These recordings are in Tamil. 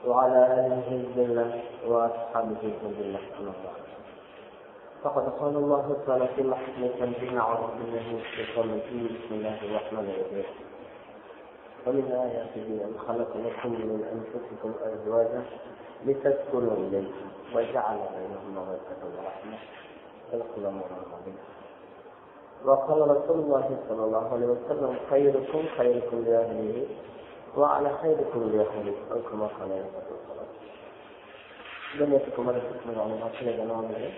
وعلى آله حزب الله وأصحابه حزب الله أما بعد فقد قال الله تعالى في محكم تنزيل أعوذ بالله من الشيطان الرجيم بسم الله الرحمن الرحيم ومن آياته أن خلق لكم من أنفسكم أزواجا لتسكنوا إليها وجعل بينهم مودة ورحمة صدق الله مولانا العظيم وقال رسول الله صلى الله عليه وسلم خيركم خيركم لأهله وعلى خيركم لأهله أو كما قال عليه الصلاة والسلام கண்ணியத்துக்கு மரத்துக்கு அவங்க மக்களை கனவாங்களே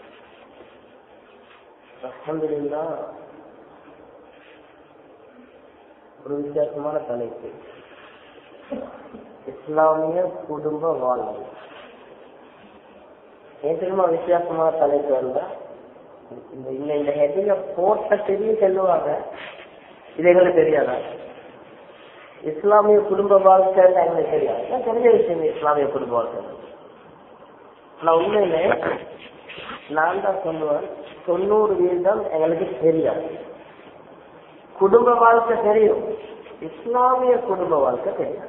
அலமதுல்லா ஒரு வித்தியாசமான தலைப்பு இஸ்லாமிய குடும்ப வாழ்வு ஏன் தெரியுமா வித்தியாசமான தலைப்பு அல்ல இந்த இந்த இந்த ஹெட்டிங்க போட்ட தெரிய சொல்லுவாங்க இது எங்களுக்கு தெரியாதா இஸ்லாமிய குடும்ப வாழ்க்கை எங்களுக்கு தெரியாது தெரிஞ்ச விஷயம் இஸ்லாமிய குடும்ப வாழ்க்கை ஆனா உண்மையிலே நான் தான் சொல்லுவேன் தொண்ணூறு வீதம் எங்களுக்கு தெரியாது குடும்ப வாழ்க்கை தெரியும் இஸ்லாமிய குடும்ப வாழ்க்கை தெரியாது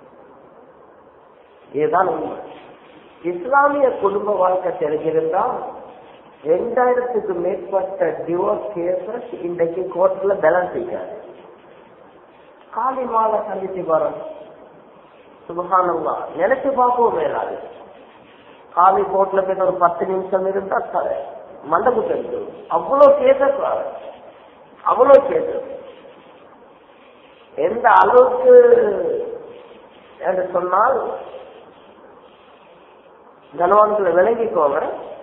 இதுதான் உண்மை இஸ்லாமிய குடும்ப வாழ்க்கை தெரிஞ்சிருந்தா ரெண்டாயிரத்துக்கு மேற்பட்ட டிவோர்ஸ் கேசஸ் இன்றைக்கு கோர்ட்ல பேலன்ஸ் இருக்காது காலி மாலை சந்திச்சு பாருங்க சுபகானம்மா நினைச்சு பார்க்கவும் மேலாது காலி கோர்ட்ல போய் ஒரு பத்து நிமிஷம் இருந்தா மண்டபம் தெரிஞ்சு அவ்வளவு கேசஸ் அவ்வளவு கேசஸ் எந்த அளவுக்கு என்று சொன்னால் கனவான்களை விளங்கிக்கோங்க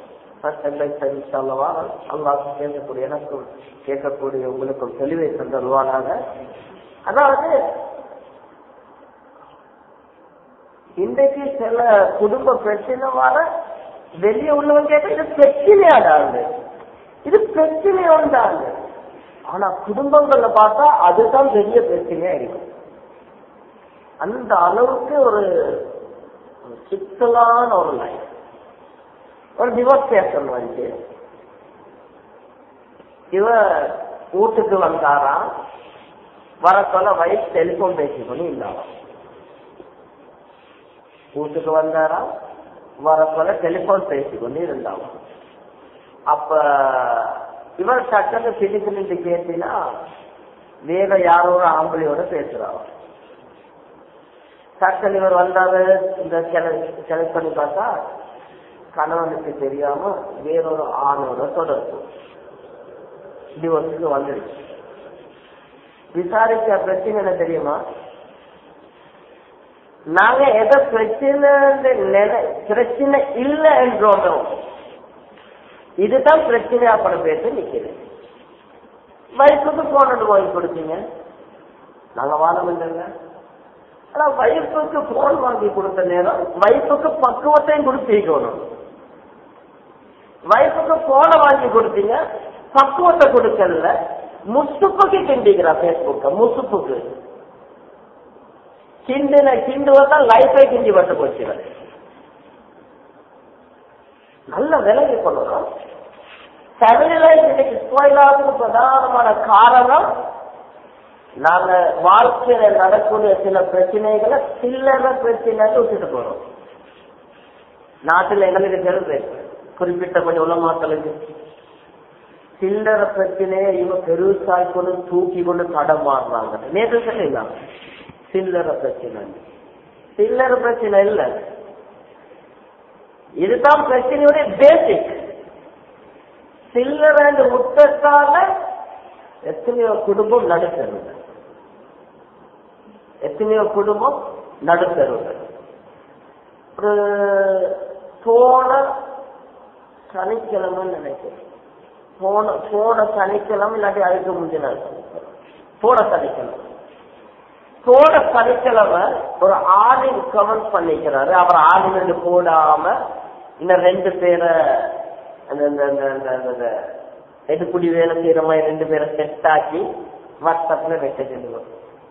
அல்லாஹ் கேட்கக்கூடிய எனக்கும் கேட்கக்கூடிய உங்களுக்கும் தெளிவை தந்தருவானாக அதாவது இன்றைக்கு சில குடும்ப பிரச்சனை வர வெளியே உள்ளவங்க கேட்ட இது பிரச்சனையாடாது இது பிரச்சனை உண்டாது ஆனா குடும்பங்கள்ல பார்த்தா அதுதான் பெரிய பிரச்சனையா இருக்கும் அந்த அளவுக்கு ஒரு சிக்கலான ஒரு லைஃப் ஒரு டிவோர்ஸ் கேஸ் வந்து இவ வீட்டுக்கு வந்தாரா வர சொல்ல வயசு டெலிபோன் பேசிக்கணும் இல்லாம வீட்டுக்கு வந்தாரா வர சொல்ல டெலிபோன் பேசிக்கொண்டு இருந்தாங்க அப்ப இவர் டக்குன்னு பிடிச்சு நின்று கேட்டீங்கன்னா வேற யாரோ ஒரு ஆம்பளையோட பேசுறாங்க டக்குன்னு இவர் வந்தாரு இந்த செலக்ட் பண்ணி பார்த்தா கணவனுக்கு தெரியாம வேறொரு ஆணோட தொடர்பு டிவோர்ஸுக்கு வந்துடுச்சு விசாரிச்ச பிரச்சனை என்ன தெரியுமா நாங்க எதை பிரச்சனை பிரச்சனை இல்லை என்றோமோ இதுதான் பிரச்சனையா பட பேச நிக்கிறேன் வயசுக்கு போனது வாங்கி கொடுத்தீங்க நாங்க வாழம் இல்லைங்க ஆனா வைஃபுக்கு போன் வாங்கி கொடுத்த நேரம் வைஃபுக்கு பக்குவத்தையும் கொடுத்திருக்கணும் வைஃபுக்கு போனை வாங்கி கொடுத்தீங்க பக்குவத்தை கொடுக்கல முசுப்புக்கு கிண்டிக்கிறா பேஸ்புக்க முசுப்புக்கு கிண்டின கிண்டுவதான் லைஃபை கிண்டி பட்டு போச்சு நல்ல விலகி கொள்ளணும் ஃபேமிலி லைஃப் இன்னைக்கு ஸ்பாயில் ஆகுது பிரதானமான காரணம் நாங்க வாழ்க்கையில நடக்கூடிய சில பிரச்சனைகளை சில்லற பிரச்சனைகள் விட்டுட்டு போறோம் நாட்டுல எங்களுக்கு தெரிஞ்சு குறிப்பிட்ட கொஞ்சம் உலமாக்களுக்கு சில்லற பிரச்சனையை இவங்க பெருசாய் கொண்டு தூக்கி கொண்டு தடம் மாறுறாங்க நேற்று சொல்லிடலாம் சில்லற பிரச்சனை சில்லற பிரச்சனை இல்ல இதுதான் பிரச்சனையுடைய பேசிக் சில்லற முட்டத்தால எத்தனையோ குடும்பம் நடுத்தருங்க எத்தனையோ குடும்பம் நடுத்தருங்க ஒரு போன சனிக்கிழமை நினைக்கிறேன் போன போன சனிக்கிழமை இல்லாட்டி அதுக்கு முந்தின போன சனிக்கிழமை போன சனிக்கிழமை ஒரு ஆளின் கமெண்ட் பண்ணிக்கிறாரு அவர் ஆளின் என்று போடாம இன்னும் ரெண்டு பேரை எடுப்புடி வேலை செய்யற மாதிரி ரெண்டு பேரை செட் ஆக்கி வாட்ஸ்அப்ல மெசேஜ் எழுதுவோம்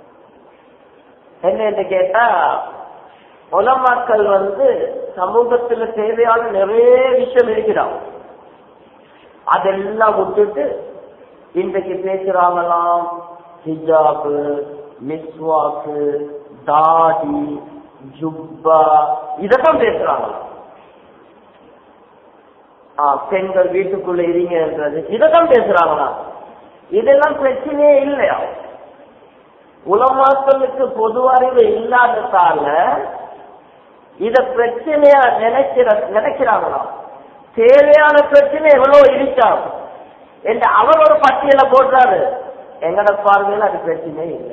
என்ன கேட்டா உலமாக்கள் வந்து சமூகத்துல தேவையான நிறைய விஷயம் இருக்கிறான் அதெல்லாம் விட்டுட்டு இன்றைக்கு பேசுறாங்களாம் ஹிஜாபு மிஸ்வாக்கு தாடி ஜுப்பா இதெல்லாம் பேசுறாங்களா ஆ, பெண்கள் வீட்டுக்குள்ள இருங்கன்றது இதெல்லாம் பேசுறாங்களா இதெல்லாம் பிரச்சனையே இல்லையா உலமாக்களுக்கு பொது அறிவு இல்லாததால இத பிரச்சனையா நினைக்கிற நினைக்கிறாங்களா தேவையான பிரச்சனை எவ்வளவு இருக்காம் என்று அவர் ஒரு பட்டியல போடுறாரு எங்கட பார்வையில் அது பிரச்சனையே இல்லை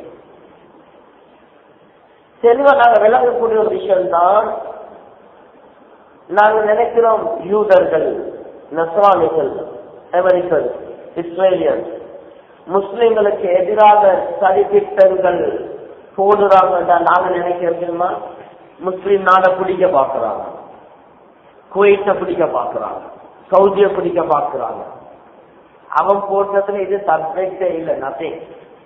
தெளிவா நாங்க விளங்கக்கூடிய ஒரு விஷயம்தான் நாங்க நினைக்கிறோம் யூதர்கள் நஸ்ரானிகள் அமெரிக்கன் இஸ்ரேலியன் முஸ்லிம்களுக்கு எதிராக சதி திட்டங்கள் போடுறாங்க நாங்க நினைக்கிறோம் தெரியுமா முஸ்லிம் நாடை பிடிக்க பாக்குறாங்க குவைத்தை பிடிக்க பாக்குறாங்க சவுதியை பிடிக்க பாக்குறாங்க அவன் போட்டதுல இது சப்ஜெக்டே இல்லை நத்திங்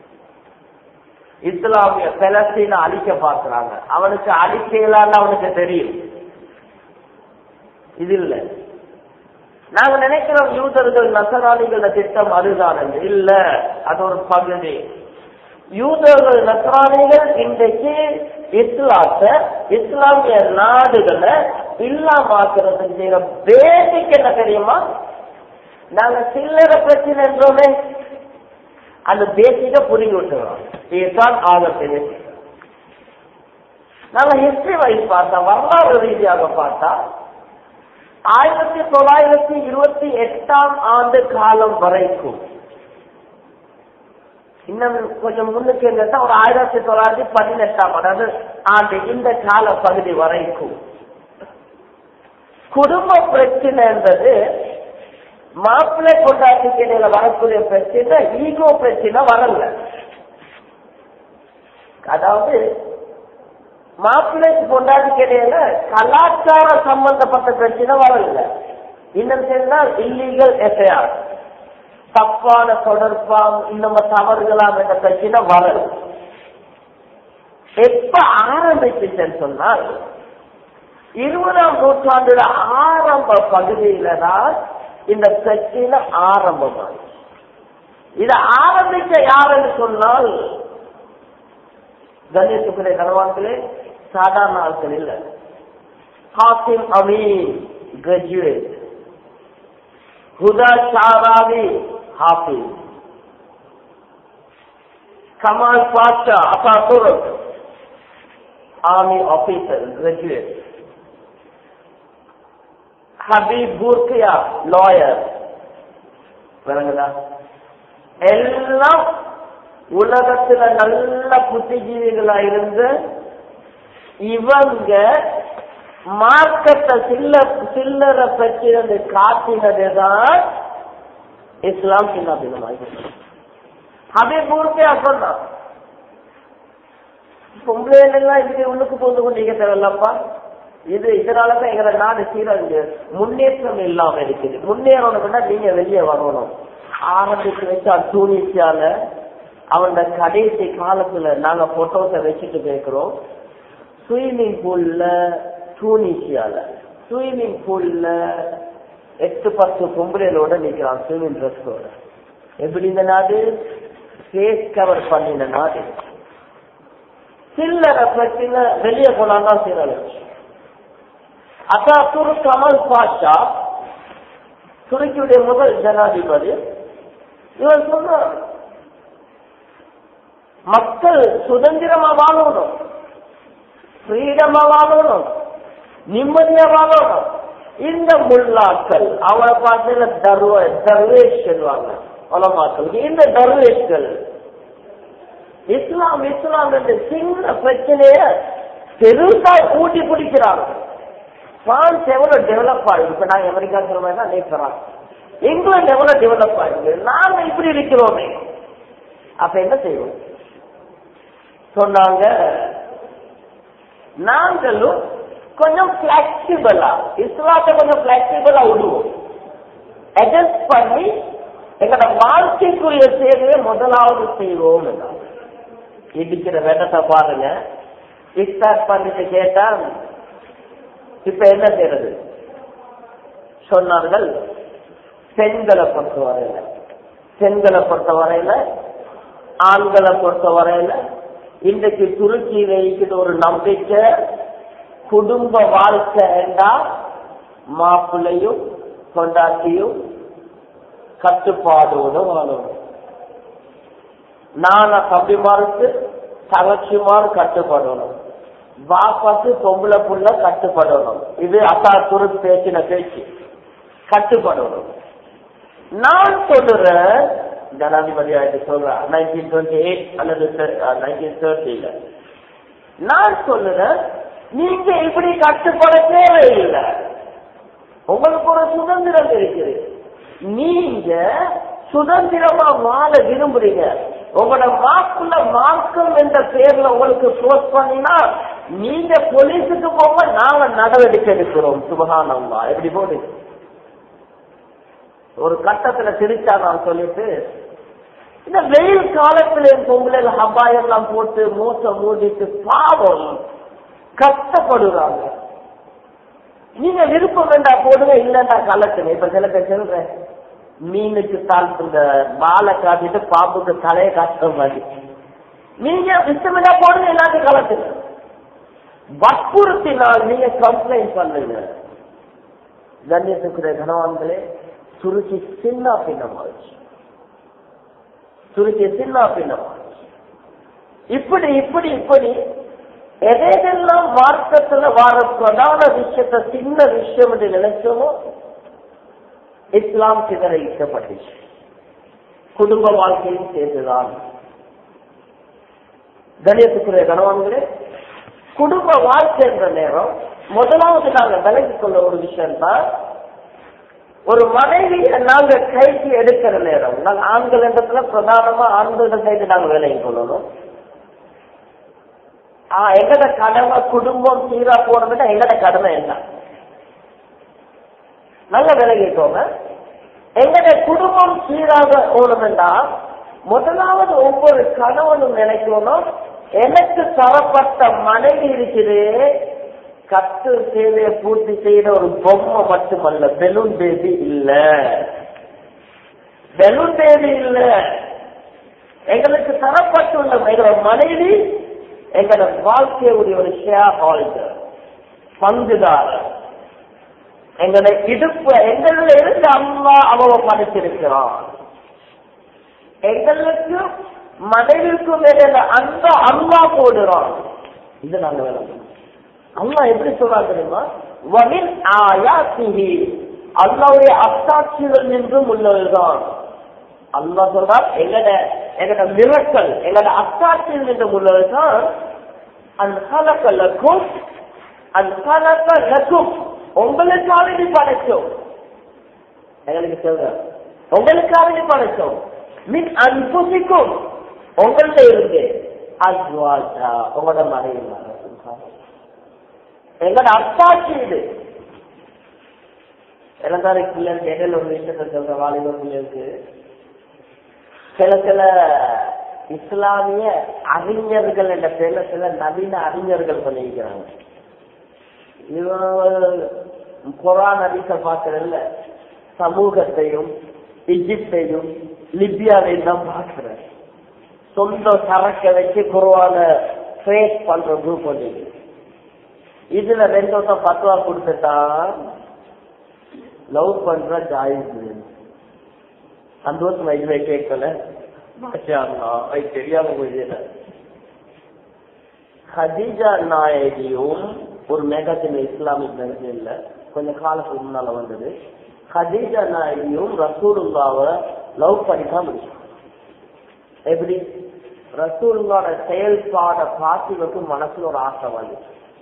இஸ்லாமிய பெலஸ்தீன அழிக்க பார்க்கிறாங்க அவனுக்கு அழிக்கலான்னு அவனுக்கு தெரியும் இது இல்ல நாங்க நினைக்கிறோம் யூதர்கள் நசராணிகள திட்டம் அதுதான் என்று. இல்ல அது ஒரு பகுதி யூதர்கள் நசராணிகள் இன்றைக்கு இஸ்லாத்தை இஸ்லாமிய நாடுகளை இல்லாமாக்குறதுக்கு செய்யற பேசிக் என்ன தெரியுமா நாங்க சில்லற பிரச்சனை என்றோமே அந்த பேசிக்க புரிஞ்சு விட்டுறோம் இதுதான் ஆகப்பெரிய சிக்கல். நாங்க ஹிஸ்டரி வைஸ் பார்த்தா வரலாறு ரீதியாக பார்த்தா ஆயிரத்தி தொள்ளாயிரத்தி இருபத்தி எட்டாம் ஆண்டு காலம் வரைக்கும் இன்னும் கொஞ்சம் முன்னுக்கு இருந்தா ஒரு ஆயிரத்தி தொள்ளாயிரத்தி பதினெட்டாம் அதாவது ஆண்டு இந்த கால பகுதி வரைக்கும் குடும்ப பிரச்சனை என்பது மாப்பிள்ளை கொண்டாட்டிக்கு இடையில வரக்கூடிய பிரச்சனை ஈகோ பிரச்சனை வரல அதாவது மாப்பிள்ளைக்கு கொண்டாட்டிக்கு இடையில கலாச்சார சம்பந்தப்பட்ட பிரச்சனை வரல இன்னும் சொன்னால் இல்லீகல் எஃப்ஐஆர் தப்பான தொடர்பாம் இன்னும் தவறுகளாம் என்ற பிரச்சனை வரல எப்ப ஆரம்பிச்சுன்னு சொன்னால் இருபதாம் நூற்றாண்டுல ஆரம்ப பகுதியில தான் இந்த பிரச்சனை ஆரம்பமாச்சு இது ஆரம்பிக்க யாருன்னு சொன்னால் கணேசுக்குரிய கனவான்களே சாதாரண ஆட்கள் இல்ல Hashim Amin graduate Huda Shaarawi Hafiz Kamal Pasha Asadur army officer graduate Habib Bourguiba lawyer விளங்குதா எல்லாம் உலகத்துல நல்ல புத்திஜீவிகளா இருந்து இவங்க மார்க்கத்தை சில்ல சில்லற பிரச்சனை காட்டினதுதான் இஸ்லாம் சின்ன பின்னமாகி ஹபீப் பூர்கியா சொன்னான் பொம்பளைகள் எல்லாம் இதுக்கு உள்ளுக்கு போந்து கொண்டிருக்க தேவையில்லப்பா இது இதனாலதான் எங்களை நாடு சீரழிஞ்சு முன்னேற்றம் இல்லாம இருக்குது முன்னேறணும்னா நீங்க வெளியே வரணும் ஆரம்பிச்சு வச்சா டூனிசியால அவனோட கடைசி காலத்துல நாங்க போட்டோஸ வச்சுட்டு போயிருக்கிறோம் ஸ்விம்மிங் பூல்ல டூனிசியால ஸ்விம்மிங் பூல்ல எட்டு பத்து பொம்பளைகளோட நிக்கிறான் ஸ்விம்மிங் ட்ரெஸ்ஸோட எப்படி இந்த நாடு ஃபேஸ் கவர் பண்ணின நாடு சில்லற பிரச்சனை வெளியே போனாதான் சீரழிச்சு அசாத்துர் கமல் பாஷா துருக்கியுடைய முதல் ஜனாதிபதி இவர் சொன்னார் மக்கள் சுதந்திரமா வாழணும் ஃப்ரீடமா வாழணும் நிம்மதியா வாழணும் இந்த முல்லாக்கள் அவரை பார்த்து தர்வ தர்வேஷ் சொல்லுவாங்க உலமாக்களுக்கு இந்த தர்வேஷ்கள் இஸ்லாம் இஸ்லாம் என்று சின்ன பிரச்சனைய பெருசா ஊட்டி பிடிக்கிறாங்க பிரான்ஸ் எவ்வளவு டெவலப் ஆகுது இப்ப நாங்க அமெரிக்கா சொல்ற தான் நேற்றான் இங்கிலாந்து எவ்வளவு டெவலப் ஆகுது நாம இப்படி இருக்கிறோமே அப்ப என்ன செய்வோம் சொன்னாங்க நாங்களும் கொஞ்சம் பிளெக்சிபிளா இஸ்லாத்தை கொஞ்சம் பிளெக்சிபிளா விடுவோம் அட்ஜஸ்ட் பண்ணி எங்களோட வாழ்க்கைக்குரிய சேவையை முதலாவது செய்வோம் இடிக்கிற வெட்டத்தை பாருங்க ஸ்டார்ட் பண்ணிட்டு கேட்டா இப்ப என்ன செய்யறது சொன்னார்கள் பெண்களை பொறுத்த வரையில பெண்களை பொறுத்த வரையில ஆண்களை பொறுத்த வரையில இன்றைக்கு துருக்கி வைக்கிற ஒரு நம்பிக்கை குடும்ப வாழ்க்கை என்றா மாப்பிள்ளையும் கொண்டாட்டியும் கட்டுப்பாடோட வாழணும் நான தம்பிமாருக்கு தங்கச்சிமார் கட்டுப்படணும் பாப்பாக்கு பொம்பளை புள்ள கட்டுப்படணும் இது அசாத்துரு பேசின பேச்சு கட்டுப்படணும் நான் சொல்றேன் ஜனாதிபதி ஆயிட்டு சொல்றேன் நைன்டீன் டுவெண்ட்டி எயிட் அல்லது நைன்டீன் தேர்ட்டில நான் சொல்லுறேன் நீங்க இப்படி கட்டுப்பட தேவையில்லை உங்களுக்கு ஒரு சுதந்திரம் இருக்குது நீங்க சுதந்திரமா வாழ விரும்புறீங்க உங்களோட மார்க்குள்ள மார்க்கம் என்ற பேர்ல உங்களுக்கு போஸ்ட் பண்ணினா நீங்க போலீஸுக்கு போக நாங்க நடவடிக்கை எடுக்கிறோம் சுபகானம்மா எப்படி போடு ஒரு கட்டத்துல சிரிச்சா நான் சொல்லிட்டு இந்த வெயில் காலத்துல என் பொங்கல ஹபாயெல்லாம் போட்டு மோசம் மூடிட்டு பாவம் கஷ்டப்படுறாங்க நீங்க விருப்பம் வேண்டா போடுங்க இல்லன்னா கலட்டுங்க இப்ப சில பேர் சொல்றேன் மீனுக்கு தால் இந்த பாலை காட்டிட்டு பாம்புக்கு தலையை காட்டுற மாதிரி நீங்க இஷ்டமில்லா போடுங்க எல்லாத்தையும் கலட்டுங்க வற்புறுத்தினால் நீங்க கம்ப்ளைண்ட் பண்ணுங்க கண்ணியத்துக்குரிய கனவான்களே சுருக்கி சின்ன பின்னமாச்சு சுருக்கி சின்ன பின்னமாச்சு இப்படி இப்படி இப்படி எதையெல்லாம் மார்க்கத்துல வார பிரதான விஷயத்த சின்ன விஷயம் என்று நினைச்சோமோ இஸ்லாம் சிதற இஷ்டப்பட்டுச்சு குடும்ப வாழ்க்கையும் சேர்ந்துதான் கணியத்துக்குரிய கணவன்களே குடும்ப வாழ்க்கை என்ற நேரம் முதலாவது நாங்க விலகிக் கொள்ள ஒரு விஷயம் தான் ஒரு மனைவியை நாங்க கைக்கு எடுக்கிற நேரம் நாங்க ஆண்கள் இடத்துல பிரதானமா ஆண்கள் கைக்கு நாங்க வேலைக்கு கொள்ளணும் ஆஹ் எங்கட கடமை குடும்பம் சீரா போனதுன்னா எங்கட கடமை என்ன நல்ல விலகிக்கோங்க எங்கட குடும்பம் சீராக ஓணும்னா முதலாவது ஒவ்வொரு கணவனும் நினைக்கணும் எனக்கு தரப்பட்ட மனைவி இருக்குது கத்து சேவையை பூர்த்தி செய்யற ஒரு பொம்மை மட்டுமல்ல பெலூன் பேபி இல்ல பெலூன் பேபி இல்ல எங்களுக்கு தரப்பட்டுள்ள எங்களோட மனைவி எங்களோட வாழ்க்கையுடைய ஒரு ஷேர் ஹோல்டர் பங்குதாரர் எங்களை இடுப்பு எங்கள இருந்து அம்மா அவ படைச்சிருக்கிறான் எங்களுக்கு மனைவிக்கும் மேல அந்த அம்மா போடுறான் இது நாங்க வேணும் அம்மா எப்படி சொல்றாங்க தெரியுமா வமின் ஆயாத்திஹி அல்லாவுடைய அத்தாட்சிகள் நின்றும் உள்ளதுதான் அல்லா சொல்றார் எங்கட எங்கட மிரக்கல் எங்கட அத்தாட்சியில் நின்றும் உள்ளதுதான் அந்த கலக்கலக்கும் அந்த கலக்கலக்கும் உங்களுக்காக நீ படைச்சோம் எங்களுக்கு சொல்ற உங்களுக்காக நீ படைச்சோம் மின் அன்புசிக்கும் உங்கள்ட்ட இருந்து அஸ்வாஜா உங்களோட மனைவி எங்களோட அத்தாட்சி இது இளந்தாரி பிள்ளைகளுக்கு இடையில ஒரு விஷயத்த சொல்ற வாலிப பிள்ளைகளுக்கு சில சில இஸ்லாமிய அறிஞர்கள் என்ற பேர்ல சில நவீன அறிஞர்கள் பண்ணியிருக்கிறாங்க குரான் அதிக பார்க்கறதில்ல சமூகத்தையும் இஜிப்தையும் லிபியாவையும் தான் பார்க்கிறேன் சொந்த சரக்கை வச்சு குருவான ட்ரேஸ் பண்ற குரூப் ஒன்று இதுல ரெண்டு வருஷம் பத்துவா கொடுத்துட்டா லவ் பண்ற ஜாயிஸ் சந்தோஷம் இதுவே கேட்கல தெரியாம போயிடல ஹதீஜா நாயகியும் ஒரு மேகத்தின் இஸ்லாமிக் மேகசின்ல கொஞ்ச காலத்துக்கு முன்னால வந்தது ஹதீஜா நாயகியும் ரசூலுல்லாவ லவ் பண்ணிதான் முடிச்சாங்க எப்படி ரசூலுங்களோட செயல்பாட பார்த்து மனசுல ஒரு ஆசை வந்து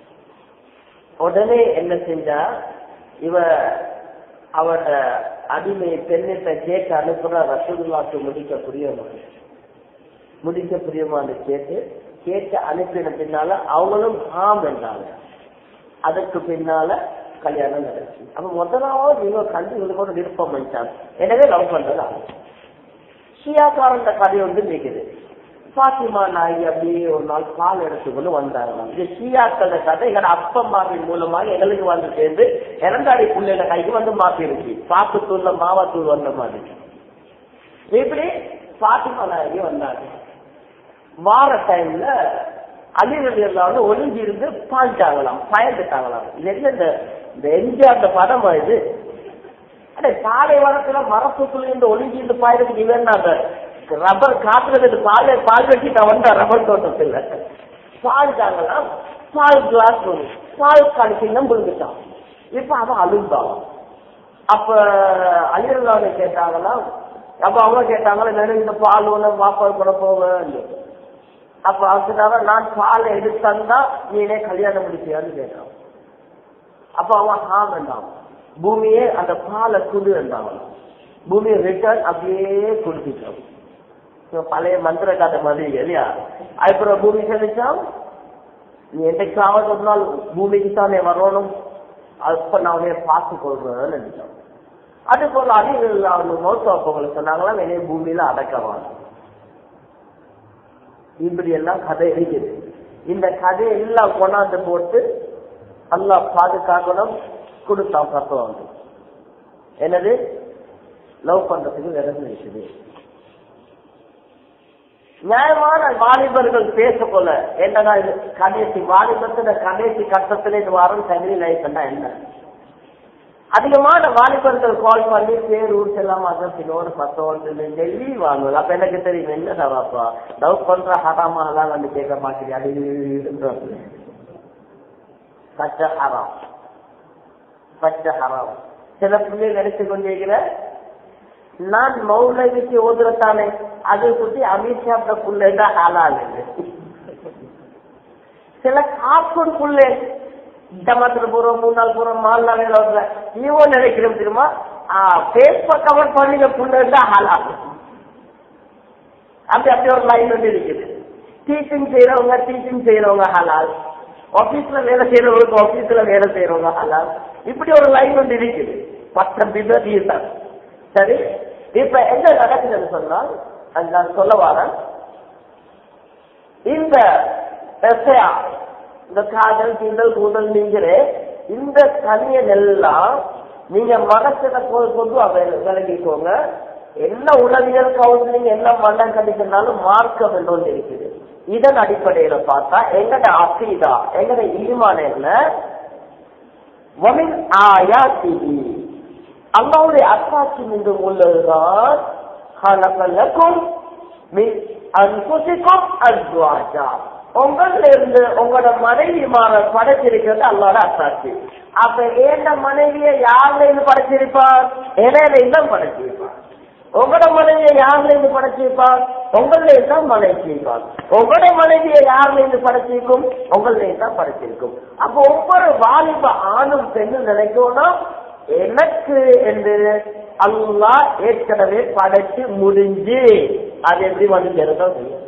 உடனே என்ன செஞ்சா இவ அவட அடிமை பெண்ணிட்ட கேட்டு அனுப்புற ரசூலுல்லாக்கு முடிக்க புரியமான முடிக்க புரியமான்னு கேட்டு கேட்டு அனுப்பின பின்னால அவங்களும் ஆம் என்றாங்க அதுக்கு பின்னால கல்யாணம் நடந்துச்சு அப்ப முதலாவது இவங்க கல்வி கூட விருப்பம் பண்ணிட்டாங்க எனவே லவ் பண்றது ஆகும் ஷியாக்காரன் கதை வந்து நிற்குது பாத்திமா நாயகி அப்படியே ஒரு நாள் பால் எடுத்துக்கொண்டு வந்தாங்க இது ஷியாக்கள கதை எங்களோட அப்பம்மாவின் மூலமாக எங்களுக்கு வந்து சேர்ந்து இறந்தாடி பிள்ளைல கைக்கு வந்து மாத்திருச்சு பாக்குத்தூள்ல மாவாத்தூள் வந்த மாதிரி இப்படி பாத்திமா நாயகி வந்தாங்க வார டைம்ல அலிரடி எல்லாரும் ஒளிஞ்சி இருந்து பாஞ்சாங்களாம் பயந்துட்டாங்களாம் இது என்ன இந்த இந்த எம்ஜிஆர் படம் இது அடே பாலைவனத்துல மரப்புக்குள்ள இருந்து ஒளிஞ்சி இருந்து பாயறதுக்கு இவன் அந்த ரப்பர் காட்டுறதுக்கு பால் பால் வெட்டிட்டு வந்தா ரப்பர் தோட்டத்துல பாஞ்சாங்களாம் பால் கிளாஸ் பால் கடைசின்னு புழுந்துட்டான் இப்ப அவன் அழுந்தான் அப்ப அலிரல்லாவை கேட்டாங்களாம் அப்ப அவங்க கேட்டாங்களா வேணும் இந்த பால் ஒண்ணு வாப்பா கூட போவேன் அப்ப அவசரம் நான் பாலை எடுத்தா நீனே கல்யாணம் முடிச்சியான்னு கேட்டான் அப்ப அவன் ஹா வேண்டாம் பூமியே அந்த பாலை குடு என்றான் பூமியை ரிட்டர்ன் அப்படியே குடுத்துட்டான் பழைய மந்திர கதை மாதிரி இல்லையா அப்புறம் பூமி சொல்லிச்சான் நீ என்னைக்காவது ஒரு நாள் பூமிக்கு தானே வரணும் அப்ப நான் உன்னைய பார்த்து கொள்றேன்னு நினைச்சான் அது போல அறிவு மோசவங்களை சொன்னாங்களாம் என்னைய பூமியில அடக்கவான் இப்படி எல்லாம் கதை இருக்குது இந்த கதையை எல்லாம் கொண்டாந்து போட்டு அல்லாஹ் பாதுகாக்கணும் கொடுத்தான் பக்கம் வந்து என்னது லவ் பண்றதுக்கு விரதம் இருக்குது நியாயமான வாலிபர்கள் பேசக்கொள்ள என்னடா இது கடைசி வாலிபத்துல கடைசி கட்டத்துல இது வாரம் ஃபேமிலி லைஃப் என்ன அதிகமான வாலிபர்கள் கால் பண்ணி பேர் ஊர் செல்லாம் அதோட பத்தோடு டெல்லி வாங்குவது அப்ப எனக்கு தெரியும் என்ன வாப்பா லவ் பண்ற ஹராமா எல்லாம் வந்து கேட்க மாட்டேங்க அது பச்சை ஹராம் பச்சை ஹராம் சில பிள்ளைகள் நினைச்சு கொண்டிருக்கிற நான் மௌலவிக்கு ஓதுறத்தானே அது குட்டி அமித்ஷா புள்ளா ஹாலால் சில கார்ட்டூன் புள்ளை ஜமாத்துல போறோம் மூணு நாள் போறோம் நாலு நாள் வேலை நீவோ நினைக்கிறோம் தெரியுமா பேஸ்புக் கவர் பண்ணுங்க புள்ளா ஹாலால் அப்படி அப்படி ஒரு லைன் வந்து இருக்குது டீச்சிங் செய்யறவங்க டீச்சிங் செய்யறவங்க ஹலால் ஆபீஸ்ல வேலை செய்யறவங்களுக்கு ஆபீஸ்ல வேலை செய்யறவங்க ஹலால் இப்படி ஒரு லைன் வந்து இருக்குது பத்தம் பிதர் சரி இப்ப என்ன நடக்குதுன்னு சொன்னால் அது நான் சொல்ல வரேன் இந்த இந்த காதல் தீண்டல் கூதல் நீங்கிற இந்த தனியன் எல்லாம் நீங்க மனசுல கொண்டு விளங்கிக்கோங்க என்ன உளவியல் கவுன்சிலிங் என்ன மன்னம் கண்டிச்சிருந்தாலும் மார்க்கம் என்று ஒன்று இருக்குது இதன் அடிப்படையில பார்த்தா எங்கட அசீதா எங்கட ஈமான என்ன வமின் ஆயா திதி அல்லாவுடைய அத்தாட்சி மீது உள்ளதுதான் கலக்கலக்கும் அன்புசிக்கும் அத்வாஜா உங்கள்ல இருந்து உங்களோட மனைவி மாற படைச்சிருக்கிறது அல்லாட அத்தாட்சி அப்ப ஏண்ட மனைவிய யாருல இருந்து படைச்சிருப்பார் இடையில தான் படைச்சிருப்பார் உங்களோட மனைவியை யாருல இருந்து படைச்சிருப்பார் உங்கள தான் படைச்சிருப்பார் உங்களோட மனைவியை யாருல இருந்து படைச்சிருக்கும் உங்கள தான் படைச்சிருக்கும் அப்ப ஒவ்வொரு வாலிப ஆணும் பெண்ணும் நினைக்கணும் எனக்கு என்று அல்லா ஏற்கனவே படைச்சு முடிஞ்சு அது எப்படி வந்து சேரத்தான் செய்யும்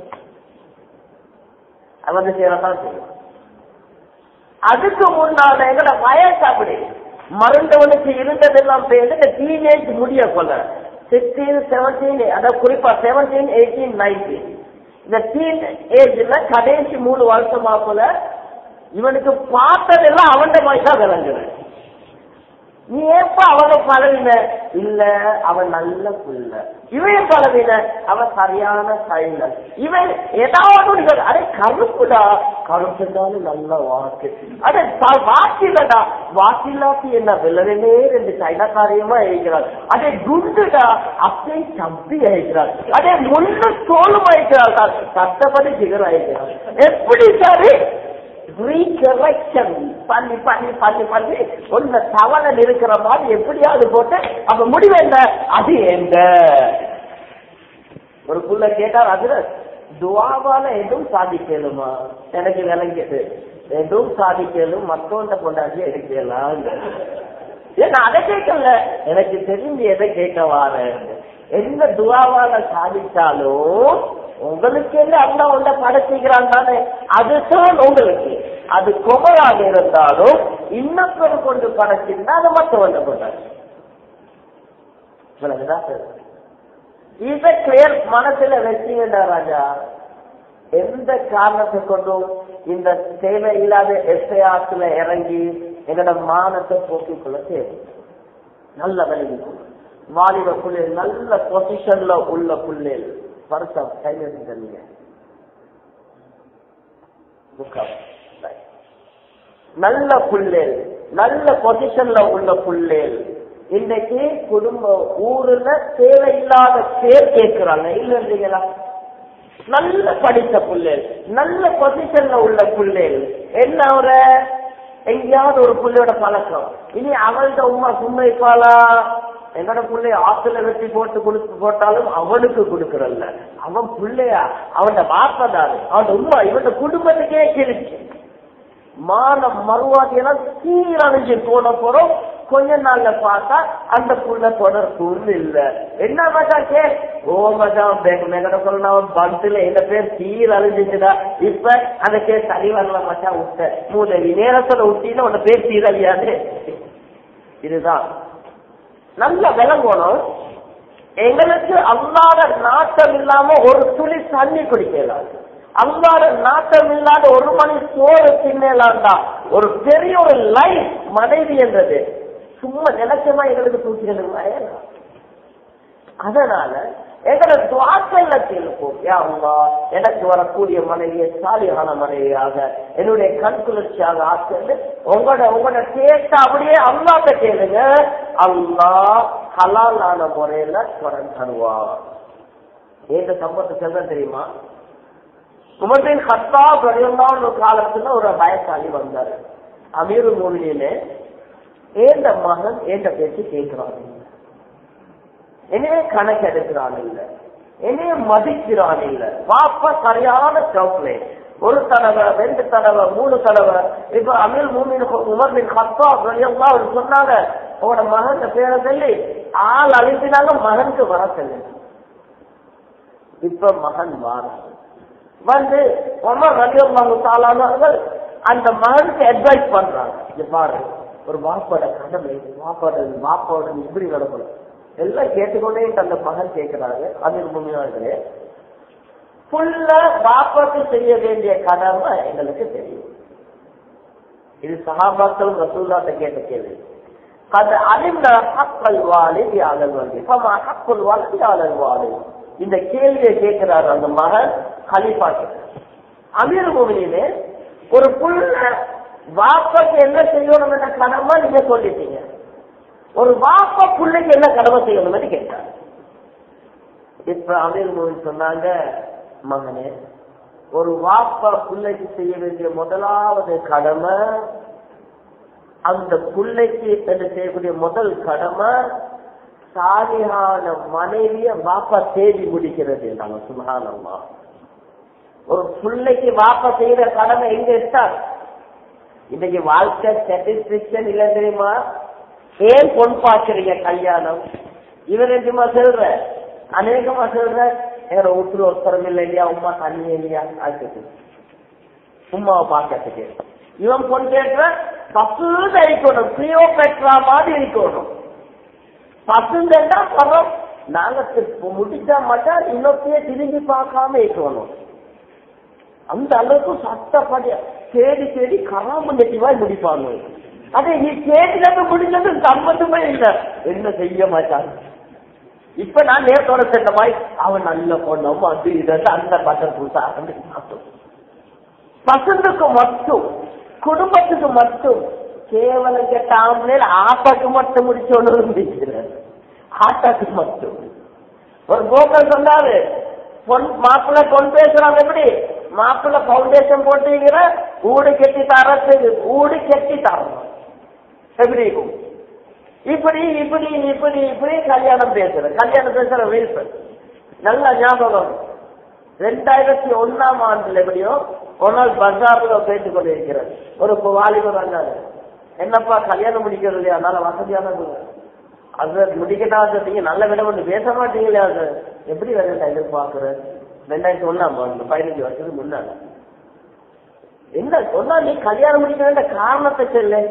அது வந்து சேரத்தான் செய்யும் அதுக்கு முன்னால எங்கட வயசு அப்படி மருந்தவனுக்கு இருந்ததெல்லாம் பேருந்து இந்த டீனேஜ் முடிய கொள்ள சிக்ஸ்டீன் செவன்டீன் அதாவது குறிப்பா செவன்டீன் எயிட்டீன் நைன்டீன் இந்த டீன் ஏஜ்ல கடைசி மூணு வருஷமா போல இவனுக்கு பார்த்ததெல்லாம் அவன் மாதிரி தான் விளங்குது நீ ஏப்ப அவனை பழவின இல்ல அவன் நல்ல புள்ள இவன் பழவின அவன் சரியான சைலன் இவன் ஏதாவது அடே கருப்புடா கருப்புதாலும் நல்ல வாக்கு அடே வாக்கிலடா வாக்கிலாக்கு என்ன வில்லனே ரெண்டு சைனாக்காரியமா இருக்கிறார் அதே குண்டுடா அப்படியே சம்பி அழைக்கிறார் அதே முன்னு தோலும் அழைக்கிறார் கஷ்டப்பட்டு ஜிகர் அழைக்கிறார் எப்படி சாரு ரீகரெக்ஷன் பண்ணி பண்ணி பண்ணி பண்ணி ஒன்னு தவணை இருக்கிற மாதிரி எப்படியாவது போட்டு அப்ப முடிவு என்ன அது எந்த ஒரு புள்ள கேட்டார் அதுல துவாவால எதுவும் சாதிக்கலுமா எனக்கு விளங்கியது எதுவும் சாதிக்கலும் மத்தவண்ட கொண்டாடி எடுக்கலாம் ஏன்னா அதை கேட்கல எனக்கு தெரிஞ்சு எதை கேட்க வார எந்த துவாவால சாதிச்சாலும் உங்களுக்கு என்ன அல்ல ஒன்றை படைச்சுக்கிறான் தானே அதுதான் உங்களுக்கு அது குமராக இருந்தாலும் இன்னொரு கொண்டு படைச்சிருந்தா அது மற்றவங்க கொண்டாடு விளங்குதா இத கிளியர் மனசுல வச்சீங்கடா ராஜா எந்த காரணத்தை கொண்டும் இந்த தேவையில்லாத எஸ்ஐஆத்துல இறங்கி எங்களோட மானத்தை போக்கிக் கொள்ள தேவை நல்ல விலகி வாலிப புள்ளைகள் நல்ல பொசிஷன்ல உள்ள புள்ளைகள் வருஷம் கையில் நீங்க நல்ல புள்ளேல் நல்ல பொசிஷன்ல உள்ள புள்ளேல் இன்னைக்கு குடும்ப ஊர்ல தேவையில்லாத பேர் கேட்கிறாங்க இல்ல இல்லைங்களா நல்ல படித்த புள்ளேல் நல்ல பொசிஷன்ல உள்ள புள்ளேல் என்ன ஒரு எங்கேயாவது ஒரு புள்ளையோட பழக்கம் இனி அவள்கிட்ட உமா சும்மைப்பாளா எங்கட பிள்ளைய ஆத்துல வெட்டி போட்டு கொடுத்து போட்டாலும் அவனுக்கு கொடுக்கறல்ல அவன் பிள்ளையா அவன் வாப்பதாரு அவன் உமா இவன் குடும்பத்துக்கே கிழிச்சு மானம் மறுவாதியெல்லாம் சீரழிஞ்சு போன போறோம் கொஞ்ச நாள்ல பார்த்தா அந்த புள்ள தொடர்பு இல்ல என்ன மச்சா கே ஓ மச்சா மெகட சொல்லணும் பந்துல இந்த பேர் சீரழிஞ்சுச்சுடா இப்ப அந்த பேர் சரி வரல மச்சா விட்ட மூதவி நேரத்துல விட்டினா உன்ன பேர் சீரழியாது இதுதான் நல்ல விளங்கணும் எங்களுக்கு அல்லாத நாட்டம் இல்லாம ஒரு துளி தண்ணி குடிக்கலாம் அல்லாத நாட்டம் இல்லாத ஒரு மணி சோறு தின்னலாண்டா ஒரு பெரிய ஒரு லைஃப் மனைவி என்றது சும்மா நிலச்சமா எங்களுக்கு தூக்கிடுங்க அதனால எங்களை துவாக்கல்ல கேள்ப்போம் யாருமா எனக்கு வரக்கூடிய மனைவியை சாலியான மனைவியாக என்னுடைய கண் குளிர்ச்சியாக ஆக்குறது உங்களோட உங்களோட கேட்ட அப்படியே அல்லாட்ட கேளுங்க அல்லா ஹலாலான முறையில கடன் தருவார் ஏந்த சம்பவத்தை சொல்ல தெரியுமா உமர்பின் ஹத்தாப் ரலியல்லாஹு ஒரு காலத்துல ஒரு வயசாளி வந்தாரு அமீரு மூவிலே ஏந்த மகன் ஏந்த பேச்சு கேட்கிறான் என்னையே கணக்கு எடுக்கிறான் இல்ல என்னைய மதிக்கிறான் இல்ல பாப்பா சரியான சாக்லேட் ஒரு தடவை ரெண்டு தடவை மூணு தடவை இப்ப அமீர் மூமின் உமர்பின் ஹத்தாப் ரலியல்லாஹு அவர் சொன்னாங்க உங்களோட மகன் பேரை சொல்லி ஆள் அழிப்பினாங்க மகனுக்கு வர சொல்லு இப்ப மகன் வாரம் வந்து உமர் ரலியல்லாஹு தாலானவர்கள் அந்த மகனுக்கு அட்வைஸ் பண்றாங்க இது பாரு ஒரு வாப்பாட கடமை வாப்பாட வாப்பாவோட இப்படி நடக்கணும் எல்லாம் கேட்டுக்கொண்டே அந்த மகன் கேட்கிறாரு அது முன்னாடியே புள்ள பாப்பாக்கு செய்ய வேண்டிய கடமை எங்களுக்கு தெரியும் இது சகாபாக்களும் ரசூல்லாட்ட கேட்ட கேள்வி அது அழிந்த ஹக்கல் வாழி யாழல் வந்து ஹக்குல் வாழி யாழல் வாழி இந்த கேள்வியை கேட்கிறார் அந்த மகன் கலிஃபா அமீர் கோவிலே ஒரு புள்ள வாப்பாக்கு என்ன செய்யணும் என்ற கடமை நீங்க சொல்லிட்டீங்க ஒரு வாப்பா பிள்ளைக்கு என்ன கடமை செய்யணும்னு கேட்டார் இப்ப அமீர் மோகன் சொன்னாங்க மகனே ஒரு வாப்பா பிள்ளைக்கு செய்ய வேண்டிய முதலாவது கடமை அந்த பிள்ளைக்கு என்று செய்யக்கூடிய முதல் கடமை சாலியான மனைவிய வாப்பா தேடி முடிக்கிறது நாங்க சுகானம்மா ஒரு பிள்ளைக்கு வாப்பா செய்யற கடமை எங்க இருக்கா இன்னைக்கு வாழ்க்கை சாட்டிஸ்பிகேஷன் இல்ல தெரியுமா ஏன் பொன் பாக்குறீங்க கல்யாணம் இவர் என்னமா சொல்ற அநேகமா சொல்ற எங்க வீட்டுல ஒருத்தரம் இல்லை இல்லையா உமா தண்ணி இல்லையா அதுக்கு உமாவை பார்க்கறதுக்கு இவன் பொன் கேட்கிற பசுத இருக்கணும் பிரியோ பெற்றா மாதிரி இருக்கணும் பசுந்தா பரம் நாங்க முடிச்சா மட்டும் இன்னொத்தையே திரும்பி பார்க்காம இருக்கணும் அந்த அளவுக்கு சட்டப்படி தேடி தேடி கராம நெட்டிவாய் முடிப்பாங்க அதே நீ தேடினது முடிஞ்சது சம்பந்தமே இல்ல என்ன செய்ய மாட்டாங்க இப்ப நான் நேரத்தோட சென்ற மாதிரி அவன் நல்ல பொண்ணும் அது இது அந்த பட்டம் புதுசா பசந்துக்கு மட்டும் குடும்பத்துக்கு மட்டும் கேவலம் கேட்ட ஆம்பளையில் ஆட்டாக்கு மட்டும் முடிச்சோன்னு இருந்துச்சு ஆட்டாக்கு மட்டும் ஒரு கோக்கல் சொன்னாரு பொன் மாப்பிள்ள பொன் பேசுறாங்க எப்படி மாப்பிள்ள பவுண்டேஷன் போட்டுக்கிற ஊடு கெட்டி தரத்துக்கு ஊடு கெட்டி தரணும் எப்படி இருக்கும் இப்படி இப்படி இப்படி இப்படி கல்யாணம் பேசுற கல்யாணம் பேசுற வீழ்ப்பன் நல்ல ஞாபகம் ரெண்டாயிரத்தி ஒன்னாம் ஆண்டுல எப்படியோ ஒரு நாள் பஜார்ல பேசிக் கொண்டிருக்கிறது ஒரு வாலிபர் வந்தாரு என்னப்பா கல்யாணம் முடிக்கிறது இல்லையா அதனால வசதியான அது முடிக்கட்டாத நீங்க நல்ல விடம் ஒன்று பேச மாட்டீங்களே அது எப்படி வேற எதிர்பார்க்கிற ரெண்டாயிரத்தி ஒன்னாம் ஆண்டு பதினஞ்சு வருஷத்துக்கு முன்னால என்ன சொன்னா நீ கல்யாணம் முடிக்க வேண்டிய காரணத்தை சொல்லு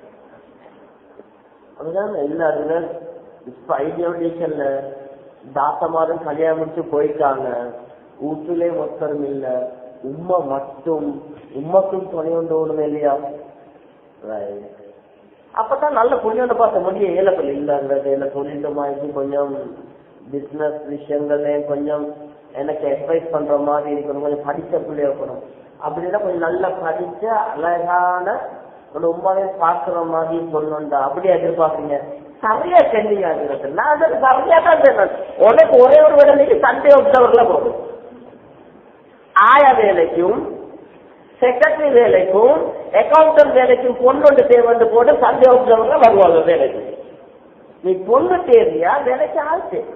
அதுதான் எல்லாருங்க இப்ப ஐடியோடேஷன்ல தாத்தமாரும் கல்யாணம் முடிச்சு போயிட்டாங்க வீட்டுலே ஒத்தரும் இல்ல உம்மை மட்டும் உம்மக்கும் துணை ஒன்று ஒண்ணுமே இல்லையா அப்பதான் நல்ல புண்ணியோட பார்த்த முடியும் ஏலப்பல் இல்லங்கிறது இல்ல தொழிலுமாக்கி கொஞ்சம் பிசினஸ் விஷயங்கள்ல கொஞ்சம் எனக்கு அட்வைஸ் பண்ற மாதிரி இருக்கணும் கொஞ்சம் படிச்ச பிள்ளைய இருக்கணும் அப்படின்னா கொஞ்சம் நல்லா படிச்ச அழகான ஒரு ரொம்பவே பாக்குற மாதிரி பொண்ணுண்டா அப்படியே எதிர்பார்ப்பீங்க சரியா சென்டிங் ஆகிறது நான் அது சரியா தான் சொன்னேன் உனக்கு ஒரே ஒரு வேலைக்கு சண்டே ஒப்சவர்ல போகும் ஆய வேலைக்கும் செக்ரட்டரி வேலைக்கும் அக்கௌண்டன்ட் வேலைக்கும் பொண்ணு ஒன்று தேவை போட்டு சண்டே ஒப்சவர்ல வருவாங்க வேலைக்கு நீ பொண்ணு தேவையா வேலைக்கு ஆள் தேவை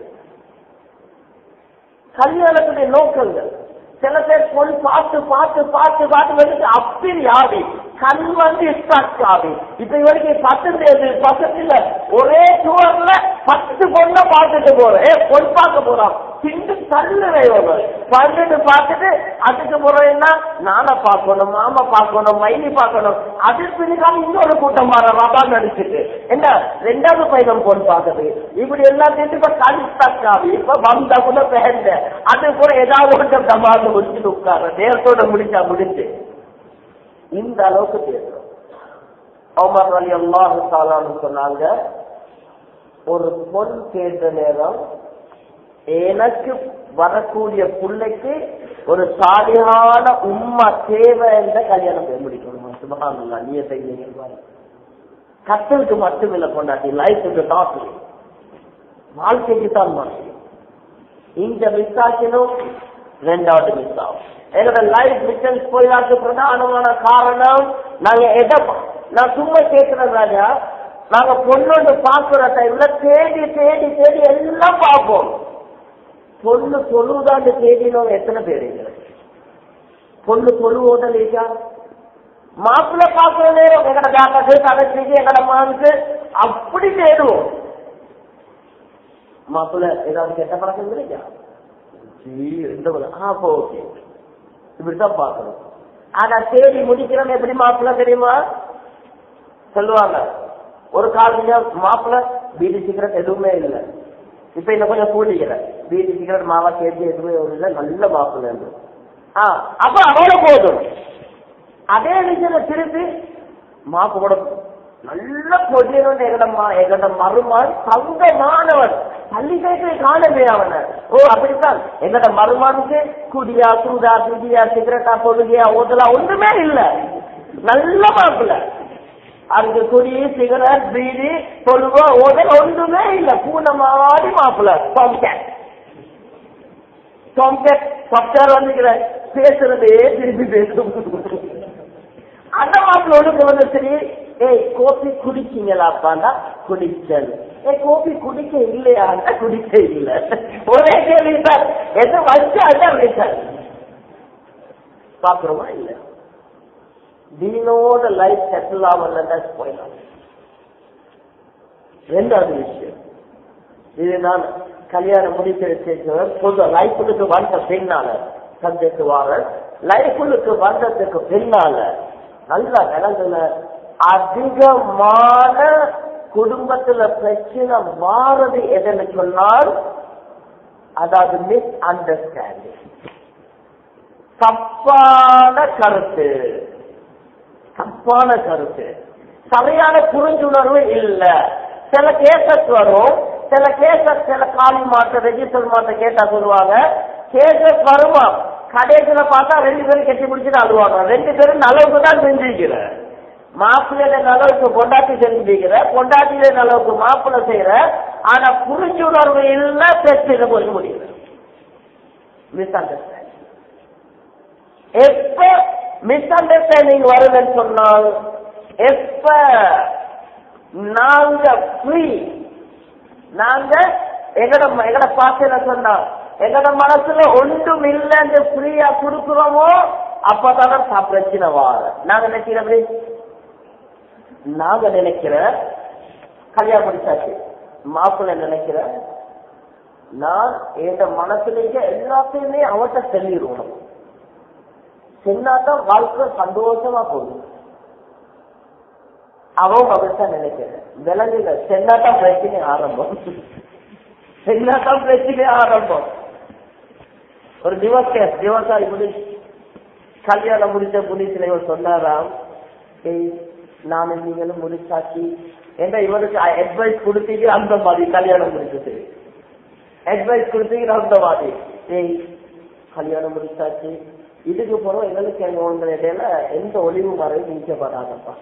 கல்யாணத்துடைய நோக்கங்கள் சில பேர் பொண்ணு பார்த்து பார்த்து பார்த்து பார்த்து வந்து அப்படி ஆவி கண் வந்து ஸ்டாக் ஆவி இப்ப இவருக்கு பத்து தேதி பக்கத்துல ஒரே டூர்ல பத்து பொண்ணை பார்த்துட்டு போறேன் ஏ, பொன் பார்க்க போறான் பிண்டு தள்ளுறேன் பன்னெண்டு பார்த்துட்டு அதுக்கு போறேன்னா நானை பார்க்கணும் மாமா பார்க்கணும் மைனி பார்க்கணும் அது பின்னாடி இன்னொரு கூட்டம் வர ரபா நடிச்சுட்டு என்ன ரெண்டாவது பையன் பொன் பார்க்குது இப்படி எல்லாத்தையும் இப்ப கண் ஸ்டாக் ஆவி இப்ப வந்தா கூட பேண்ட அது கூட ஏதாவது ஒரு டமாந்து முடிச்சுட்டு உட்கார நேரத்தோட முடிச்சா முடிஞ்சு இந்த அளவுக்கு பேசுறோம் அவமர் அலி அல்லாஹு தாலான்னு சொன்னாங்க ஒரு பொன் கேட்ட நேரம் எனக்கு வரக்கூடிய பிள்ளைக்கு ஒரு சாலியான உம்மா தேவை என்ற கல்யாணம் போய் முடிக்கணும் சுபகானந்தா நீ செய்ய கத்தலுக்கு மட்டுமில்லை கொண்டாட்டி லைஃபுக்கு டாப் வாழ்க்கைக்கு தான் மாற்றி இந்த மிஸ் ஆக்கணும் ரெண்டாவது மிஸ் ஆகும் என்னோட லைஃப் மிஷன்ஸ் போயிடாக்கு பிரதானமான காரணம் நாங்க எதை நான் சும்மா கேட்கிறேன் ராஜா நாங்க பொண்ணு பாக்குற டைம்ல தேடி தேடி தேடி எல்லாம் பார்ப்போம் பொண்ணு தொழுதாண்டு தேடினோம் எத்தனை பேர் பொண்ணு தொழுவோட இல்லையா மாப்பிள்ள பாக்குற நேரம் எங்கட தாத்தாக்கு தகச்சிக்கு எங்கட மானுக்கு அப்படி தேடுவோம் மாப்பிள்ள ஏதாவது கெட்ட பழக்கம் இல்லையா இந்த அப்போ ஓகே இப்படித்தான் பார்க்கணும் ஆனா தேடி முடிக்கிறோம் எப்படி மாப்பிள்ள தெரியுமா சொல்லுவாங்க ஒரு காலத்துல மாப்பிள்ள பீடி சிகரெட் எதுவுமே இல்லை இப்ப இன்னும் கொஞ்சம் கூடிக்கிற பீடி சிகரெட் மாவா கேட்டு எதுவுமே ஒரு இல்லை நல்ல மாப்பிள்ள இருந்து ஆ அப்ப அவ்வளவு போதும் அதே விஷயம் திருப்பி மாப்பு கூட நல்ல பொடியனும் எங்கடம்மா எங்கட மருமான் தங்கமானவன் பள்ளி கேட்டு காணவே அவனை ஓ அப்படித்தான் எங்கட மருமானுக்கு குடியா சூடா குடியா சிகரெட்டா பொழுகையா ஓதலா ஒன்றுமே இல்ல நல்ல மாப்பிள்ள அங்க குடி சிகரெட் பீடி பொழுவா ஓதல் ஒன்றுமே இல்ல பூனை மாதிரி மாப்பிள்ள டாம்கேட் டாம்கேட் சாப்ட்வேர் வந்துக்கிற பேசுறதே திருப்பி பேசும் அந்த மாப்பிள்ள ஒழுங்கு வந்து சரி ஏய் கோபி குடிச்சீங்களாப்பாண்டா குடிச்சல் ஏய் கோபி குடிக்க இல்லையாண்டா குடிக்க இல்ல ஒரே கேள்வி சார் எது வச்சு அதான் சார் பாக்குறோமா இல்ல தீனோட லைஃப் செட்டில் ஆகலன்னா போயிடலாம் ரெண்டாவது விஷயம் இது நான் கல்யாணம் முடிக்கிறேன் பொது லைஃபுக்கு வந்த பின்னால சப்ஜெக்ட் வார லைஃபுக்கு வந்ததுக்கு பின்னால நல்ல நிலங்குல அதிகமான குடும்பத்துல பிரச்சனை மாறது எதுன்னு சொன்னால் அதாவது மிஸ் அண்டர்ஸ்டாண்டிங் தப்பான கருத்து தப்பான கருத்து சரியான புரிஞ்சுணர்வு இல்ல சில கேசஸ் வரும் சில கேசஸ் சில காலி மாட்ட ரெஜிஸ்டர் மாட்ட கேட்டா சொல்லுவாங்க கேசஸ் வருமா கடைசியில பார்த்தா ரெண்டு பேரும் கெட்டி பிடிச்சிட்டு அழுவாங்க ரெண்டு பேரும் நலவுக்கு தான் செஞ்சிருக்கிற மாப்பிள்ளைய நலவுக்கு பொண்டாட்டி செஞ்சிருக்கிற பொண்டாட்டியில நலவுக்கு மாப்பிள்ளை செய்யற ஆனா புரிஞ்சுணர்வு இல்ல பிரச்சனை போய் முடியல மிஸ் அண்டர்ஸ்டாண்டிங் எப்ப மிஸ் அண்டர்ஸ்டாண்டிங் வருதுன்னு சொன்னால் எப்ப நாங்க ஃப்ரீ நாங்க எங்கட எங்கட பாசையில சொன்னா எங்கட மனசுல ஒன்றும் இல்லைன்னு ஃப்ரீயா கொடுக்குறோமோ அப்பதான் பிரச்சனை வார நாங்க நினைக்கிறோம் நாங்க நினைக்கிற கல்யாணம் முடிச்சாச்சு மாப்பிள்ளை நினைக்கிற நான் என் மனசுலேயே எல்லாத்தையுமே அவட்ட சொல்லிடுவோம் சென்னாதான் வாழ்க்கை சந்தோஷமா போகுது அவங்க அப்படித்தான் நினைக்கிறேன் விலங்குல சென்னாதான் பிரச்சனை ஆரம்பம் சென்னாதான் பிரச்சனை ஆரம்பம் ஒரு டிவோர்ஸ் கேஸ் டிவோர்ஸ் ஆகி முடி கல்யாணம் முடிச்ச புலிசில இவர் சொன்னாராம் ஏய் நானும் நீங்களும் முடிச்சாச்சு என்ற இவருக்கு அட்வைஸ் கொடுத்தீங்க அந்த மாதிரி கல்யாணம் முடிச்சது அட்வைஸ் கொடுத்தீங்க அந்த மாதிரி ஏய் கல்யாணம் முடிச்சாச்சு இதுக்கு பிறகு எங்களுக்கு எங்க உங்க இடையில எந்த ஒளிவு மறைவும் நீக்கப்படாதப்பா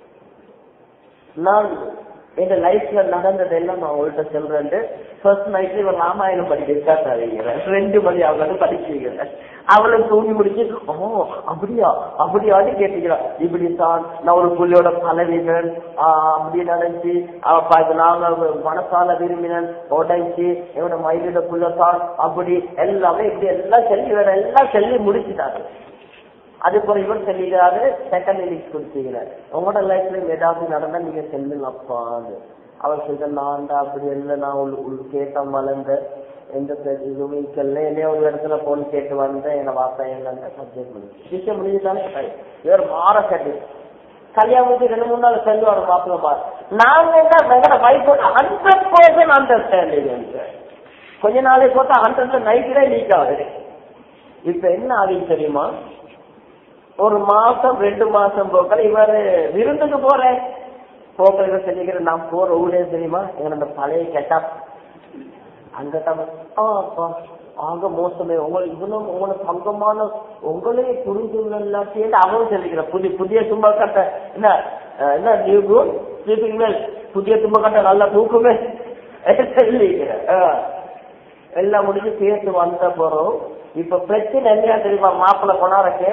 நான் எங்க லைஃப்ல நடந்ததெல்லாம் நான் உங்கள்கிட்ட சொல்றேன் ஃபர்ஸ்ட் நைட்ல இவன் ராமாயணம் படிக்கிறா தருகிறேன் ரெண்டு மணி அவளுக்கு படிச்சுக்கிறேன் அவளும் தூங்கி முடிச்சு ஓ அப்படியா அப்படியான்னு கேட்டுக்கிறான் இப்படித்தான் நான் ஒரு புள்ளியோட பலவீனன் ஆஹ் அப்படி நினைச்சு அவ ப- நாங்க மனசால விரும்பினன் உடைச்சு என்னோட மயிலோட புள்ளத்தான் அப்படி எல்லாமே இப்படி எல்லாம் சொல்லி வேற எல்லாம் சொல்லி முடிச்சுட்டாரு அதுக்கு இவர் சொல்லிக்கிறாரு செகண்ட் இன்னிங்ஸ் கொடுத்தீங்கிறார் உங்களோட லைஃப்ல ஏதாவது நடந்தா நீங்க செல்லுங்க அப்பான்னு அவர் சொல்ற நான் தான் அப்படி இல்லை நான் உள் உள் கேட்ட வளர்ந்த எந்த பெ- இதுவும் இல்லை என்னைய ஒரு இடத்துல போன் கேட்டு வந்தேன் என்ன வார்த்தை என்னன்னு சப்ஜெக்ட் முடிஞ்சு விஷயம் முடிஞ்சுதானே இவர் மாற கட்டி கல்யாணத்துக்கு ரெண்டு மூணு நாள் செல்லுவார் மாப்பிள்ள மாறு நாங்க தான் எங்களோட வைஃபோட ஹண்ட்ரட் பர்சன்ட் அண்டர்ஸ்டாண்டிங் கொஞ்ச நாளைக்கு பார்த்தா ஹண்ட்ரட்ல நைட்டு லீக் ஆகுது இப்ப என்ன ஆகுது தெரியுமா ஒரு மாசம் ரெண்டு மாசம் போக்கல இவர் விருந்துக்கு போறேன் போக்கல இவர் சொல்லிக்கிற நான் போற ஊரே தெரியுமா எங்க அந்த பழைய கெட்டா அங்க அப்பா ஆக மோசமே உங்களுக்கு இவனும் உங்களை தங்கமான உங்களே புரிஞ்சுள்ளாச்சு அவனும் சொல்லிக்கிற புதிய புதிய தும்ப கட்ட என்ன அஹ், என்ன நியூ குட் ஸ்லீப்பிங் வெல் புதிய தும்ப கட்ட நல்லா தூக்குமே சொல்லிக்கிற அஹ். எல்லாம் முடிஞ்சு சேர்த்து வந்த போறோம் இப்ப பிரச்சனை என்ன தெரியுமா மாப்பிள்ள கொண்டாடக்கு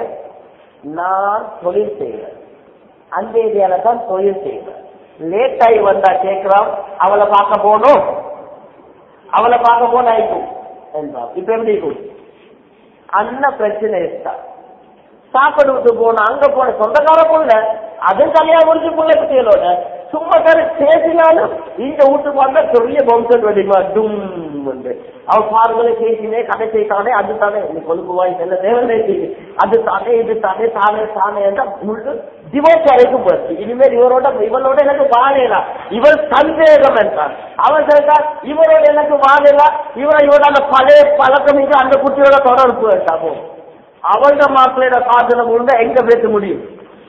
நான் தொழில் செய்வேன் அந்த ஏரியால தான் தொழில் செய்வேன் லேட் ஆகி வந்தா கேட்கிறான் அவளை பார்க்க போகணும் அவளை பார்க்க போன ஆயிக்கும் என்றான் இப்ப எப்படி இருக்கும் அண்ண பிரச்சனை இருக்கா சாப்பாடு விட்டு போன அங்க போன சொந்தக்கார புள்ள அதுவும் கல்யாணம் முடிச்சு புள்ள குட்டிகளோட சும்மா பேரு பேசினாலும் இந்த வீட்டுக்கு வந்தா பெரிய பம்சன் வெடிமா டும் வந்து அவ பாருங்களே பேசினே கதை செய்தானே அது தானே நீ கொழுப்பு வாங்கி செல்ல தேவையில்லை அது தானே இது தானே தானே தானே என்ற முழு டிவோர்ஸ் வரைக்கும் போச்சு இனிமேல் இவரோட இவனோட எனக்கு வாழலாம் இவர் சந்தேகம் என்றான் அவன் சொல்றான் இவரோட எனக்கு வாழலாம் இவன் இவரோட அந்த பழைய பழக்கம் இங்க அந்த குட்டியோட தொடர்பு வேண்டாமோ அவளோட மாப்பிள்ளையோட காதல முழுந்த எங்க பேச முடியும்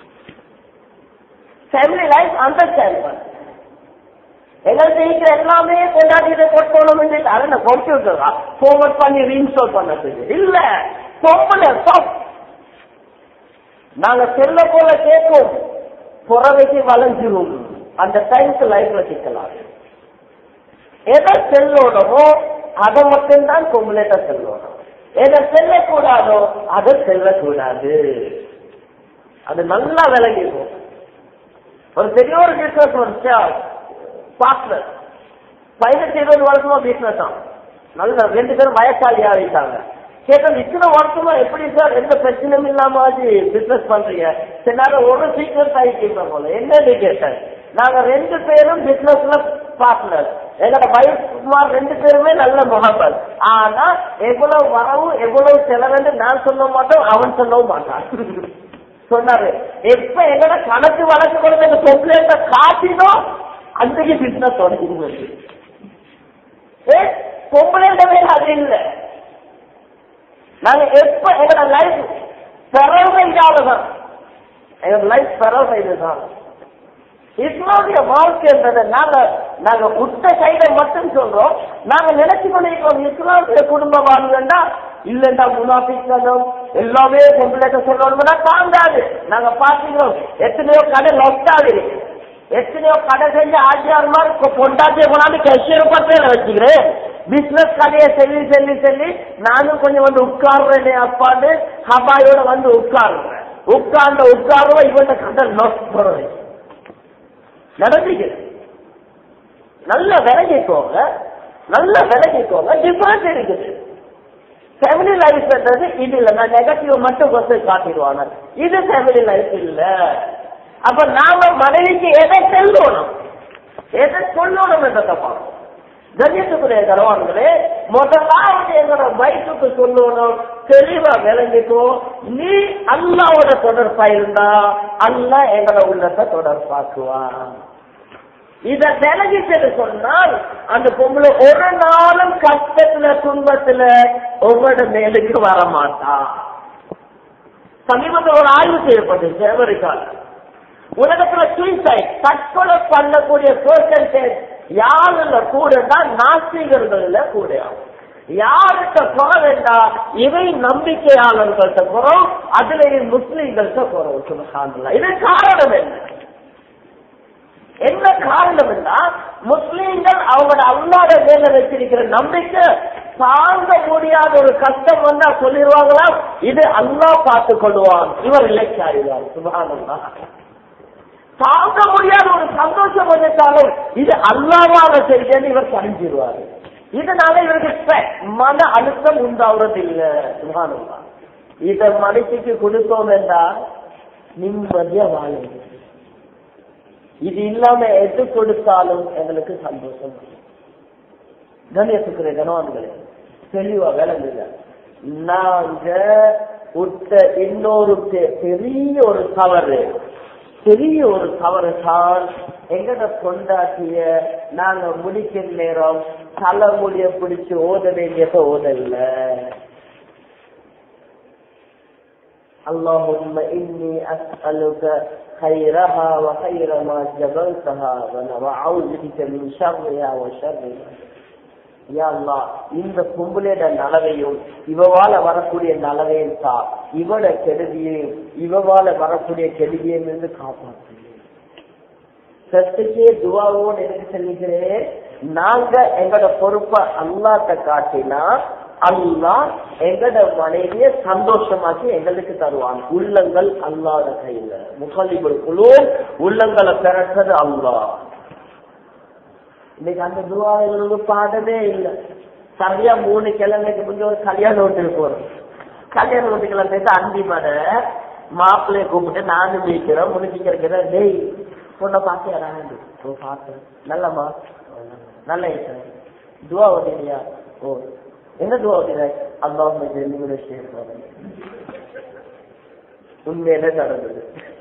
ஃபேமிலி லைஃப் அண்டர்ஸ்டாண்ட் பண்ண எங்களுக்கு இருக்கிற எல்லாமே கொண்டாடி கொட்டணும் அதை கம்ப்யூட்டர் ஃபார்வர்ட் பண்ணி ரீஇன்ஸ்டால் பண்ணதுக்கு இல்ல பொம்பளை soft. நாங்க செல்ல போல கேட்கும் புறவைக்கு வளைஞ்சிரும் அந்த டைம்க்கு லைஃப்ல சிக்கலாம் எதை செல்லோடமோ அதை மட்டும்தான் பொம்பளைட்ட செல்லணும் எதை செல்லக்கூடாதோ அதை செல்லக்கூடாது அது நல்லா விளங்கிடும் ஒரு பெரிய ஒரு பிசினஸ் வந்துச்சா பார்ட்னர் பதினெட்டு இருபது வருஷமா பிசினஸ் தான் நல்ல ரெண்டு பேரும் வயசாளி ஆகிட்டாங்க கேட்டது இத்தனை வருஷமா எப்படி சார் எந்த பிரச்சனையும் இல்லாம பிசினஸ் பண்றீங்க சரி நாங்க ஒரு சீக்கிரம் ஆகிட்டீங்க போல என்னன்னு கேட்டேன் நாங்க ரெண்டு பேரும் பிசினஸ்ல பார்ட்னர் எங்களோட வயசு சுமார் ரெண்டு பேருமே நல்ல முகப்பல் ஆனா எவ்வளவு வரவு எவ்வளவு செலவுன்னு நான் சொல்ல மாட்டோம் அவன் சொல்லவும் மாட்டான் சொன்னாரு எப்ப எங்கட கணக்கு வழக்கு கொடுத்த இந்த பொம்பளைட்ட காட்டினோ அன்றைக்கு பிசினஸ் தொடங்கி ஏ பொம்பளைன்ற வேலை அது இல்லை நாங்க எப்ப எங்களோட லைஃப் பெறவைதான் எங்களோட லைஃப் பெறவை இதுதான் இஸ்லாமிய வாழ்க்கைன்றது நாங்க நாங்க உத்த சைடை மட்டும் சொல்றோம் நாங்க நினைச்சு கொண்டிருக்கிறோம் இஸ்லாமிய குடும்ப வாழ்வுன்னா இல்லண்டா முனாபிக்கணும் எல்லாமே பொம்பளைக்க சொல்லணும்னா தாங்காது நாங்க பாத்துக்கிறோம் எத்தனையோ கடை லொஸ்டாது இருக்கு எத்தனையோ கடை செஞ்சு ஆச்சியார் மாதிரி பொண்டாட்டிய கொண்டாந்து கஷியர் பத்தியில வச்சுக்கிறேன் பிசினஸ் கடையை சொல்லி சொல்லி சொல்லி நானும் கொஞ்சம் வந்து உட்கார்றேனே அப்பான்னு ஹபாயோட வந்து உட்காருறேன் உட்கார்ந்த உட்காருவோம் இவன் கடை லொஸ் போறேன் நடந்துக்குது நல்ல விலகிக்கோங்க நல்ல விலகிக்கோங்க டிஃபரன்ஸ் இருக்குது ஃபேமிலி லைஃப்ன்றது இது இல்ல நான் நெகட்டிவ் மட்டும் கொஸ்டின் காட்டிடுவாங்க இது ஃபேமிலி லைஃப் இல்ல அப்ப நாம மனைவிக்கு எதை சொல்லணும் எதை சொல்லணும் என்றதை பார்க்கணும் கண்ணியத்துக்குரிய கனவான்களே முதலாவது எங்களோட வயிற்றுக்கு சொல்லணும் தெளிவா விளங்கிக்கோ நீ அல்லாவோட தொடர்பா இருந்தா அல்லா எங்களோட உள்ளத்தை தொடர்பாக்குவான் இத விலகிட்டு சொன்னால் அந்த பொம்பளை ஒரு நாளும் கஷ்டத்துல துன்பத்துல உங்களோட மேலுக்கு வர மாட்டா சமீபத்தில் ஒரு ஆய்வு செய்யப்பட்டுச்சு அமெரிக்கால உலகத்துல சூசைட் தற்கொலை பண்ணக்கூடிய பெர்சன்டேஜ் யாருல கூட தான் நாஸ்திகர்கள்ல கூட யார்கிட்ட குறை வேண்டா இவை நம்பிக்கையாளர்கள்ட்ட குறம் அதுலேயும் முஸ்லீம்கள்ட்ட குறவு சுபகானல்லா இது காரணம் என்ன என்ன காரணம் என்ன முஸ்லீம்கள் அவங்களோட அல்லாத மேல வச்சிருக்கிற நம்பிக்கை தாங்க முடியாத ஒரு கஷ்டம் வந்தா சொல்லிடுவாங்களா இது அல்லா பார்த்துக் கொள்வான் இவர் இலக்காரிவார் சுபகானல்லா தாங்க முடியாத ஒரு சந்தோஷம் வந்துட்டாலும் இது அல்லாவாக செய்தேன்னு இவர் தெரிஞ்சிருவாரு இதனால இவருக்கு stress, மன அழுத்தம் உண்டாவது இல்லை சுகானந்தா இத மனுஷிக்கு கொடுத்தோம் என்றால் நிம்மதியா வாழும் இது இல்லாம எது கொடுத்தாலும் எங்களுக்கு சந்தோஷம் கணியத்துக்குரிய கனவான்களே தெளிவா விளங்குங்க நாங்க உட்ட இன்னொரு பெ- பெரிய ஒரு தவறு பெரிய ஒரு தவறு தான் எங்கட கொண்டாட்டிய நாங்க முடிக்கிற நேரம் தலைமுடிய பிடிச்சு ஓத வேண்டியத ஓதல்ல اللهم إني أسألك خيرها وخير ما جبلتها وأعوذ بك من شرها وشر ما யா அல்லாஹ், இந்த கும்பலேட நலவையும் இவவால வரக்கூடிய நலவையும் தா இவட கெடுதியையும் இவவால வரக்கூடிய கெடுதியையும் இருந்து காப்பாற்று சத்துக்கே துவாவோடு எனக்கு சொல்லிக்கிறேன் நாங்க எங்கட பொறுப்பை அல்லாட்ட காட்டினா அல்லாஹ் எங்கட மனைவிய சந்தோஷமாக்கி எங்களுக்கு தருவான் உள்ளங்கள் அல்லாத கையில முகலிபுல் குழு உள்ளங்களை பெறட்டது அல்லாஹ் இன்னைக்கு அந்த துவாங்களுக்கு பாடவே இல்லை சரியா மூணு கிழமைக்கு முந்தைய ஒரு கல்யாண வீட்டுக்கு போறோம் கல்யாண வீட்டுக்குள்ள போயிட்டு அந்தி மட மாப்பிள்ளைய கூப்பிட்டு நானும் மீக்கிறோம் முடிச்சுக்கிறேன் டேய் பொண்ணை பார்த்து யாராண்டு ஓ பார்த்தேன் நல்லம்மா நல்ல இசை துவா ஓதினியா ஓ என்ன துவா ஓதின அல்லாஹ் ஜெல்லியோட சேர்த்து உண்மையில நடந்தது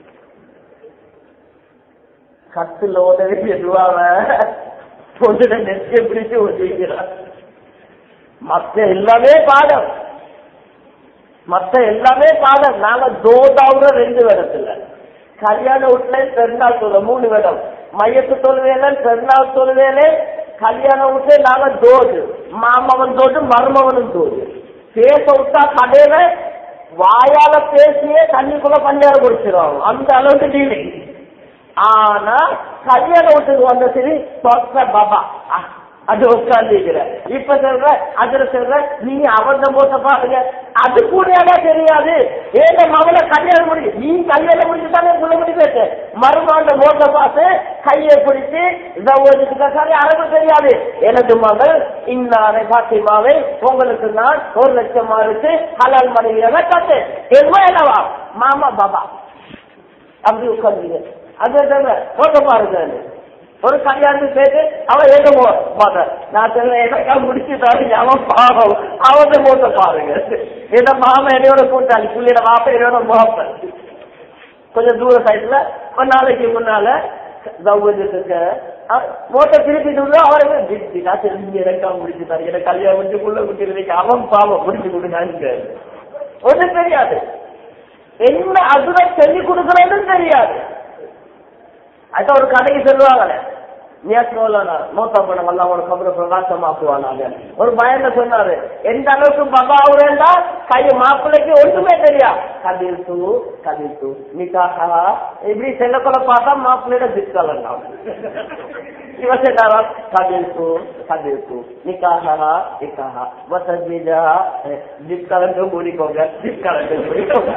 கத்துல ஓத வேண்டிய துவாவ பொண்ணுட நெச்சை பிடிச்சு ஒதுக்கிறார் மத்த எல்லாமே பாடம் மத்த எல்லாமே பாடம் நாங்க தோதாவுற ரெண்டு விடத்துல கல்யாண வீட்டுல பெருநாள் தொழு மூணு விடம் மையத்து தொழுவேல பெருநாள் தொழுவேலே கல்யாண வீட்டுல நாங்க தோது மாமவன் தோது மருமவனும் தோது பேச விட்டா கடையில வாயால பேசியே தண்ணிக்குள்ள பஞ்சார குடிச்சிருவாங்க அந்த அளவுக்கு டீலிங் ஆனா கல்யாண வீட்டுக்கு வந்த சரி சொத்த பாபா அஹ், அது உட்கார்ந்துக்கிற இப்ப சொல்ற அதுல சொல்ற நீ அவந்த மூத்த பாருங்க அது கூட தெரியாது ஏங்க மகளை கல்யாணம் முடிஞ்சு நீ கல்யாணம் முடிச்சுட்டானே புள்ள முடி பேச மருமாண்ட மூத்த பார்த்து கையை பிடிச்சு சரி அரபு தெரியாது எனது மகள் இன்னாரை பாத்திமாவை உங்களுக்கு நான் ஒரு லட்சம் மாறுச்சு ஹலால் மனைவியாக கட்டு எதுவும் என்னவா மாமா பாபா அப்படி உட்கார்ந்தீங்க அது தவிர போக பாருங்க ஒரு கல்யாணத்துக்கு போயிட்டு அவன் ஏதோ பாத்த நான் சொல்ல எனக்கா முடிச்சுட்டாரு அவன் பாவம் அவன் போட்ட பாருங்க இந்த மாமா என்னையோட கூட்டாளி புள்ளியோட மாப்ப என்னோட முகப்ப கொஞ்சம் தூர சைட்ல ஒரு நாளைக்கு முன்னால சௌகரியத்துக்கு மோட்டை திருப்பிட்டு அவருக்கு நான் தெரிஞ்சு எனக்கா முடிச்சுட்டாரு எனக்கு கல்யாணம் முடிச்சு புள்ள குட்டி அவன் பாவம் முடிச்சு கொடுங்க ஒன்றும் தெரியாது என்ன அதுல சொல்லி கொடுக்கறதுன்னு தெரியாது அதான் ஒரு கதைக்கு சொல்லுவாங்களே மூத்தா பணம் எல்லாம் ஒரு கபரை பிரகாசமாக்குவானாங்க ஒரு பயந்த சொன்னாரு எந்த அளவுக்கு பகா ஆகுறேன்டா கை மாப்பிள்ளைக்கு ஒன்றுமே தெரியா கதிர் தூ கதிர் தூ நிக்காகா இப்படி செல்லக்குள்ள பார்த்தா மாப்பிள்ளையோட திக்கலன்னா இவன் சொன்னாரா கதிர் தூ கதிர் தூ நிக்காகா நிக்காகா வசதிஜா திக்கலந்து மூடிக்கோங்க திக்கலந்து மூடிக்கோங்க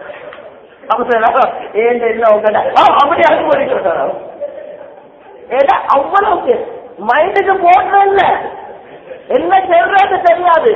ஏன் இல்ல உங்க அப்படி அது மூடிக்கிறோம் ஏன்னா அவ்வளவுக்கு மைண்டுக்கு போடுறதில்ல என்ன சொல்றது தெரியாது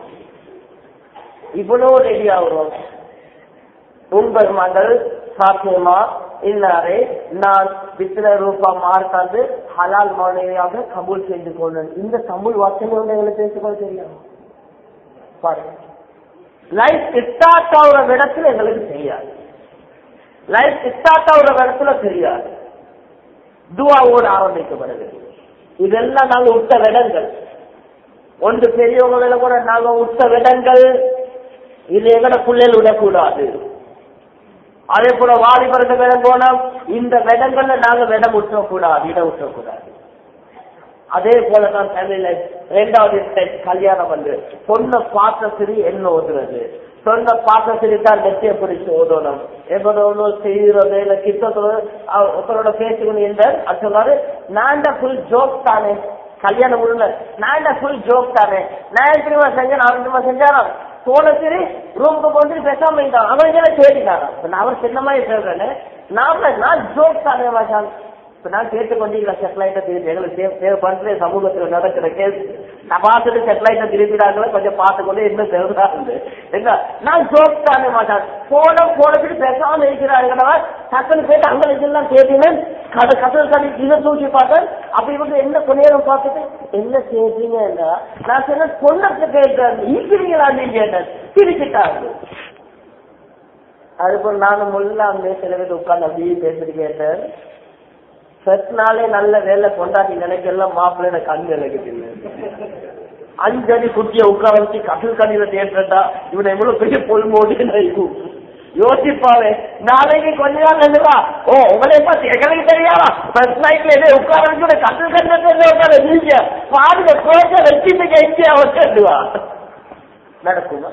இவ்வளவு ரெடி ஆகுறோம் உங்கள் மகள் சாத்தியமா இல்லாரே நான் வித்திர ரூபா மார்க்காந்து ஹலால் மனைவியாக கபூல் செய்து கொண்டேன் இந்த தமிழ் வாசனை எங்களுக்கு பேசிக்கொள்ள தெரியாது பாருங்க லைஃப் ஸ்டார்ட் ஆகுற இடத்துல எங்களுக்கு தெரியாது லைஃப் ஸ்டார்ட் ஆகுற இடத்துல தெரியாது துவாவோடு ஆரம்பிக்கப்படுது இதெல்லாம் நாங்க விட்ட விடங்கள் ஒன்று பெரியவங்க வேலை கூட நாங்க விட்ட விடங்கள் இது எங்கட பிள்ளைகள் விடக்கூடாது அதே போல வாலிபர்கள் வேலை போனா இந்த விடங்கள்ல நாங்க விடம் விட்டக்கூடாது இடம் விட்டக்கூடாது அதே போலதான் ஃபேமிலி லைஃப் ரெண்டாவது ஸ்டெப் கல்யாணம் வந்து பொண்ணை பார்த்த சரி என்ன ஓதுறது சொன்ன பார்த்த சரி தான் நெத்திய பிடிச்சு ஓதணும் எவ்வளவு செய்யறது இல்ல கிட்டத்தோட ஒருத்தரோட பேசுக்கணும் இந்த அது சொன்னாரு நான் ஃபுல் ஜோக் தானே கல்யாணம் உள்ள நான் ஃபுல் ஜோக் தானே நான் தெரியுமா செஞ்சேன் அவன் தெரியுமா செஞ்சாரா போன சரி ரூமுக்கு போட்டு பேசாம இருந்தான் அவன் என்ன கேட்டினாரா நான் அவர் சின்ன மாதிரி சொல்றேன்னு நாம நான் ஜோக் தானே மாஷான் இப்ப நான் கேட்டுக்கொண்டீங்களா செட்டலைட்ட திருப்பி எங்களுக்கு தேவை- தேவைப்படுற சமூகத்தில் நடக்கிற கேஸ் நான் பார்த்துட்டு செட்டலைட்ட திருப்பிடாங்களே கொஞ்சம் பார்த்துக்கொண்டு என்ன தேவைதான் என்ன நான் ஜோக் தானே மாட்டான் போன போனதுக்கு பேசாம இருக்கிறாங்க டக்குன்னு போயிட்டு அங்க இதெல்லாம் கேட்டீங்கன்னு கதை கதை கதை இதை தூக்கி பார்த்தேன் அப்ப இவங்க என்ன கொஞ்ச நேரம் பார்த்துட்டு என்ன செய்றீங்க நான் சொன்ன பொண்ணத்தை கேட்டேன் ஈக்கிறீங்களா நீங்க கேட்டேன் சிரிச்சுட்டாங்க அதுபோல் நானும் முல்லாம் சில பேர் உட்கார்ந்து அப்படியே பேசிட்டு கேட்டேன் ஃபர்ஸ்ட் நாளே நல்ல வேலை கொண்டாடி நினைக்கலாம் மாப்பிள்ளை கண் நினைக்குது அஞ்சடி குட்டிய உட்கார வச்சு கட்டில் கண்ணில தேட்டா இவனை எவ்வளவு பெரிய பொல் மோடி நினைக்கும் யோசிப்பாவே நாளைக்கு கொஞ்ச நாள் நின்றுவா ஓ உங்களை பார்த்து எங்களுக்கு தெரியாதா ஃபர்ஸ்ட் நைட்ல இதே உட்கார வச்சு கட்டில் கண்ணில உட்கார நீங்க பாருங்க கோச்ச வச்சுட்டு எங்கே வச்சுடுவா நடக்குமா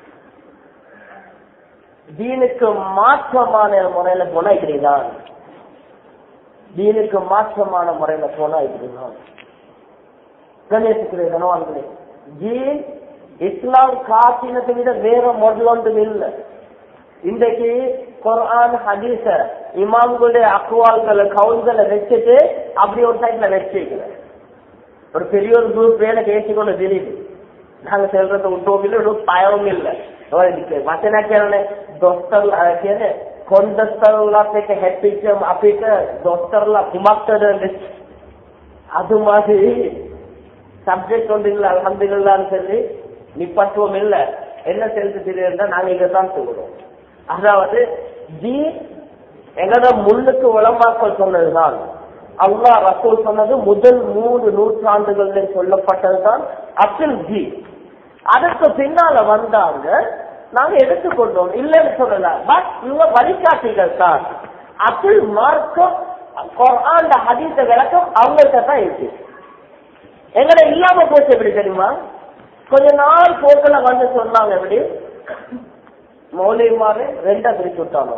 தீனுக்கு மாற்றமான முறையில போனா இப்படிதான் தீனுக்கு மாற்றமான முறையில போனா இப்படிதான் கணேசுக்குரிய கனவான்களே ஜீன் இஸ்லாம் காட்டினதை விட வேற மாடல் ஒன்றும் இல்லை இன்றைக்கு குர்ஆன் ஹதீஸ இமாம்களுடைய அக்குவால்களை கவுல்களை வச்சுட்டு அப்படி ஒரு சைட்ல வச்சிருக்கிறேன் ஒரு பெரிய ஒரு குரூப் வேலை பேசிக்கொண்டு தெரியுது நாங்க சொல்றது உண்டவும் இல்லை ஒரு பயமும் இல்லை වචන කියන්නේ දොස්තරලා කියන්නේ කොන්දස්තරලාත් එක්ක හැප්පිච්ච අපිට දොස්තරලා කුමක්ද அது மாதிரி சப்ஜெக்ட் ஒன்று இல்லை அலமதுல்லான்னு சொல்லி நிப்பட்டுவம் இல்லை என்ன செலுத்து தெரியுதுன்னா நாங்க இதைத்தான் சொல்லுவோம் அதாவது ஜி எங்கட முன்னுக்கு உளமாக்கல் சொன்னதுதான் அல்லாஹ் ரசூல் சொன்னது முதல் மூணு நூற்றாண்டுகள்ல சொல்லப்பட்டதுதான் அப்துல் ஜி அதுக்கு பின்னால வந்தாங்க நாங்க எடுத்துக்கொண்டோம் இல்லைன்னு சொல்லல பட் இவங்க வழிகாட்டிகள் தான் அப்துல் மார்க்கம் குர்ஆன் ஹதீஸ விளக்கம் அவங்கள்ட்ட தான் இருக்கு எங்களை இல்லாம போச்சு எப்படி தெரியுமா கொஞ்ச நாள் போக்குல வந்து சொன்னாங்க எப்படி மௌலிமாரு ரெண்டா பிரிச்சு விட்டாங்க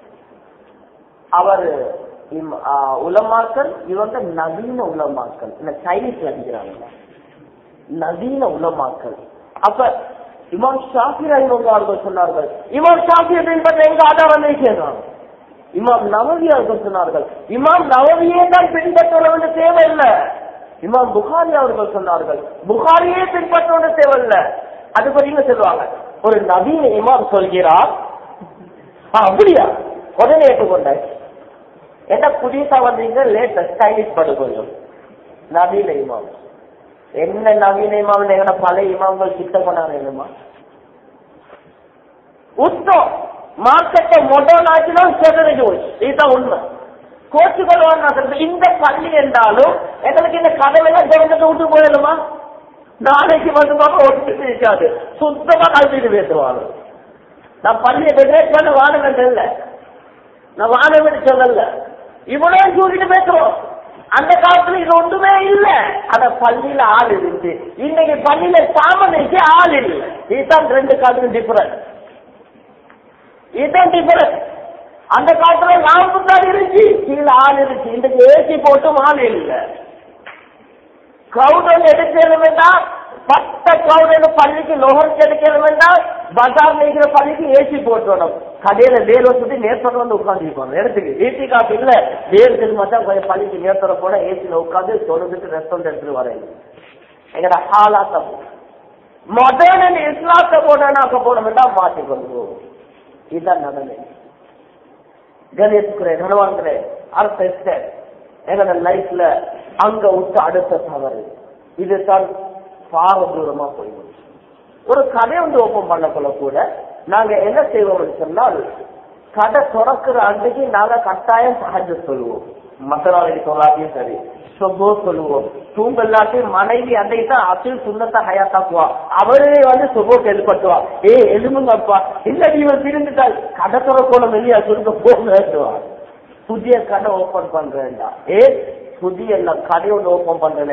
அவர் உலமாக்கள் இவங்க நவீன உலமாக்கள் இந்த சைனீஸ்ல அடிக்கிறாங்க நவீன உலமாக்கள் அப்ப இமாம் ஷாஃபி ரஹிமல்லார்கள் சொன்னார்கள் இமாம் ஷாஃபி பின்பற்ற எங்க ஆதாரம் செய்யறாங்க இமாம் நவவி அவர்கள் சொன்னார்கள் இமாம் நவவியே தான் பின்பற்ற வேண்டிய தேவையில்லை இமாம் புகாரி அவர்கள் சொன்னார்கள் புகாரியே பின்பற்ற வேண்டிய தேவையில்லை அது பத்தி சொல்லுவாங்க ஒரு நவீன இமாம் சொல்கிறார் ஆ, அப்படியா உடனே ஏற்றுக்கொண்டேன் என்ன புதுசா வந்தீங்க லேட்டஸ்ட் ஸ்டைலிஷ் படு கொஞ்சம் நவீன இமாம் என்ன நவீன இமாம் எங்கட பழைய இமாம்கள் கிட்ட கொண்டாங்க என்னமா உத்தம் மார்க்கெட்டை மொடர்ன் ஆச்சுன்னா சொல்றது இதுதான் உண்மை கோச்சுக்கொள்வாங்க நான் சொல்றேன். இந்த பள்ளி என்றாலும் எங்களுக்கு இந்த கதவெல்லாம் திறந்துட்டு விட்டு போயிடணுமா நாளைக்கு வந்து பார்க்க ஒட்டு இருக்காது சுத்தமா கல்விட்டு பேசுவாங்க நான் பள்ளியை டெக்கரேட் பண்ண வானவன் இல்ல நான் வானவன் சொல்லல இவ்வளவு தூக்கிட்டு பேசுறோம் அந்த காலத்துல இது ஒன்றுமே இல்ல ஆனா பள்ளியில ஆள் இருந்துச்சு இன்னைக்கு பள்ளியில சாமன் இருக்கு ஆள் இல்லை இதுதான் ரெண்டு காலத்துக்கும் டிஃபரன்ஸ் இதுதான் டிஃபரன்ஸ் அந்த காலத்துல லாம்பு தான் இருந்துச்சு கீழே ஆள் இருந்துச்சு இன்றைக்கு ஏசி போட்டும் ஆள் இல்லை கவுடன் எடுக்கணும் வேண்டாம் பத்த கவுடன் பள்ளிக்கு லோகருக்கு எடுக்கணும் வேண்டாம் பஜார் இருக்கிற பள்ளிக்கு ஏசி போட்டுடணும் கடையில வேர் வச்சுட்டு நேர்த்தரம் வந்து உட்காந்துருப்பாங்க இடத்துக்கு ஏசி காப்பு இல்ல வேர் திரும்ப தான் கொஞ்சம் பள்ளிக்கு நேர்த்தரம் போட ஏசியில உட்காந்து தொழுதுட்டு ரெஸ்டாரண்ட் எடுத்துட்டு வரேன் எங்கட ஹாலாத்த மொடர்ன் இஸ்லாத்த போனாக்க போன வேண்டாம் மாற்றிக்கொள்வோம் இதுதான் நடந்தது கணேசுக்குறே கனவான்களே அரச எங்களோட லைஃப்ல அங்க விட்டு அடுத்த தவறு இதுதான் பார தூரமா போயிடும் ஒரு கடை வந்து ஓப்பன் பண்ணக்குள்ள கூட நாங்க என்ன செய்வோம்னு சொன்னால் கடை திறக்கிற அன்றைக்கு நாங்க கட்டாயம் சகஜ சொல்லுவோம் மற்ற நாளைக்கு சொல்லாத்தையும் சரி சொபோ சொல்லுவோம் தூங்கல்லாத்தையும் மனைவி அன்றைக்கு தான் அசில் சுண்ணத்தை ஹயாத்தாக்குவா அவரே வந்து சுபோ கேள்விப்பட்டுவா ஏ எலும்புங்கப்பா இல்ல இவன் திருந்துட்டால் கடை திறக்கணும் இல்லையா சுருக்க போங்க புதிய கடை ஓபன் பண்றேன்டா ஏ புதிய கடையோட ஓபன் பண்ற நேரம்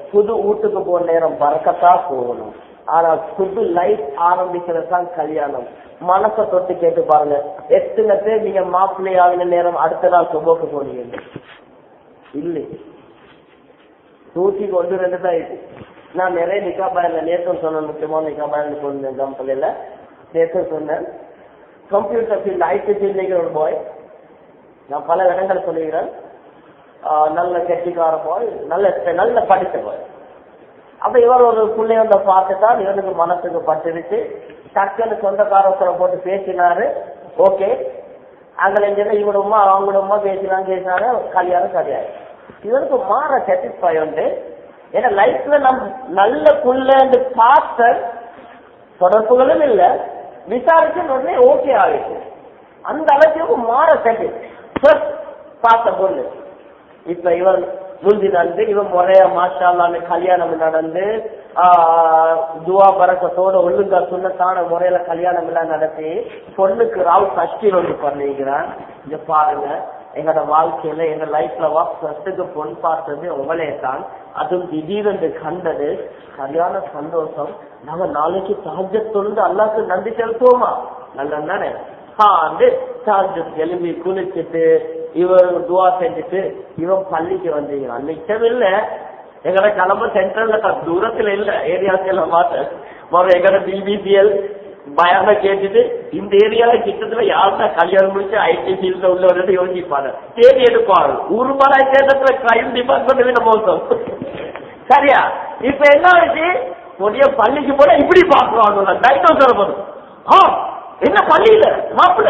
புது வீட்டுக்கு போன நேரம் பறக்கத்தா போகணும் ஆனா புது லைஃப் ஆரம்பிக்கிறது தான் கல்யாணம் மனசை தொட்டு கேட்டு பாருங்க எத்தனை பேர் நீங்க மாப்பிள்ளை ஆகின நேரம் அடுத்த நாள் சுபோக்கு போனீங்க இல்லை நூத்தி ஒன்று ரெண்டு தான் இருக்கு நான் நிறைய நிக்கா பயன்ல நேற்று சொன்னேன் முக்கியமான நிக்கா பயன் சொன்னேன் எக்ஸாம்பிள் இல்ல நேற்று சொன்னேன் கம்ப்யூட்டர் ஃபீல்ட் ஐடி ஃபீல்ட் ஒரு பாய் நான் பல இடங்கள் சொல்லுகிறேன் ஆஹ் நல்ல கெட்டிக்கார பாய் நல்ல நல்ல படித்த பாய் அப்ப இவர் ஒரு பிள்ளை வந்த பார்த்துதான் இவனுக்கு மனசுக்கு பட்டுருச்சு டக்குன்னு சொந்தக்காரத்துல போட்டு பேசினாரு ஓகே அங்கே இங்க இவட உமா அவங்களோட உமா பேசினாங்க பேசினாரு கல்யாணம் கிடையாது இவனுக்கு மாற சாட்டிஸ்ஃபை உண்டு ஏன்னா லைஃப்ல நம் நல்ல புள்ளன்னு பார்த்த தொடர்புகளும் இல்ல விசாரிச்சு உடனே ஓகே ஆகிடுச்சு அந்த அளவுக்கு மாற சாட்டிஸ் பார்த்த பொண்ணு இப்ப இவன் முந்தி நடந்து இவன் முறைய மாஷாலான்னு கல்யாணம் நடந்து ஆஹ் துவா பறக்கத்தோட ஒழுங்கா சுண்ணத்தான முறையில கல்யாணம் எல்லாம் நடத்தி பொண்ணுக்கு ராவ் கஷ்டி ஒன்று பண்ணிக்கிறான் இங்க பாருங்க எங்களோட வாழ்க்கையில எங்க லைஃப்ல ஃபர்ஸ்டுக்கு பொன் பார்த்தது உங்களே தான் அதுவும் திடீரென்று கண்டது கல்யாண சந்தோஷம் நாங்க நாளைக்கு சாஜத்தொழுந்து அல்லாக்கு நன்றி செலுத்துவோமா நல்ல தானே வந்து சார்ஜஸ் எழுப்பி குளிச்சுட்டு இவர் துவா செஞ்சுட்டு இவன் பள்ளிக்கு வந்தீங்க மிச்சம் இல்ல எங்கட கிளம்ப சென்ட்ரல்ல தூரத்துல இல்ல ஏரியாஸ்ல மாத்த மறு எங்கட பிபிசிஎல் பயான கேட்டுட்டு இந்த ஏரியால கிட்டத்துல யாருன்னா கல்யாணம் முடிச்சு ஐடி ஃபீல்ட்ல உள்ளவர்கள் யோசிப்பாங்க தேடி எடுப்பாரு உருமலை கேட்டத்துல கிரைம் டிபார்ட்மெண்ட் மோசம் சரியா இப்ப என்ன ஆச்சு உடைய பள்ளிக்கு போல இப்படி பாக்குறாங்க டைனோசர் வரும் ஆ என்ன பள்ளியில மாப்பிள்ள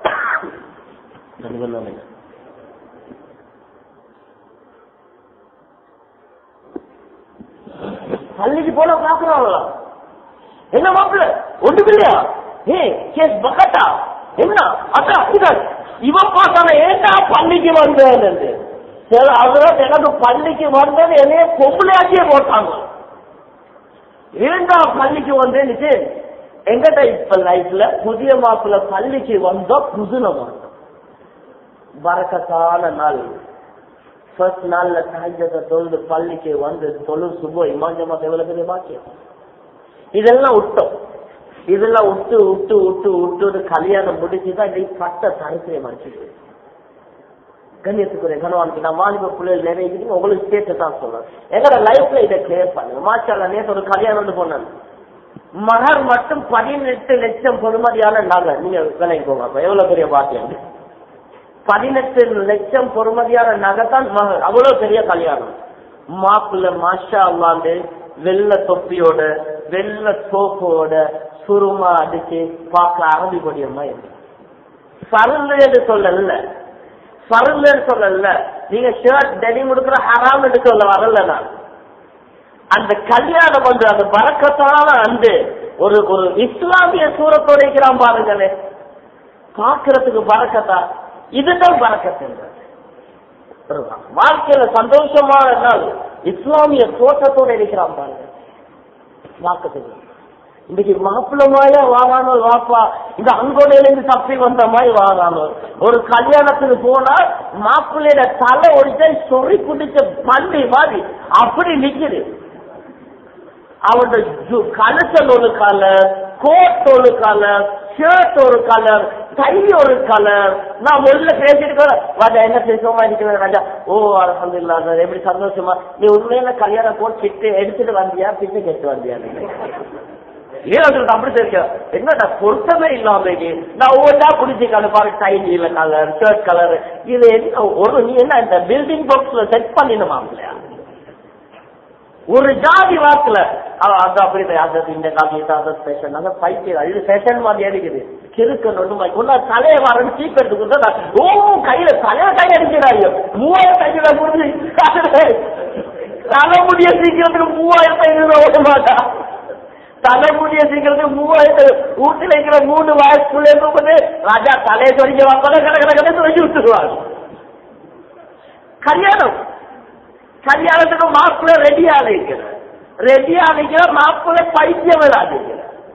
பள்ளிக்கு போல பாக்குறாங்களா என்ன மாப்பிள்ள ஒண்ணுமில்லையா ஏ கேஸ் பக்கட்டா என்ன அதான் இதான் இவன் பார்த்தான ஏண்டா பள்ளிக்கு வந்தேன் சில அதெல்லாம் எனக்கு பள்ளிக்கு வந்தது என்னைய பொம்பளையாச்சியே போட்டாங்க ஏண்டா பள்ளிக்கு வந்தேன்னு எங்கட இப்ப லைஃப்ல புதிய மாப்பிள்ள பள்ளிக்கு வந்தா புதுன மாட்டோம் வரக்கத்தான நாள் ஃபர்ஸ்ட் நாள்ல சாயந்தரத்தை தொழுது பள்ளிக்கு வந்து தொழு சுபோ இமாஞ்சமா எவ்வளவு பெரிய பாக்கியம் இதெல்லாம் விட்டோம் இதெல்லாம் விட்டு விட்டு விட்டு விட்டு கல்யாணம் முடிச்சுதான் இன்னைக்கு பட்ட தரிசனம் அடிச்சுது கண்ணியத்துக்குரிய கனவானுக்கு நான் வாலிப பிள்ளைகள் நிறைய இருக்குது உங்களுக்கு கேட்டு தான் சொல்றேன் எங்களோட லைஃப்ல இதை கிளியர் பண்ணுங்க மாச்சால நேற்று ஒரு கல்யாணம் வந்து போனேன் மகர் மட்டும் பதினெட்டு லட்சம் பொறுமதியான நகை நீங்க விலைக்கு போங்க அப்ப எவ்வளவு பெரிய பாக்கியம் பதினெட்டு லட்சம் பொறுமதியான நகை தான் மகர் அவ்வளவு பெரிய கல்யாணம் மாப்பிள்ள மாஷா அல்லாண்டு வெள்ள தொப்பியோட வெள்ள சோப்போட சுருமா அடிச்சு பார்க்க அரபி கொடியம்மா பருந்துன்னு சொல்லல பருந்துன்னு சொல்லல நீங்க ஷர்ட் டெனி முடுக்கிற ஹராம் சொல்ல வரல நான் அந்த கல்யாணம் வந்து அந்த பறக்கத்தான அந்த ஒரு ஒரு இஸ்லாமிய சூரத்தோட இருக்கிறான் பாருங்களே பாக்குறதுக்கு பறக்கத்தா இதுதான் பறக்கத்து வாழ்க்கையில சந்தோஷமான நாள் இஸ்லாமிய தோற்றத்தோட இருக்கிறான் பாருங்க வாக்கத்துக்கு இன்னைக்கு மாப்பிள்ளமாயா வாரானோ வாப்பா இந்த அங்கோடையில இருந்து தப்பி வந்த மாதிரி வாரானோ ஒரு கல்யாணத்துக்கு போனா மாப்பிள்ளையோட தலை ஒடிச்சா சொறி குடிச்ச பண்டி மாதிரி அப்படி நிக்குது அவனோட கழுத்தல் ஒரு கலர் கோட் ஒரு கலர் ஷர்ட் ஒரு கலர் டை ஒரு கலர் நான் முதல்ல பேசிட்டு ராஜா என்ன பேசுவோமா இருக்கிறேன் ராஜா ஓ அலமதுல்லா எப்படி சந்தோஷமா நீ உண்மையில கல்யாணம் போட்டு கிட்டு எடுத்துட்டு வந்தியா பின்னு கெட்டு வந்தியா ஏன் அப்படி தெரியும் என்னடா பொருத்தமே இல்லாம நான் ஒவ்வொன்றா பிடிச்சிக்கான பாரு டை நீல கலர் ஷர்ட் கலர் இது என்ன ஒரு நீ என்ன இந்த பில்டிங் பாக்ஸ்ல செட் பண்ணிடுமா இல்லையா ஒரு ஜாதி வாக்குல அது அப்படி அது இந்த காலத்துல அந்த ஃபேஷன் அந்த பைத்தியம் இது ஃபேஷன் மாதிரி இருக்குது கிறுக்க நொண்டுமா கொண்டா தலையை வரணும் சீப் எடுத்து கொடுத்தா ஓ கையில தலைய கை அடிக்கிறாங்க மூவாயிரம் கையில கொடுத்து தலைமுடிய சீக்கிரத்துக்கு மூவாயிரத்தி ஐநூறு ஓட மாட்டா தலைமுடிய சீக்கிரத்துக்கு மூவாயிரத்து வீட்டுல இருக்கிற மூணு வயசுக்குள்ள இருக்கும்போது ராஜா தலையை தொடங்கி வாங்க கடை கடை கடை தொடங்கி விட்டுருவாங்க கல்யாணம் கல்யாணத்துக்கு மாப்பிள்ள ரெடியா நிற்கிற ரெடியா நிற்கிற மாப்பிள்ள பைத்தியம் விளாடுகிற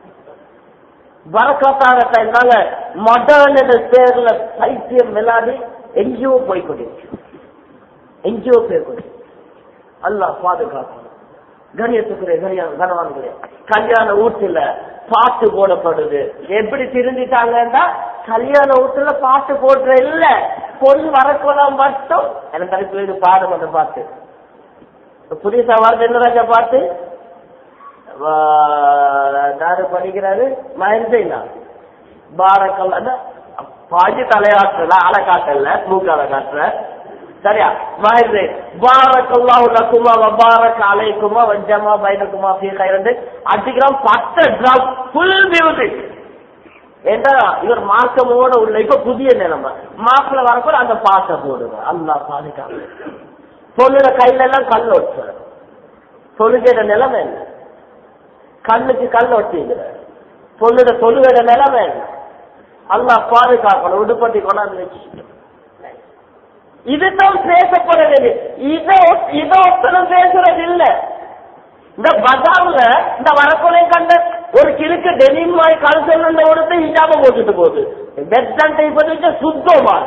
வரக்காத்தாங்க மடன் என்ற பேர்ல பைத்தியம் விளாடி எங்கேயோ போய் கொண்டிருக்கு எங்கேயோ போய் கொண்டு அல்லா பாதுகாக்கணும் கணியத்துக்குரிய கல்யாணம் கனவான்களே கல்யாண வீட்டுல பாட்டு போடப்படுது எப்படி திருந்திட்டாங்கன்னா கல்யாண வீட்டுல பாட்டு போடுற இல்ல பொண்ணு வரக்குள்ள மட்டும் எனக்கு தலைப்பு இது பாடம் அந்த பாட்டு புதுசா வருது என்ன ராஜா பாட்டு யாரு படிக்கிறாரு மகன்சைனா பாரக்கல்ல பாஜி தலையாட்டுல அலை காட்டல மூக்கால காட்டுற சரியா மகன்சை பாரக்கல்லாஹு லக்குமா வபாரக் அலைக்குமா வஜ்ஜமா பைனக்குமா ஃபீ கைரந்து அடிக்கிறோம் பத்து ட்ரம் ஃபுல் மியூசிக் ஏண்டா இவர் மார்க்கமோட உள்ள இப்ப புதிய நிலைமை மாப்பிள்ள வரப்போ அந்த பாட்டை போடுங்க அல்லா பாதுகாப்பு பொண்ணுட கையில எல்லாம் கல் ஒட்டுற தொழுகிற நிலைமை என்ன கண்ணுக்கு கல் ஒட்டிங்கிற பொண்ணுட தொழுகிற நிலைமை என்ன அல்லா பாதுகாக்கணும் உடுப்பட்டி கொண்டாந்து வச்சு இதுதான் பேசப்படுறது இதை இதை ஒருத்தரும் பேசுறது இல்ல இந்த பஜார்ல இந்த வரக்கொலை கண்ட ஒரு கிழக்கு டெனிம் மாதிரி கல்சல் ஒருத்த இல்லாம போட்டுட்டு போகுது பெட் இப்போதைக்கு சுத்தமா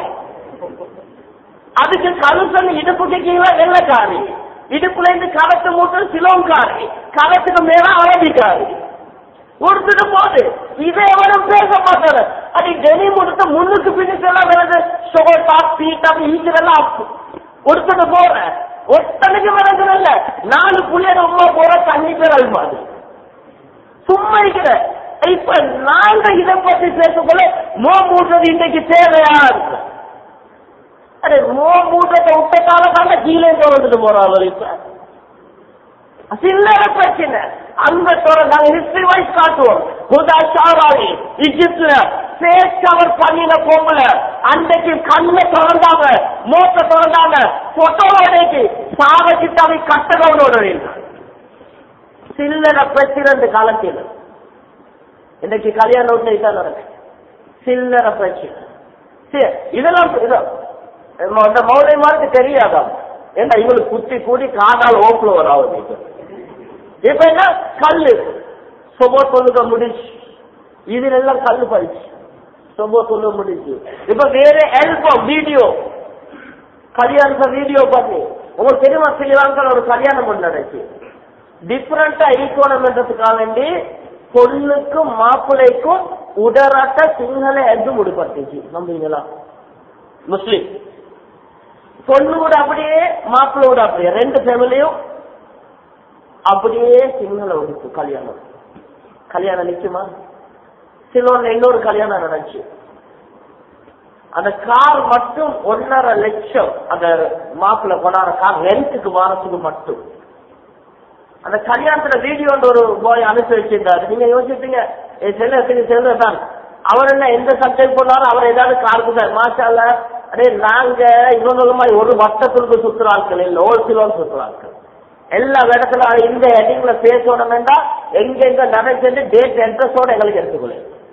அதுக்கு கலுசல் இடுப்புக்கு கீழே வெள்ளக்காரி இடுப்புல இருந்து களத்து மூட்டு சிலோங்காரி களத்துக்கு மேல அரபிக்காரி கொடுத்துட்டு போகுது இதை எவனும் பேச மாட்டாரு அது டெனி முடித்த முன்னுக்கு பின்னுக்கு எல்லாம் வருது ஷோட்டா பீட்டா ஈச்சரெல்லாம் கொடுத்துட்டு போற ஒத்தனுக்கு விளங்குறல்ல நாலு புள்ளைய அம்மா போற தண்ணி பேர் மாதிரி சும்மா இருக்கிற இப்ப நாங்க இதை பத்தி பேசக்குள்ள மோ மூடுறது இன்றைக்கு தேவையா இருக்கு அரே மோ மூடுறத விட்டதால தாங்க கீழே வந்துட்டு போறாங்க இப்ப சில்லற பிரச்சனை அங்க நாங்க ஹிஸ்டரி வைஸ் காட்டுவோம் ஹுதா ஷாராவி இஜிப்ட்ல ஃபேஸ் கவர் பண்ணின பொம்பளை அன்றைக்கு கண்ணை திறந்தாங்க மூத்த திறந்தாங்க போட்டோவோடைக்கு சாவச்சிட்டாவை கட்டகவனோட சில்லற பிரச்சனை காலத்தில் இன்னைக்கு கல்யாண வீட்டுல இதான் நடக்கு சில்லற பிரச்சனை சரி, இதெல்லாம் இத- இந்த மௌலியமாருக்கு தெரியாதாம் ஏன்னா இவங்களுக்கு குத்தி கூடி காதால் ஓப்புல வராது இப்ப என்ன கல்லு சொபோ தொழுக முடிச்சு இதுல எல்லாம் கல்லு பறிச்சு சொபோ தொழுக முடிச்சு இப்ப வேற ஆல்பம் வீடியோ கல்யாணத்தை வீடியோ பண்ணி உங்களுக்கு தெரியுமா ஸ்ரீலங்கால ஒரு கல்யாணம் ஒண்ணு நடந்துச்சு டிஃபரெண்டா ஈக்கோனம்ன்றதுக்காக வேண்டி பொண்ணுக்கும் மாப்பிள்ளைக்கும் உடராட்ட சிங்கள எது முடிப்பட்டுச்சு நம்புவீங்களா முஸ்லிம் பொண்ணு கூட அப்படியே மாப்பிள்ளை கூட அப்படியே ரெண்டு ஃபேமிலியும் அப்படியே சிங்கள உடுப்பு கல்யாணம் கல்யாணம் நிக்குமா சிலோன்ல இன்னொரு கல்யாணம் நடந்துச்சு அந்த கார் மட்டும் ஒன்னரை லட்சம் அந்த மாப்பிள்ளை கொண்டாட கார் ரெண்டுக்கு வாரத்துக்கு மட்டும் அந்த கல்யாணத்துல வீடியோ ஒரு போய் அனுப்பி வச்சிருந்தாரு நீங்க யோசிப்பீங்க செல்ல செல்றதான் அவர் என்ன எந்த சப்ஜெக்ட் பண்ணாலும் அவர் ஏதாவது காருக்கு சார் மாஷால அடே நாங்க இவங்க மாதிரி ஒரு வட்டத்திற்கு சுத்துற ஆட்கள் இல்ல ஹோல்சேல் சுத்துற ஆட்கள் எல்லா இடத்துல இந்த ஹெட்டிங்ல பேசணும் வேண்டாம் எங்க எங்க நடந்து டேட் அட்ரஸோட எங்களுக்கு எடுத்துக்கொள்ள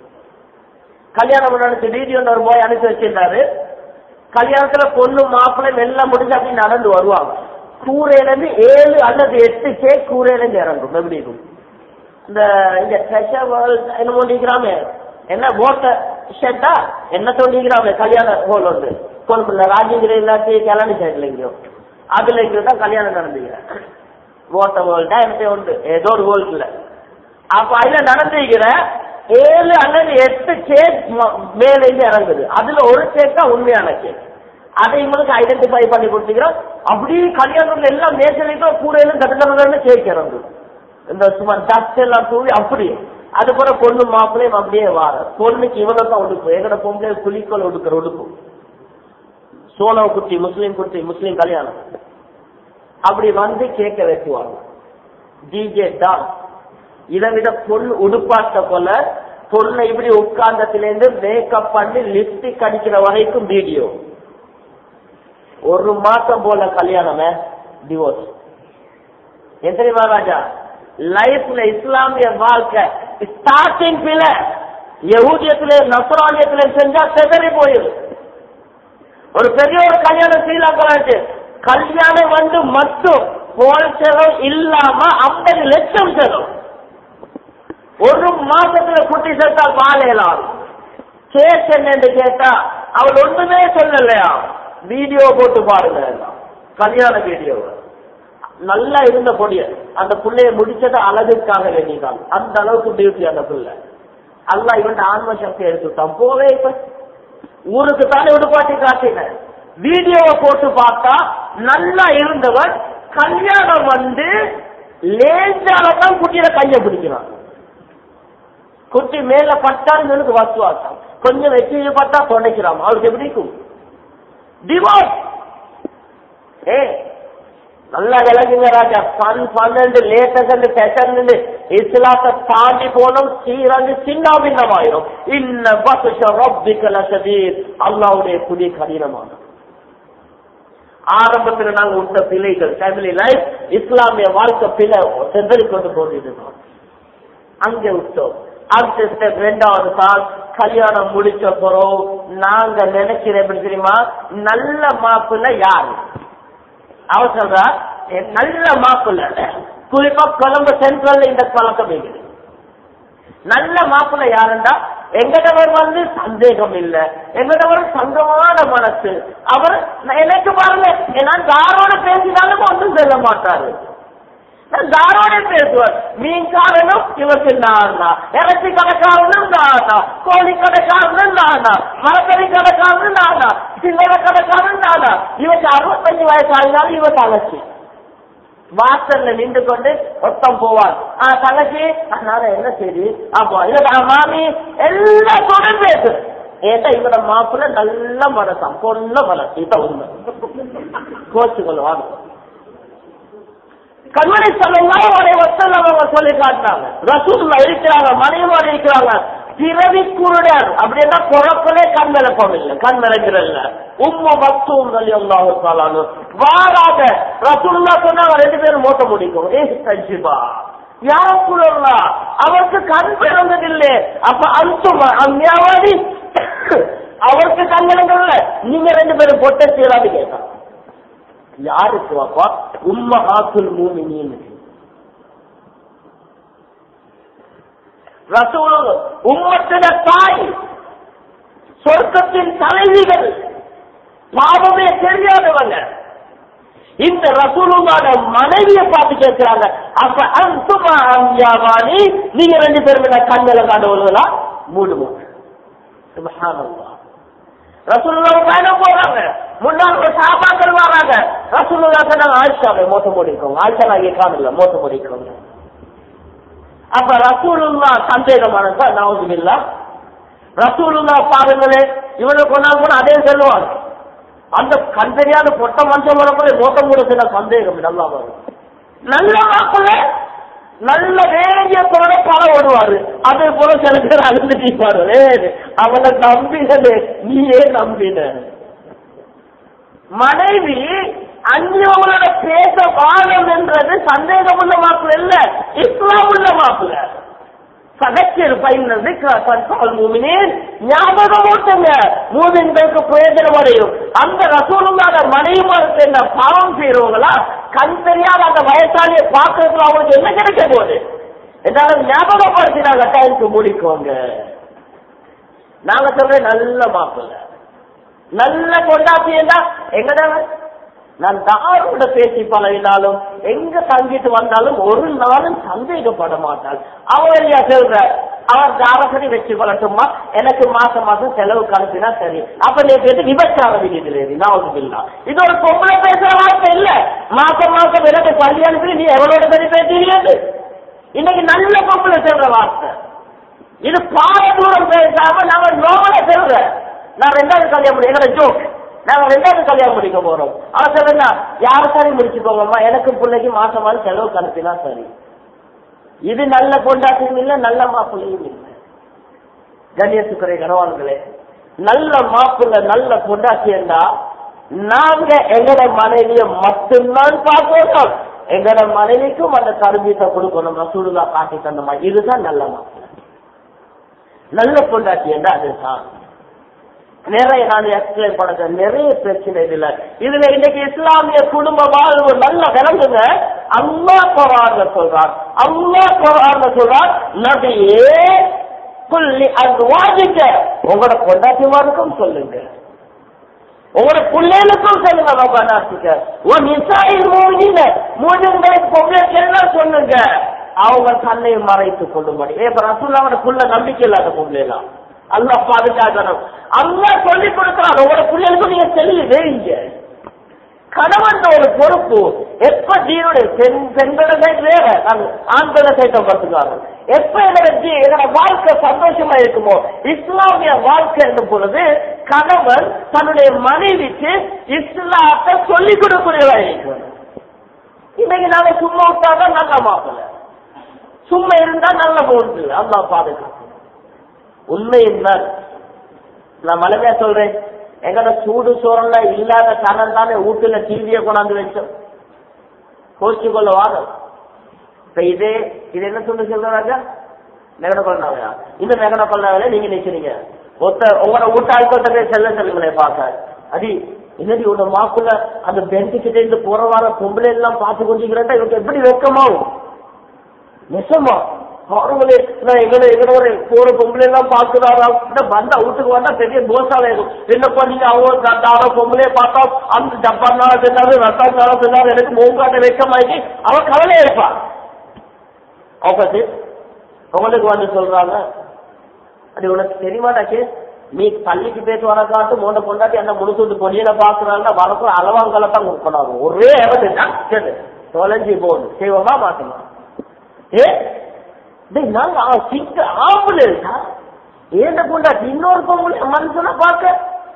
கல்யாணம் நடந்து வீடியோ ஒரு போய் அனுப்பி வச்சிருந்தாரு கல்யாணத்துல பொண்ணு மாப்பிள்ளை எல்லாம் முடிஞ்சு அப்படி நடந்து வருவாங்க கூரையில இருந்து ஏழு அல்லது எட்டு கேக் கூரையில இருந்து இறங்கும் எப்படி இருக்கும் இந்த இங்க ட்ரெஷர் வேர்ல்ட் என்னமோ நிக்கிறாமே என்ன ஓட்ட ஷெட்டா என்ன தோண்டிக்கிறாமே கல்யாண ஹோல் வந்து கொழும்புல ராஜகிரி இல்லாட்டி கல்யாணி சைட்ல எங்கேயோ அதுல இங்கதான் கல்யாணம் நடந்துக்கிறேன் ஓட்ட வேர்ல்டா எனக்கு உண்டு ஏதோ ஒரு வேர்ல்ட்ல அப்ப அதுல நடந்துக்கிற ஏழு அல்லது எட்டு கேக் மேல இருந்து இறங்குது அதுல ஒரு கேக் தான் உண்மையான கேக் அதை இவங்களுக்கு ஐடென்டிஃபை பண்ணி கொடுத்துக்கிறோம் அப்படியே கல்யாணத்துல எல்லாம் மேசலைக்கும் கூடையிலும் கட்டுக்கணும் கேக் இறங்குது இந்த சும்மா டஸ்ட் எல்லாம் தூவி அப்படி அது போல பொண்ணு மாப்பிள்ளையும் அப்படியே வார பொண்ணுக்கு இவனை தான் உடுப்பு எங்கட பொம்பளை புலிக்கோல் உடுக்கிற உடுப்பு சோழ குட்டி முஸ்லீம் குட்டி முஸ்லீம் கல்யாணம் அப்படி வந்து கேட்க வெட்டுவாங்க டிஜே டான்ஸ் இதை விட பொண்ணு உடுப்பாட்ட போல பொண்ணை இப்படி உட்கார்ந்தத்திலிருந்து மேக்கப் பண்ணி லிப்ஸ்டிக் அடிக்கிற வரைக்கும் வீடியோ ஒரு மாசம் போல கல்யாணமே டிவோர்ஸ் என் தெரியுமா ராஜா லைஃப்ல இஸ்லாமிய வாழ்க்கை ஸ்டார்டிங் பில யகூதியத்திலே நசரானியத்திலே செஞ்சா செதறி போயிடும் ஒரு பெரிய ஒரு கல்யாணம் ஸ்ரீலங்கா கல்யாணம் வந்து மட்டும் போல் செலவு இல்லாம ஐம்பது லட்சம் செலவு ஒரு மாசத்துல குட்டி சேர்த்தா வாழையலாம் கேஸ் என்னன்னு கேட்டா அவள் ஒண்ணுமே சொல்லலையா வீடியோ போட்டு பாருங்க எல்லாம். கல்யாண வீடியோ நல்லா இருந்த பொடிய அந்த புள்ளைய முடிச்சது அழகுக்காக வேண்டிதான் அந்த அளவுக்கு பியூட்டி அந்த புள்ள அல்லா இவன் ஆன்ம சக்தி எடுத்துட்டான் போவே இப்ப ஊருக்கு தானே விடுபாட்டி காட்டின வீடியோவை போட்டு பார்த்தா நல்லா இருந்தவன் கல்யாணம் வந்து லேசால தான் குட்டியில கைய பிடிக்கிறான் குட்டி மேல பட்டான்னு எனக்கு வசுவாசம் கொஞ்சம் வெற்றியை பார்த்தா தொலைக்கிறான் அவருக்கு எப்படி இருக்கும் டிவோர்ஸ் ஏ நல்லா விளங்குங்க ராஜா பன் பன்னெண்டு லேட்டஸ்ட் ஃபேஷன் இஸ்லாத்தை தாண்டி போனோம் சீரந்து சின்ன பின்னமாயிரும் இன்ன பசுஷ ரப்பிக்கல சதீர் அல்லாவுடைய புதிய கடினமானது ஆரம்பத்துல நாங்க விட்ட பிள்ளைகள் ஃபேமிலி லைஃப் இஸ்லாமிய வாழ்க்கை பிள்ளை செதறி கொண்டு போட்டுருந்தோம் அங்க விட்டோம் அடுத்த ஸ்டெப் ரெண்டாவது சால் கல்யாணம் முடிச்ச பிறகு நாங்க நினைக்கிற எப்படி தெரியுமா நல்ல மாப்பிள்ள யாரு அவர் சொல்றா "என் நல்ல மாப்பிள்ள குறிப்பா கொழம்பு சென்ட்ரல்ல இந்த பழக்கம் இருக்குது நல்ல மாப்பிள்ள யாருண்டா எங்கடவர் வந்து சந்தேகம் இல்ல எங்கடவர் சங்கமான மனசு அவர் எனக்கு பாருங்க நான் யாரோட பேசினாலும் ஒன்றும் சொல்ல மாட்டாரு நான் யாரோட பேசுவார் மீன்காரனும் இவருக்கு நானா இறைச்சி கடைக்காரனும் நானா கோழி கடைக்காரனும் நானா மரக்கறி கடைக்காரனும் நானா சில்லறை கடைக்காரனும் நானா இவருக்கு அறுபத்தஞ்சு வயசு ஆகினாலும் இவ தங்கச்சி வாசல்ல நின்று கொண்டு ஒத்தம் போவார் ஆ தங்கச்சி அதனால என்ன செய்தி அப்போ இல்ல மாமி எல்லாத்தோட பேசு ஏட்டா இவட மாப்பிள்ள நல்ல மனசாம் பொண்ண மனசு இதான் உண்மை கோச்சுக்கொள்வாங்க கண்மணி சொல்லலாம் ஒரே வசல் அவங்க சொல்லி காட்டினாங்க ரசூல்ல இருக்கிறாங்க மனைவியோட இருக்கிறாங்க பிறவி குருடர் அப்படின்னா பிறப்பிலே கண் விளக்கம் இல்லை கண் விளக்கிறல்ல உம்ம பக்தும் சொல்லி அல்லாஹு வாராத ரசூல்லா சொன்னாங்க ரெண்டு பேரும் மோட்ட முடிக்கும் ஏ சஜிபா யாருக்குள்ளா அவருக்கு கண் பிறந்ததில்லை அப்ப அந்துமா அம்யாவாதி அவருக்கு கண் விளங்கல நீங்க ரெண்டு பேரும் பொட்ட சீராது கேட்டாங்க யாருக்கு அப்பா உம்ம ஆத்துல் மூமினின் ரசூல் உம்மத்தின தாய் சொர்க்கத்தின் தலைவிகள் பாவமே தெரியாதவங்க இந்த ரசூலுமான மனைவியை பார்த்து கேட்கிறாங்க அப்ப அந்துமா அம்யாவானி நீங்க ரெண்டு பேரும் என்ன கண்ணில காண்டுவீங்களா மூடு மூடு சுபஹானல்லாஹ் ரசூலுல்லா பயணம் போறாங்க முன்னாள் ஒரு சாபாக்கள் வராங்க ரசூலுல்லா சொன்னாங்க ஆயிஷாவை மோத்த முடிக்கும் ஆயிஷா நான் கேட்காம மோத்த முடிக்கும் அப்ப ரசூலுல்லா சந்தேகமானதா நவதுமில்லா ரசூலுல்லா பாருங்களே இவனை கொண்டாந்து கூட அதே சொல்லுவாங்க அந்த கண் தெரியாத பொட்ட மனுஷன் வரப்போ மோத்த முடிச்சு சந்தேகம் நல்லா வரும் நல்ல மாப்பிள்ள நல்ல வேண்டியத்தோட பணம் ஓடுவாரு அதே போல சில பேர் அழுந்து தீப்பாரு அவனை நம்பினது நீயே நம்பின மனைவி அந்நியவங்களோட பேச வாழும் என்றது சந்தேகம் உள்ள மாப்பிள்ள இல்ல இஸ்லாம் உள்ள மாப்பிள்ள சதச்சர் பயிர்னது மூமினேன் ஞாபகம் ஊட்டுங்க மூமின்களுக்கு பிரயோஜனம் அடையும் அந்த ரசூலுல்லாத மனைவிமாருக்கு என்ன பாவம் செய்யறவங்களா கண் தெரியாத அந்த வயசாலியை பார்க்கறதுல அவங்களுக்கு என்ன கிடைக்க போகுது என்னால ஞாபகப்படுத்தினாங்க டைமுக்கு முடிக்கோங்க நாங்க சொல்றேன் நல்ல மாப்பிள்ள நல்ல கொண்டாட்டியண்டா எங்கடா நான் தாரோட பேசி பழகினாலும் எங்க தங்கிட்டு வந்தாலும் ஒரு நாளும் சந்தேகப்பட மாட்டாள் அவர் யா சொல்ற அவர் தாரசரி வச்சு கொள்ளட்டுமா எனக்கு மாசம் மாசம் செலவுக்கு அனுப்பினா சரி அப்ப நீ பேசி விபச்சார விதிக்கிறது நான் இல்லா இது ஒரு பொம்பளை பேசுற வார்த்தை இல்ல மாசம் மாசம் எனக்கு பள்ளி அனுப்பி நீ எவ்வளவு சரி பேசுறீங்க இன்னைக்கு நல்ல பொம்பளை சொல்ற வார்த்தை இது பார தூரம் பேசாம நாங்க நோமல சொல்ற நான் ரெண்டாவது கல்யாணம் முடியும் என்னோட ஜோக் நாங்க ரெண்டாவது கல்யாணம் முடிக்க போறோம் அவன் சொல்லுங்க யார் சரி முடிச்சுக்கோங்கம்மா எனக்கு பிள்ளைக்கு மாசம் மாதம் செலவுக்கு அனுப்பினா சரி இது நல்ல கொண்டாட்டியும் இல்லை நல்ல மாப்பிள்ளையும் இல்லை கண்ணியத்துக்குறை கனவான்களே நல்ல மாப்பிள்ளை நல்ல கொண்டாட்டியண்டா நாங்க எங்கட மனைவிய மட்டும்தான் பார்க்கணும் எங்கட மனைவிக்கும் அந்த கருமீத்தை கொடுக்கணும் ரசூலுல்லா காட்டி தந்தமா இதுதான் நல்ல மாப்பிள்ளை நல்ல கொண்டாட்டியண்டா அதுதான் நிறைய நான் எக்ஸ்பிளைன் பண்ணது நிறைய பிரச்சனை இதுல இதுல இன்னைக்கு இஸ்லாமிய குடும்ப வாழ்வு நல்ல விளங்குங்க அல்லா குரான் சொல்றார் அல்லா குரான் சொல்றார் நபியே புள்ளி அது வாதிக்க உங்களோட கொண்டாட்டிமாருக்கும் சொல்லுங்க உங்களோட பிள்ளைகளுக்கும் சொல்லுங்க பாபா நாட்டுக்க ஓ நிசாயில் மூவில மூவிங்களுக்கு பொங்கலுக்கு எல்லாம் சொல்லுங்க அவங்க கண்ணை மறைத்துக் கொள்ளும்படி ஏ ரசூல்லாவோட புள்ள நம்பிக்கை இல்லாத பொங்கலாம் அல்ல பாதுகாக்கணும் அல்லா சொல்லி கொடுக்கிறார் உங்களோட பிள்ளைகளுக்கும் நீங்க தெளிவு வேங்க கணவன் ஒரு பொறுப்பு எப்ப தீனுடைய பெண் பெண்கள சைட் வேற ஆண்கள சைட்டை பார்த்துக்காங்க எப்ப எங்களோட ஜீ- எங்களோட வாழ்க்கை சந்தோஷமா இருக்குமோ இஸ்லாமிய வாழ்க்கை என்னும் பொழுது கணவன் தன்னுடைய மனைவிக்கு இஸ்லாத்தை சொல்லிக் கொடுக்கிறவா இருக்கிறார் இன்னைக்கு நாங்க சும்மா விட்டாதான் நல்ல மாப்பிள்ள சும்மா இருந்தா நல்ல போகுது அல்லா பாதுகாப்பு உண்மை என்ன நான் மலைமையா சொல்றேன் எங்கட சூடு சோறல இல்லாத கணம் தானே வீட்டுல டிவியை கொண்டாந்து வச்சோம் கோச்சு கொள்ள வாதம் இப்ப இதே இது என்ன சொல்லி சொல்றாங்க மெகன கொள்ளாவையா இந்த மெகன கொள்ளாவில நீங்க நிக்கிறீங்க ஒத்த உங்களோட வீட்டாளுக்கிட்ட போய் செல்ல சொல்லுங்களேன் பார்க்க அடி என்னடி உங்க மாக்குள்ள அந்த பெஞ்சு கிட்ட இருந்து போற வார பொம்பளை எல்லாம் பார்த்து கொண்டிருக்கிறேன் இவங்க எப்படி வெக்கமாவும் நெசமா அவங்களே நான் எங்களை எங்களோட போற பொம்பளை எல்லாம் பாக்குறாரா வந்தா வீட்டுக்கு வந்தா பெரிய தோசால இருக்கும் என்னப்பா நீங்க அவங்க தாரா பொம்பளைய பார்த்தா அந்த ஜப்பானால சொன்னாரு ரத்தாங்கால சொன்னாரு எனக்கு மூங்காட்ட வெக்கமாக்கி அவ கவலையா இருப்பா அவங்க உங்களுக்கு வந்து சொல்றாங்க அது உனக்கு தெரியுமாட்டாச்சு நீ பள்ளிக்கு பேச்சு வரக்காட்டு மூணு பொண்டாட்டி அந்த முழுசுட்டு பொடியில பாக்குறாங்கன்னா வரக்கும் அளவாங்கல தான் கொடுக்கணும் ஒரே இடத்துல சரி தொலைஞ்சி போகுது செய்வோமா மாட்டோமா ஏ டேய், நாங்க ஆ- சிக்க ஆம்பளை இருக்கா ஏண்ட பொண்டாட்டி இன்னொரு பொம்பளை மனுஷனை பார்க்க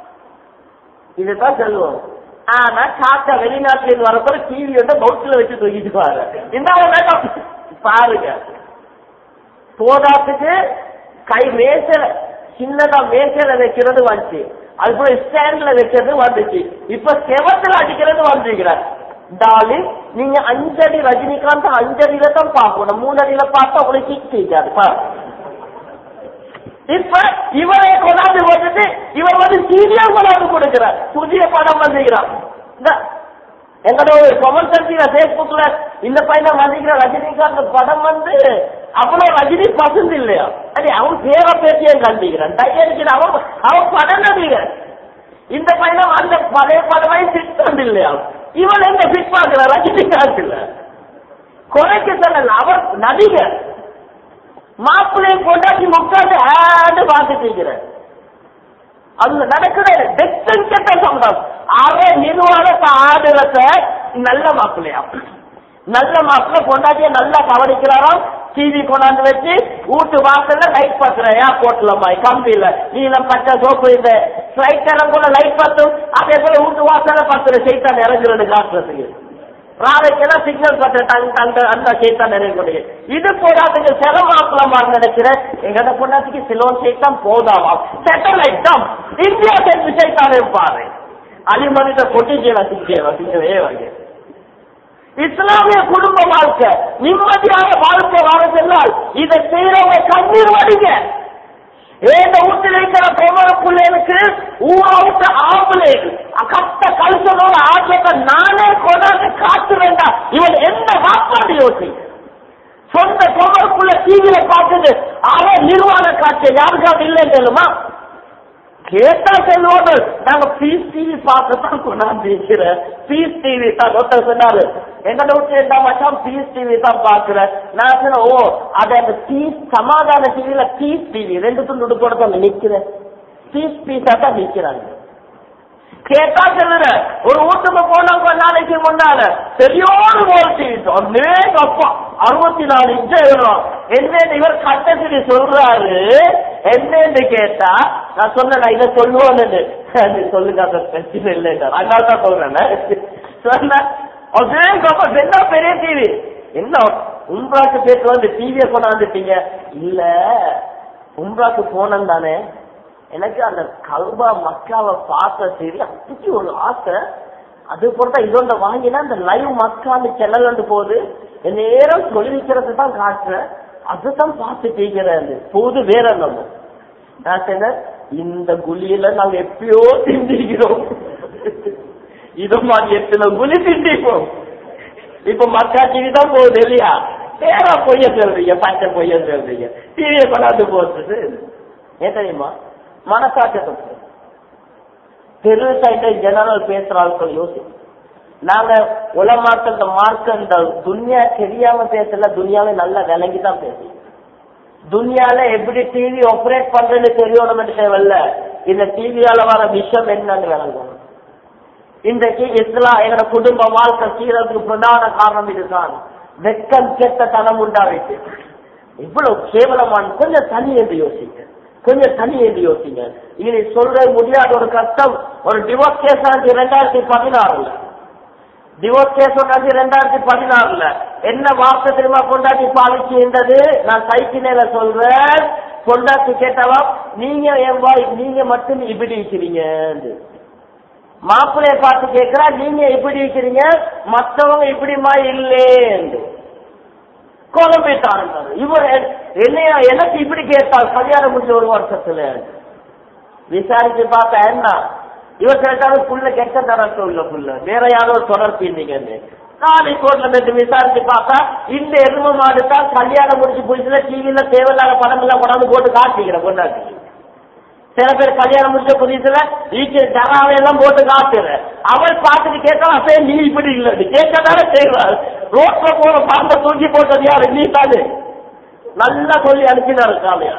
இதுதான் சொல்லுவோம் ஆனா காக்கா வெளிநாட்டுல இருந்து வரப்போ டிவி வந்து பவுட்ல வச்சு தூக்கிட்டு பாரு இந்த வேண்டாம் பாருங்க போதாத்துக்கு கை மேசல சின்னதா மேசல வைக்கிறது வந்துச்சு அதுக்கப்புறம் ஸ்டாண்ட்ல வைக்கிறது வந்துச்சு இப்ப செவத்துல அடிக்கிறது வந்துக்கிறார் டாலி நீங்க அஞ்சடி ரஜினிகாந்த் அஞ்சடியில தான் பார்க்கணும் மூணு அடியில பார்த்தா உங்களுக்கு கிக் செய்யாது பாருங்க இப்ப இவரை கொண்டாந்து போட்டுட்டு இவர் வந்து சீரியல் கொண்டாந்து கொடுக்கிறார் புதிய படம் வந்துக்கிறார் இந்த எங்களோட ஒரு கமெண்ட் செஞ்சுல பேஸ்புக்ல இந்த பையனை வந்துக்கிற ரஜினிகாந்த் படம் வந்து அவ்வளவு ரஜினி பசந்து இல்லையா அது அவன் பேர பேட்டியும் கண்டிக்கிறான் டையடிக்கிற அவன் அவன் படம் நடிகர் இந்த பையனை அந்த பழைய படமே ஃபிட் பண்ணி இல்லையா இவன் எங்க ஃபிட் பாக்குற ரஜினிகாந்த் இல்ல குறைக்க சொல்லல அவர் நடிகர் மாப்பிள்ளையை கொண்டாட்டி முக்காட்டு ஆண்டு பார்த்துட்டு இருக்கிறார் அது நடக்கிற டெக்டன் கெட்ட சம்பளம் அரை நிர்வாக ஆடுறத நல்ல மாப்பிள்ளையா நல்ல மாப்பிள்ளை கொண்டாட்டிய நல்லா கவனிக்கிறாராம் டிவி கொண்டாந்து வச்சு வீட்டு வாசல்ல லைட் பத்துற ஏர்போர்ட்ல மாதிரி கம்பியில நீளம் பச்சை சோப்பு இந்த ஃபிளைட் எல்லாம் கூட லைட் பத்தும் அதே போல வீட்டு வாசல்ல பத்துற செய்தான் இறங்குறது காட்டுறதுக்கு ராவைக்கெல்லாம் சிக்னல் பட்ட டங் டங் அந்த சைத்தான் நிறைய இது போடாதுக்கு சிரமாக்கலமா நினைக்கிற எங்கட பொண்ணாத்துக்கு சிலோன் சைத்தான் போதாமா சேட்டலைட் தான் இந்தியா சேர்ந்து சைத்தானே பாரு அலிமனித கொட்டிச்சேவா சிக்கேவா சிக்கவே வாங்க இஸ்லாமிய குடும்ப வாழ்க்கை நிம்மதியான வாழ்க்கை வாழ சொன்னால் இதை செய்யறவங்க கண்ணீர் வடிங்க ஏந்த வீட்டில் இருக்கிற பொம்மர பிள்ளைகளுக்கு ஊரா விட்ட ஆம்பளை கத்த கழுசனோட ஆட்சியத்தை நானே கொண்டாந்து காத்து வேண்டாம் இவன் என்ன வாப்பாடு யோசி சொந்த பொம்மருக்குள்ள டிவியில பார்த்துட்டு அவன் நிர்வாண காட்சி யாருக்காவது இல்லைன்னு சொல்லுமா கேட்டா சொல்லுவாங்க நாங்க பீஸ் டிவி பார்க்கத்தான் கொண்டாந்து இருக்கிறேன் பீஸ் டிவி தான் ஒருத்தர் சொன்னாரு எங்க வீட்டுல இருந்தா மச்சான் பீஸ் டிவி தான் பாக்குறேன் நான் சொன்னேன் ஓ அது அந்த பீஸ் சமாதான டிவில பீஸ் டிவி ரெண்டு துண்டு உடுப்போட தான் நிக்கிறேன் பீஸ் பீஸா தான் நிக்கிறாங்க கேட்டா சொல்லுற ஒரு வீட்டுக்கு போனா கொஞ்ச நாளைக்கு முன்னால பெரியோடு வோல்டேஜ் அப்பா அறுபத்தி நாலு இன்ச்சு எழுதுறோம் என்னன்னு இவர் கட்டசிடி சொல்றாரு என்னன்னு கேட்டா நான் சொன்னேன் நான் இதை சொல்லுவேன்னு அது சொல்லுங்க அந்த பிரச்சனை இல்லை அதனால தான் சொல்றேன் சொன்ன அதே கப்ப என்ன பெரிய டிவி என்ன உம்ராக்கு பேச வந்து டிவியை கொண்டாந்துட்டீங்க இல்ல உம்ராக்கு போனேன் தானே எனக்கு அந்த கல்பா மக்காவை பார்த்த சரி அப்படி ஒரு ஆசை அது பொறுத்தா இதொண்ட வாங்கினா அந்த லைவ் மக்கான்னு சென்னல் போகுது என் நேரம் தொழில்கிறது தான் காட்டுறேன் அதுதான் பார்த்து கேட்கிறேன் போது வேற நம்ம நான் சொன்னேன் இந்த குழியில நாங்க எப்பயோ திண்டிக்கிறோம் இத மாதிரி எத்தனை குழி திண்டிப்போம் இப்ப மக்கா டிவி தான் போகுது இல்லையா வேற பொய்ய சொல்றீங்க பச்சை பொய்ய சொல்றீங்க டிவியை கொண்டாந்து போட்டுட்டு ஏன் தெரியுமா மனசாட்சத்தை பெருசாயிட்ட ஜெனரல் பேசுற ஆட்கள் யோசி நாங்க உலமாக்கள் இந்த மார்க்க இந்த துன்யா தெரியாம பேசல துனியாவை நல்லா விளங்கி தான் பேசுறோம் துனியால எப்படி டிவி ஆபரேட் பண்றதுன்னு தெரியணும் தேவையில்ல இந்த டிவியால வர விஷயம் என்னன்னு விளங்கணும் இன்றைக்கு இஸ்லாம் எங்களோட குடும்ப வாழ்க்கை சீரத்துக்கு பிரதான காரணம் இதுதான் வெக்கம் கெட்ட தனம் உண்டாவிட்டு இவ்வளவு கேவலமான கொஞ்சம் தனி என்று யோசிங்க கொஞ்சம் தனி என்று யோசிங்க இனி சொல்ற முடியாத ஒரு கஷ்டம் ஒரு டிவோர்ஸ் கேஸ் ஆனது ரெண்டாயிரத்தி பதினாறுல டிவோர்ஸ் கேஸ் ஒன்றாச்சு ரெண்டாயிரத்தி பதினாறுல என்ன வார்த்தை தெரியுமா கொண்டாட்டி பாலிச்சு இருந்தது நான் சைக்கிளேல சொல்றேன் கொண்டாட்டி கேட்டவா நீங்க என் வாய் நீங்க மட்டும் இப்படி இருக்கிறீங்க மாப்பிள்ளைய பார்த்து கேட்கிறா நீங்க இப்படி இருக்கிறீங்க மற்றவங்க இப்படிமா இல்லேன்னு குழம்பிட்டாங்க இவர் என்னையா எனக்கு இப்படி கேட்டால் கல்யாணம் முடிஞ்ச ஒரு வருஷத்துல விசாரிச்சு பார்த்தா என்ன இவர் கேட்டாரு புள்ள கெட்ட தரத்து உள்ள புள்ள வேற யாரோ தொடர்பு இருந்தீங்கன்னு நாளை கோர்ட்ல போயிட்டு விசாரிச்சு பார்த்தா இந்த எரும மாடு தான் கல்யாணம் முடிச்சு புதுசுல டிவில தேவையில்லாத படம் எல்லாம் கொண்டாந்து போட்டு காட்டிக்கிற கொண்டாட்டி சில பேர் கல்யாணம் முடிச்ச புதுசுல வீட்டு தராவை எல்லாம் போட்டு காட்டுற அவள் பார்த்துட்டு கேட்கலாம் அப்பே நீ இப்படி இல்லை கேட்கதானே செய்வார் ரோட்ல போற பாம்பை தூக்கி போட்டது யாரு நீ தானே நல்லா சொல்லி அனுப்பினாரு காலையா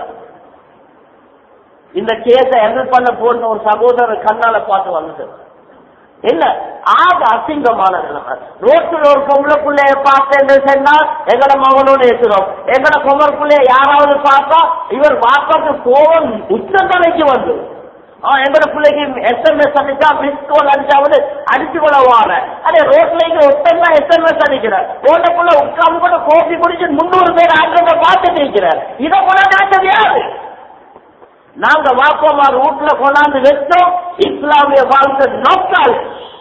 இந்த கேஸை ஹேண்டில் பண்ண போன ஒரு சகோதரர் கண்ணால பார்த்து வந்துட்டு இல்ல ஆக அசிங்கமான நிலைமை ரோட்டில் ஒரு பொம்பளை பிள்ளைய பார்த்தேன்னு சொன்னா எங்கட மகனோட ஏற்றுறோம் எங்கட பொம்பளை பிள்ளைய யாராவது பார்த்தா இவர் வாப்பாக்கு கோவம் உச்சந்தலைக்கு வந்து எங்கட பிள்ளைக்கு எஸ்எம்எஸ் அடிச்சா மிஸ் கால் அடிச்சாவது அடிச்சு கூட வார அதே ரோட்ல இங்க ஒருத்தன் எஸ்எம்எஸ் அடிக்கிறார் ரோட்டுக்குள்ள உட்கார்ந்து கூட கோபி குடிச்சு முன்னூறு பேர் ஆட்களை பார்த்துட்டு இருக்கிறார் இதை கூட நினைச்சது யாரு நாங்க வாப்பமா ரூட்ல கொண்டாந்து வச்சோம் இஸ்லாமிய வாழ்க்கை நோக்கால்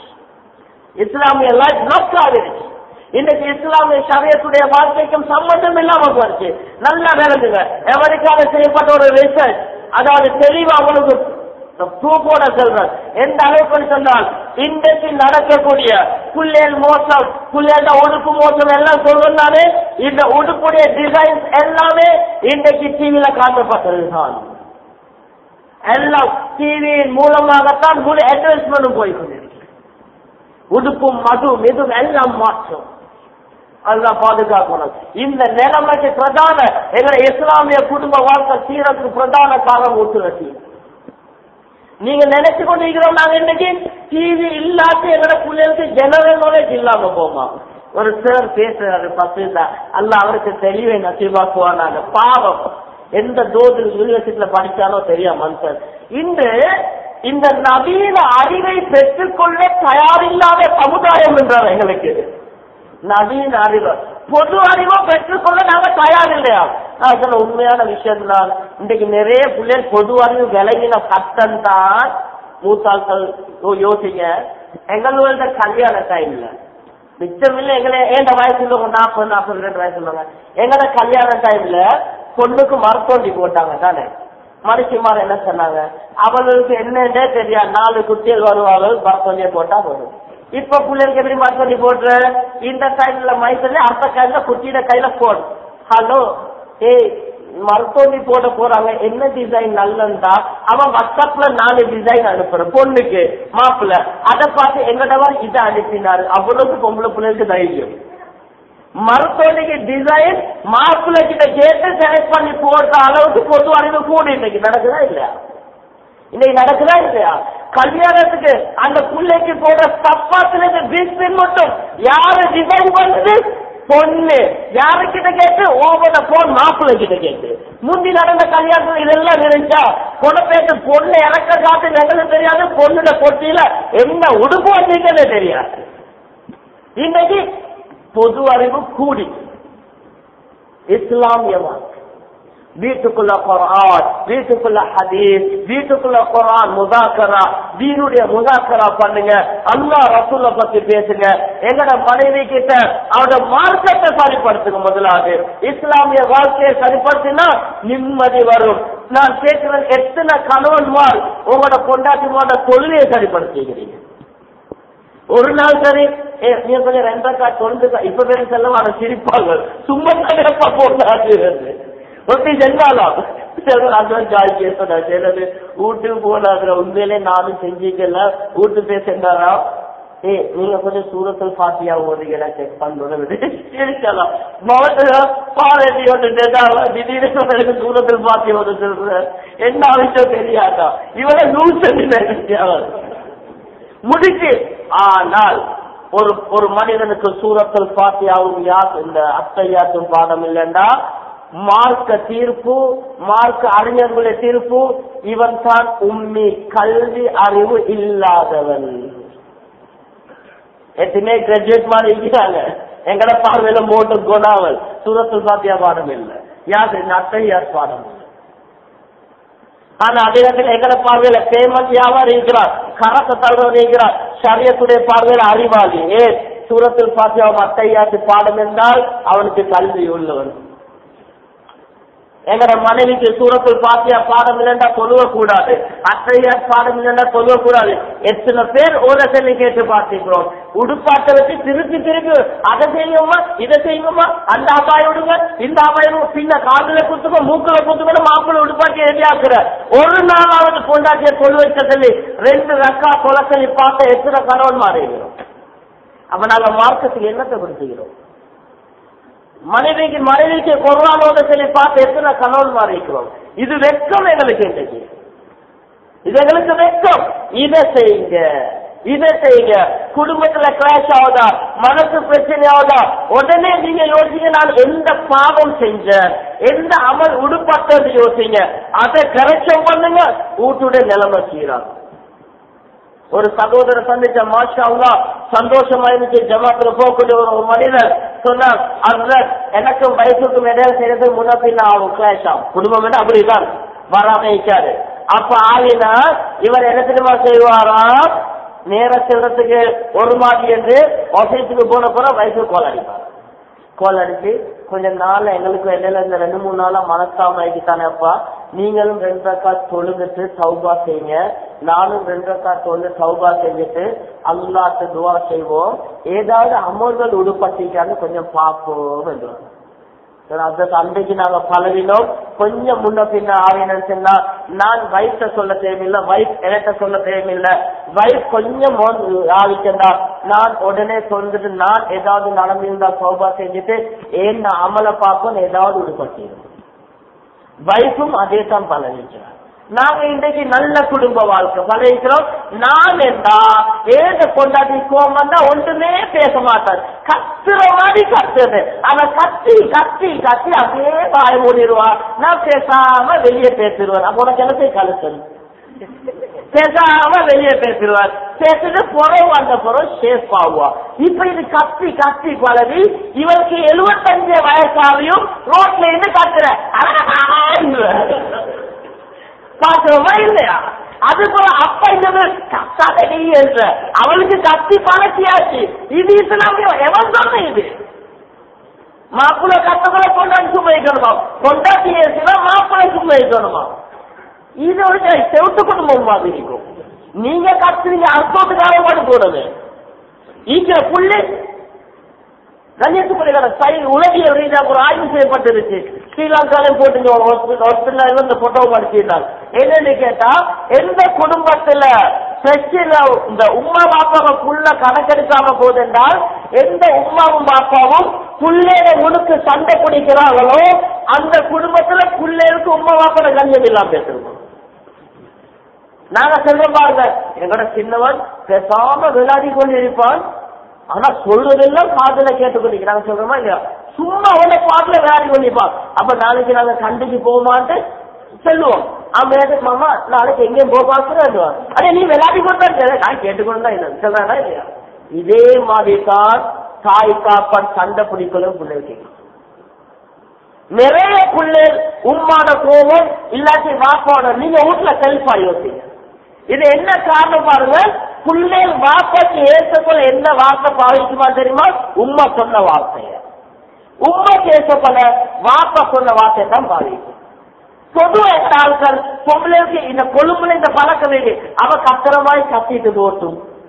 இஸ்லாமிய லைஃப் நோக்காவிருச்சு இன்னைக்கு இஸ்லாமிய சரியத்துடைய வாழ்க்கைக்கும் சம்பந்தம் இல்லாம போச்சு நல்லா விளங்குங்க அமெரிக்கால செய்யப்பட்ட ஒரு ரிசர்ச் அதாவது தெளிவா அவங்களுக்கு தூக்கோட சொல்றேன் எந்த அளவுக்கு சொன்னால் இன்றைக்கு நடக்கக்கூடிய புள்ளேல் மோசம் புள்ளேல உடுப்பு மோசம் எல்லாம் சொல்றாரு இந்த உடுப்புடைய டிசைன்ஸ் எல்லாமே இன்றைக்கு டிவியில காட்டப்பட்டது தான் எல்லாம் டிவியின் மூலமாகத்தான் முழு அட்வர்டைஸ்மெண்ட்டும் போய் கொண்டிருக்கிறது உடுப்பும் மதும் இதுவும் எல்லாம் மாற்றம் அதுதான் பாதுகாக்கணும் இந்த நிலைமைக்கு பிரதான எங்க இஸ்லாமிய குடும்ப வாழ்க்கை சீரத்துக்கு பிரதான காரணம் ஒத்துழைச்சி நீங்க நினைச்சு கொண்டு இருக்கிறோம் நாங்க இன்னைக்கு டிவி இல்லாத எங்களோட பிள்ளைகளுக்கு ஜெனரல் நாலேஜ் இல்லாம போமா ஒரு சார் பேசுறாரு பத்து அல்ல அவருக்கு தெளிவை நசிவாக்குவானாங்க பாவம் எந்த தோது யூனிவர்சிட்டியில படிச்சானோ தெரியும் மனுஷன் இன்று இந்த நவீன அறிவை பெற்றுக்கொள்ள தயாரில்லாத சமுதாயம் என்றார் எங்களுக்கு நவீன அறிவு பொது அறிவை பெற்றுக்கொள்ள நாங்க தயார் இல்லையா நான் சொல்ல உண்மையான விஷயம் தான் இன்றைக்கு நிறைய பிள்ளைகள் பொது அறிவு விளங்கின கட்டம் தான் மூத்தாக்கள் யோசிங்க எங்களோட கல்யாண டைம்ல மிச்சம் இல்ல எங்களை ஏண்ட வயசு உள்ளவங்க நாற்பது நாற்பது ரெண்டு வயசு உள்ளவங்க எங்களோட கல்யாண டைம்ல பொண்ணுக்கு மரத்தோண்டி போட்டாங்க தானே மனுஷிமார் என்ன சொன்னாங்க அவளுக்கு என்னன்னே தெரியாது நாலு குட்டிகள் வருவாங்க மரத்தோண்டிய போட்டா போதும் இப்ப பிள்ளைகளுக்கு எப்படி மரத்தோண்டி போடுற இந்த கையில மைசல்ல அடுத்த கையில குட்டியில கையில போன் ஹலோ ஏய் மரத்தோண்டி போட போறாங்க என்ன டிசைன் நல்லந்தா அவன் வாட்ஸ்அப்ல நாலு டிசைன் அனுப்புற பொண்ணுக்கு மாப்பிள்ள அதை பார்த்து எங்கடவர் இதை அனுப்பினாரு அவ்வளவு பொம்பளை பிள்ளைகளுக்கு தைரியம் மருத்துவனுக்கு டிசைன் மாப்பிள்ள கிட்ட கேட்டு செலக்ட் பண்ணி போடுற அளவுக்கு பொது அறிவு கூட இன்னைக்கு நடக்குதா இல்லையா இன்னைக்கு நடக்குதா இல்லையா கல்யாணத்துக்கு அந்த பிள்ளைக்கு போடுற சப்பாத்துல இருந்து பீஸ் மட்டும் யாரு டிசைன் பண்ணுது பொண்ணு யாருக்கிட்ட கேட்டு ஓவன போன் மாப்பிள்ளை கிட்ட கேட்டு முந்தி நடந்த கல்யாணத்துல இதெல்லாம் இருந்துச்சா பொண்ணு பொண்ணு இறக்க காத்து எங்களுக்கு தெரியாது பொண்ணுல பொட்டியில என்ன உடுப்பு வந்தீங்கன்னு தெரியாது இன்னைக்கு பொது அறிவு கூடி இஸ்லாமியமா வீட்டுக்குள்ள குரான் வீட்டுக்குள்ள ஹதீஸ் வீட்டுக்குள்ள குரான் முதாக்கரா வீருடைய முதாக்கரா பண்ணுங்க அல்லா ரசூல பத்தி பேசுங்க எங்கட மனைவி கிட்ட அவட மார்க்கத்தை சரிப்படுத்துங்க முதலாவது இஸ்லாமிய வாழ்க்கையை சரிப்படுத்தினா நிம்மதி வரும் நான் கேட்கிறேன் எத்தனை கணவன்மார் உங்களோட கொண்டாட்டிமாரோட தொழிலை சரிப்படுத்திக்கிறீங்க ஒரு நாள் சரி நீ கொஞ்சம் ரெண்டக்கா தொழுந்து இப்ப பேரு செல்ல வர சிரிப்பாங்க சும்மா தான் போட்டாச்சு ஒட்டி சென்றாலும் செய்யறது வீட்டுக்கு போனாங்க உண்மையிலே நானும் செஞ்சுக்கல வீட்டு போய் சென்றாரா ஏ நீங்க கொஞ்சம் சூரத்தில் பாத்தியா ஓதுகிறா செக் பண்ணுறது இருக்கலாம் பாரதி திடீர்னு எனக்கு சூரத்தில் பாத்தி ஓது சொல்ற என்ன விஷயம் தெரியாதா இவரை நூறு முடிச்சு ஆனால் ஒரு ஒரு மனிதனுக்கு சூரத்தில் பாத்தியாவும் யார் இந்த அத்தையாத்தும் பாடம் இல்லைண்டா மார்க்க தீர்ப்பு மார்க்க அறிஞர்களுடைய தீர்ப்பு இவன் தான் உண்மை கல்வி அறிவு இல்லாதவன் எத்தனை கிராஜுவேட் மாதிரி இருக்கிறாங்க எங்கட பார்வையில மோட்டு கொடாவல் சூரத்தில் பாத்தியா பாடம் இல்லை யார் இந்த அத்தையார் பாடம் இல்லை ஆனா அதே இடத்துல எங்கட பார்வையில பேமெண்ட் வியாபாரம் இருக்கிறார் கரத்தை தள்ளுவது இருக்கிறார் சரியத்துடைய பார்வையில அறிவாளி ஏ சூரத்தில் பாத்தியா அத்தையாத்து பாடம் என்றால் அவனுக்கு கல்வி உள்ளவன் எங்கட மனைவிக்கு சூரத்தில் பாத்தியா பாடம் இல்லைண்டா சொல்லுவ கூடாது அத்தையா பாடம் இல்லைண்டா சொல்லுவ கூடாது எத்தனை பேர் ஒரு சொல்லி கேட்டு பார்த்திருக்கிறோம் உடுப்பாட்டை வச்சு திருப்பி திருப்பி அதை செய்யுமா இதை செய்யுமா அந்த அபாயம் விடுங்க இந்த அபாயம் பின்ன காதுல குத்துக்க மூக்குல குத்துக்க மாப்பிள்ள உடுப்பாட்டி ரெடியாக்குற ஒரு நாளாவது கொண்டாட்டிய கொள்ளு வைக்க சொல்லி ரெண்டு ரக்கா கொலை சொல்லி பார்த்த எத்தனை கணவன் மாறிடுகிறோம் அப்ப நாங்க மார்க்கத்துக்கு என்னத்தை கொடுத்துக்கிறோம் மனைவிக்கு மனைவிக்கு கொரோனாவோட சொல்லி பார்த்து எத்தனை கணவன் மாறிக்கிறோம் இது வெக்கம் எங்களுக்கு இன்றைக்கு இது எங்களுக்கு வெக்கம் இதை செய்யுங்க இதை செய்யுங்க குடும்பத்துல கிளாஷ் ஆகுதா மனசு பிரச்சனை ஆகுதா உடனே நீங்க யோசிங்க நான் எந்த பாவம் செஞ்சேன் எந்த அமல் உடுப்பட்டது யோசிங்க அதை கரெக்ஷன் பண்ணுங்க வீட்டுடைய நிலைமை சீராகும் ஒரு சகோதரர் சந்திச்ச மாஷா அல்லா சந்தோஷமா இருந்துச்சு ஜமாத்துல போகக்கூடிய ஒரு மனிதர் சொன்னார் அந்த எனக்கும் வயசுக்கும் இடையில செய்யறது முன்ன பின்ன ஆகும் கிளாஷ் ஆகும் குடும்பம் என்ன அப்படிதான் வராம இருக்காது அப்ப ஆகினா இவர் என்ன தெரியுமா செய்வாராம் நேர செல்றதுக்கு ஒரு மாதிரி என்று ஆபீஸுக்கு போன போற வயசு கோல் அடிப்பார் கோல் அடிச்சு கொஞ்ச நாள் எங்களுக்கு இடையில இந்த ரெண்டு மூணு நாளா மனசாம ஆகிட்டானே அப்பா நீங்களும் ரெண்டு ரக்கா தொழுந்துட்டு சௌபா செய்யுங்க நானும் ரெண்டு ரக்கா தொழு சௌபா செஞ்சுட்டு அல்லாத்து துவா செய்வோம் ஏதாவது அமல்கள் உடுப்பட்டிருக்கான்னு கொஞ்சம் பார்ப்போம் என்றார் அதுக்கு அன்றைக்கு நாங்க பழகினோம் கொஞ்சம் முன்ன பின்ன ஆவினு சொன்னா நான் வயசை சொல்ல தேவையில்லை வயசு எனக்கு சொல்ல தேவையில்லை வயசு கொஞ்சம் ஆவிக்கண்டா நான் உடனே சொல்லிட்டு நான் ஏதாவது நடந்திருந்தா சோபா செஞ்சுட்டு ஏன் நான் அமலை பார்ப்போம் ஏதாவது உடுப்பட்டிருக்கோம் வயசும் அதே தான் பழகிக்கிறார் நாங்க இன்றைக்கு நல்ல குடும்ப வாழ்க்கை பழகிக்கிறோம் நான் என்றா ஏத கொண்டாடி கோமந்தா ஒன்றுமே பேச மாட்டார் கத்துற மாதிரி கத்துறது அவ கத்தி கத்தி கத்தி அப்படியே வாய மூடிடுவான் நான் பேசாம வெளியே பேசிடுவேன் அப்ப உனக்கு எனக்கு கழுத்தல் பேசாம வெளியே பேசிடுவார் பேசிட்டு புறவு அந்த புறம் ஷேப் ஆகுவா இப்ப இது கத்தி கத்தி பழகி இவருக்கு எழுபத்தஞ்சு வயசாவையும் ரோட்ல இருந்து கத்துற பாக்குறோமா இல்லையா அது போல அப்ப இந்த கத்தாதடி என்ற அவளுக்கு கத்தி பழக்கியாச்சு இது இஸ்லாமிய எவன் சொன்ன இது மாப்பிள்ள கத்தங்களை கொண்டாடி சும்மா வைக்கணுமா கொண்டாட்டி ஏசுனா மாப்பிள்ளை சும்மா வைக்கணுமா இது ஒரு செவுட்டு குடும்பம் மாதிரி இருக்கும் நீங்க கத்துறீங்க அர்த்தத்துக்காக பாடு போறது ஈக்கிற புள்ளி கண்ணியத்துக்குரிய சைன் உலகியல் ரீதியாக ஒரு ஆய்வு செய்யப்பட்டிருக்கு ஸ்ரீலங்காலையும் போட்டு ஹாஸ்பிட்டல் இந்த போட்டோ படிச்சிருந்தாங்க என்னன்னு கேட்டா எந்த குடும்பத்துல ஸ்பெஷல் இந்த உமா பாப்பாவை புள்ள கணக்கெடுக்காம போதென்றால் எந்த உமாவும் பாப்பாவும் புள்ளைய முழுக்கு சண்டை பிடிக்கிறாங்களோ அந்த குடும்பத்துல புள்ளைகளுக்கு உமா பாப்பாவை கண்ணியம் இல்லாம பேசுறோம் நாங்க சொல்றோம் பாருங்க எங்களோட சின்னவன் பேசாம விளையாடி கொண்டு இருப்பான் ஆனா சொல்றதெல்லாம் காதுல கேட்டுக்கொண்டு நாங்க சொல்றோமா இல்லையா சும்மா உடனே பாட்டுல விளையாடி கொண்டிருப்பான் அப்ப நாளைக்கு நாங்க கண்டிக்கு போமான்ட்டு சொல்லுவோம் அவன் மாமா நாளைக்கு எங்கேயும் போக பார்க்கிறோம் அதே நீ விளையாடி கொண்டு நான் கேட்டுக்கொண்டு தான் இல்லை சொல்றானா இல்லையா இதே மாதிரி தான் தாய் காப்பான் சண்டை பிடிக்கலும் பிள்ளைக்கு நிறைய பிள்ளை உம்மான கோபம் இல்லாட்டி வாப்பாட நீங்க வீட்டுல செல்ஃபா யோசிங்க இது என்ன காரணம் பாருங்க பிள்ளை வார்த்தைக்கு ஏற்றப்போல என்ன வார்த்தை பாவிக்குமா தெரியுமா உண்மை சொன்ன வார்த்தைய உண்மை பேசப்பட வாப்பா சொன்ன வார்த்தை தான் பாவிக்கும் பொதுவா ஆட்கள் பொம்பளைக்கு இந்த கொழும்புல இந்த பழக்கம் வேண்டி அவ கத்திரமாய் கத்திட்டு போட்டும்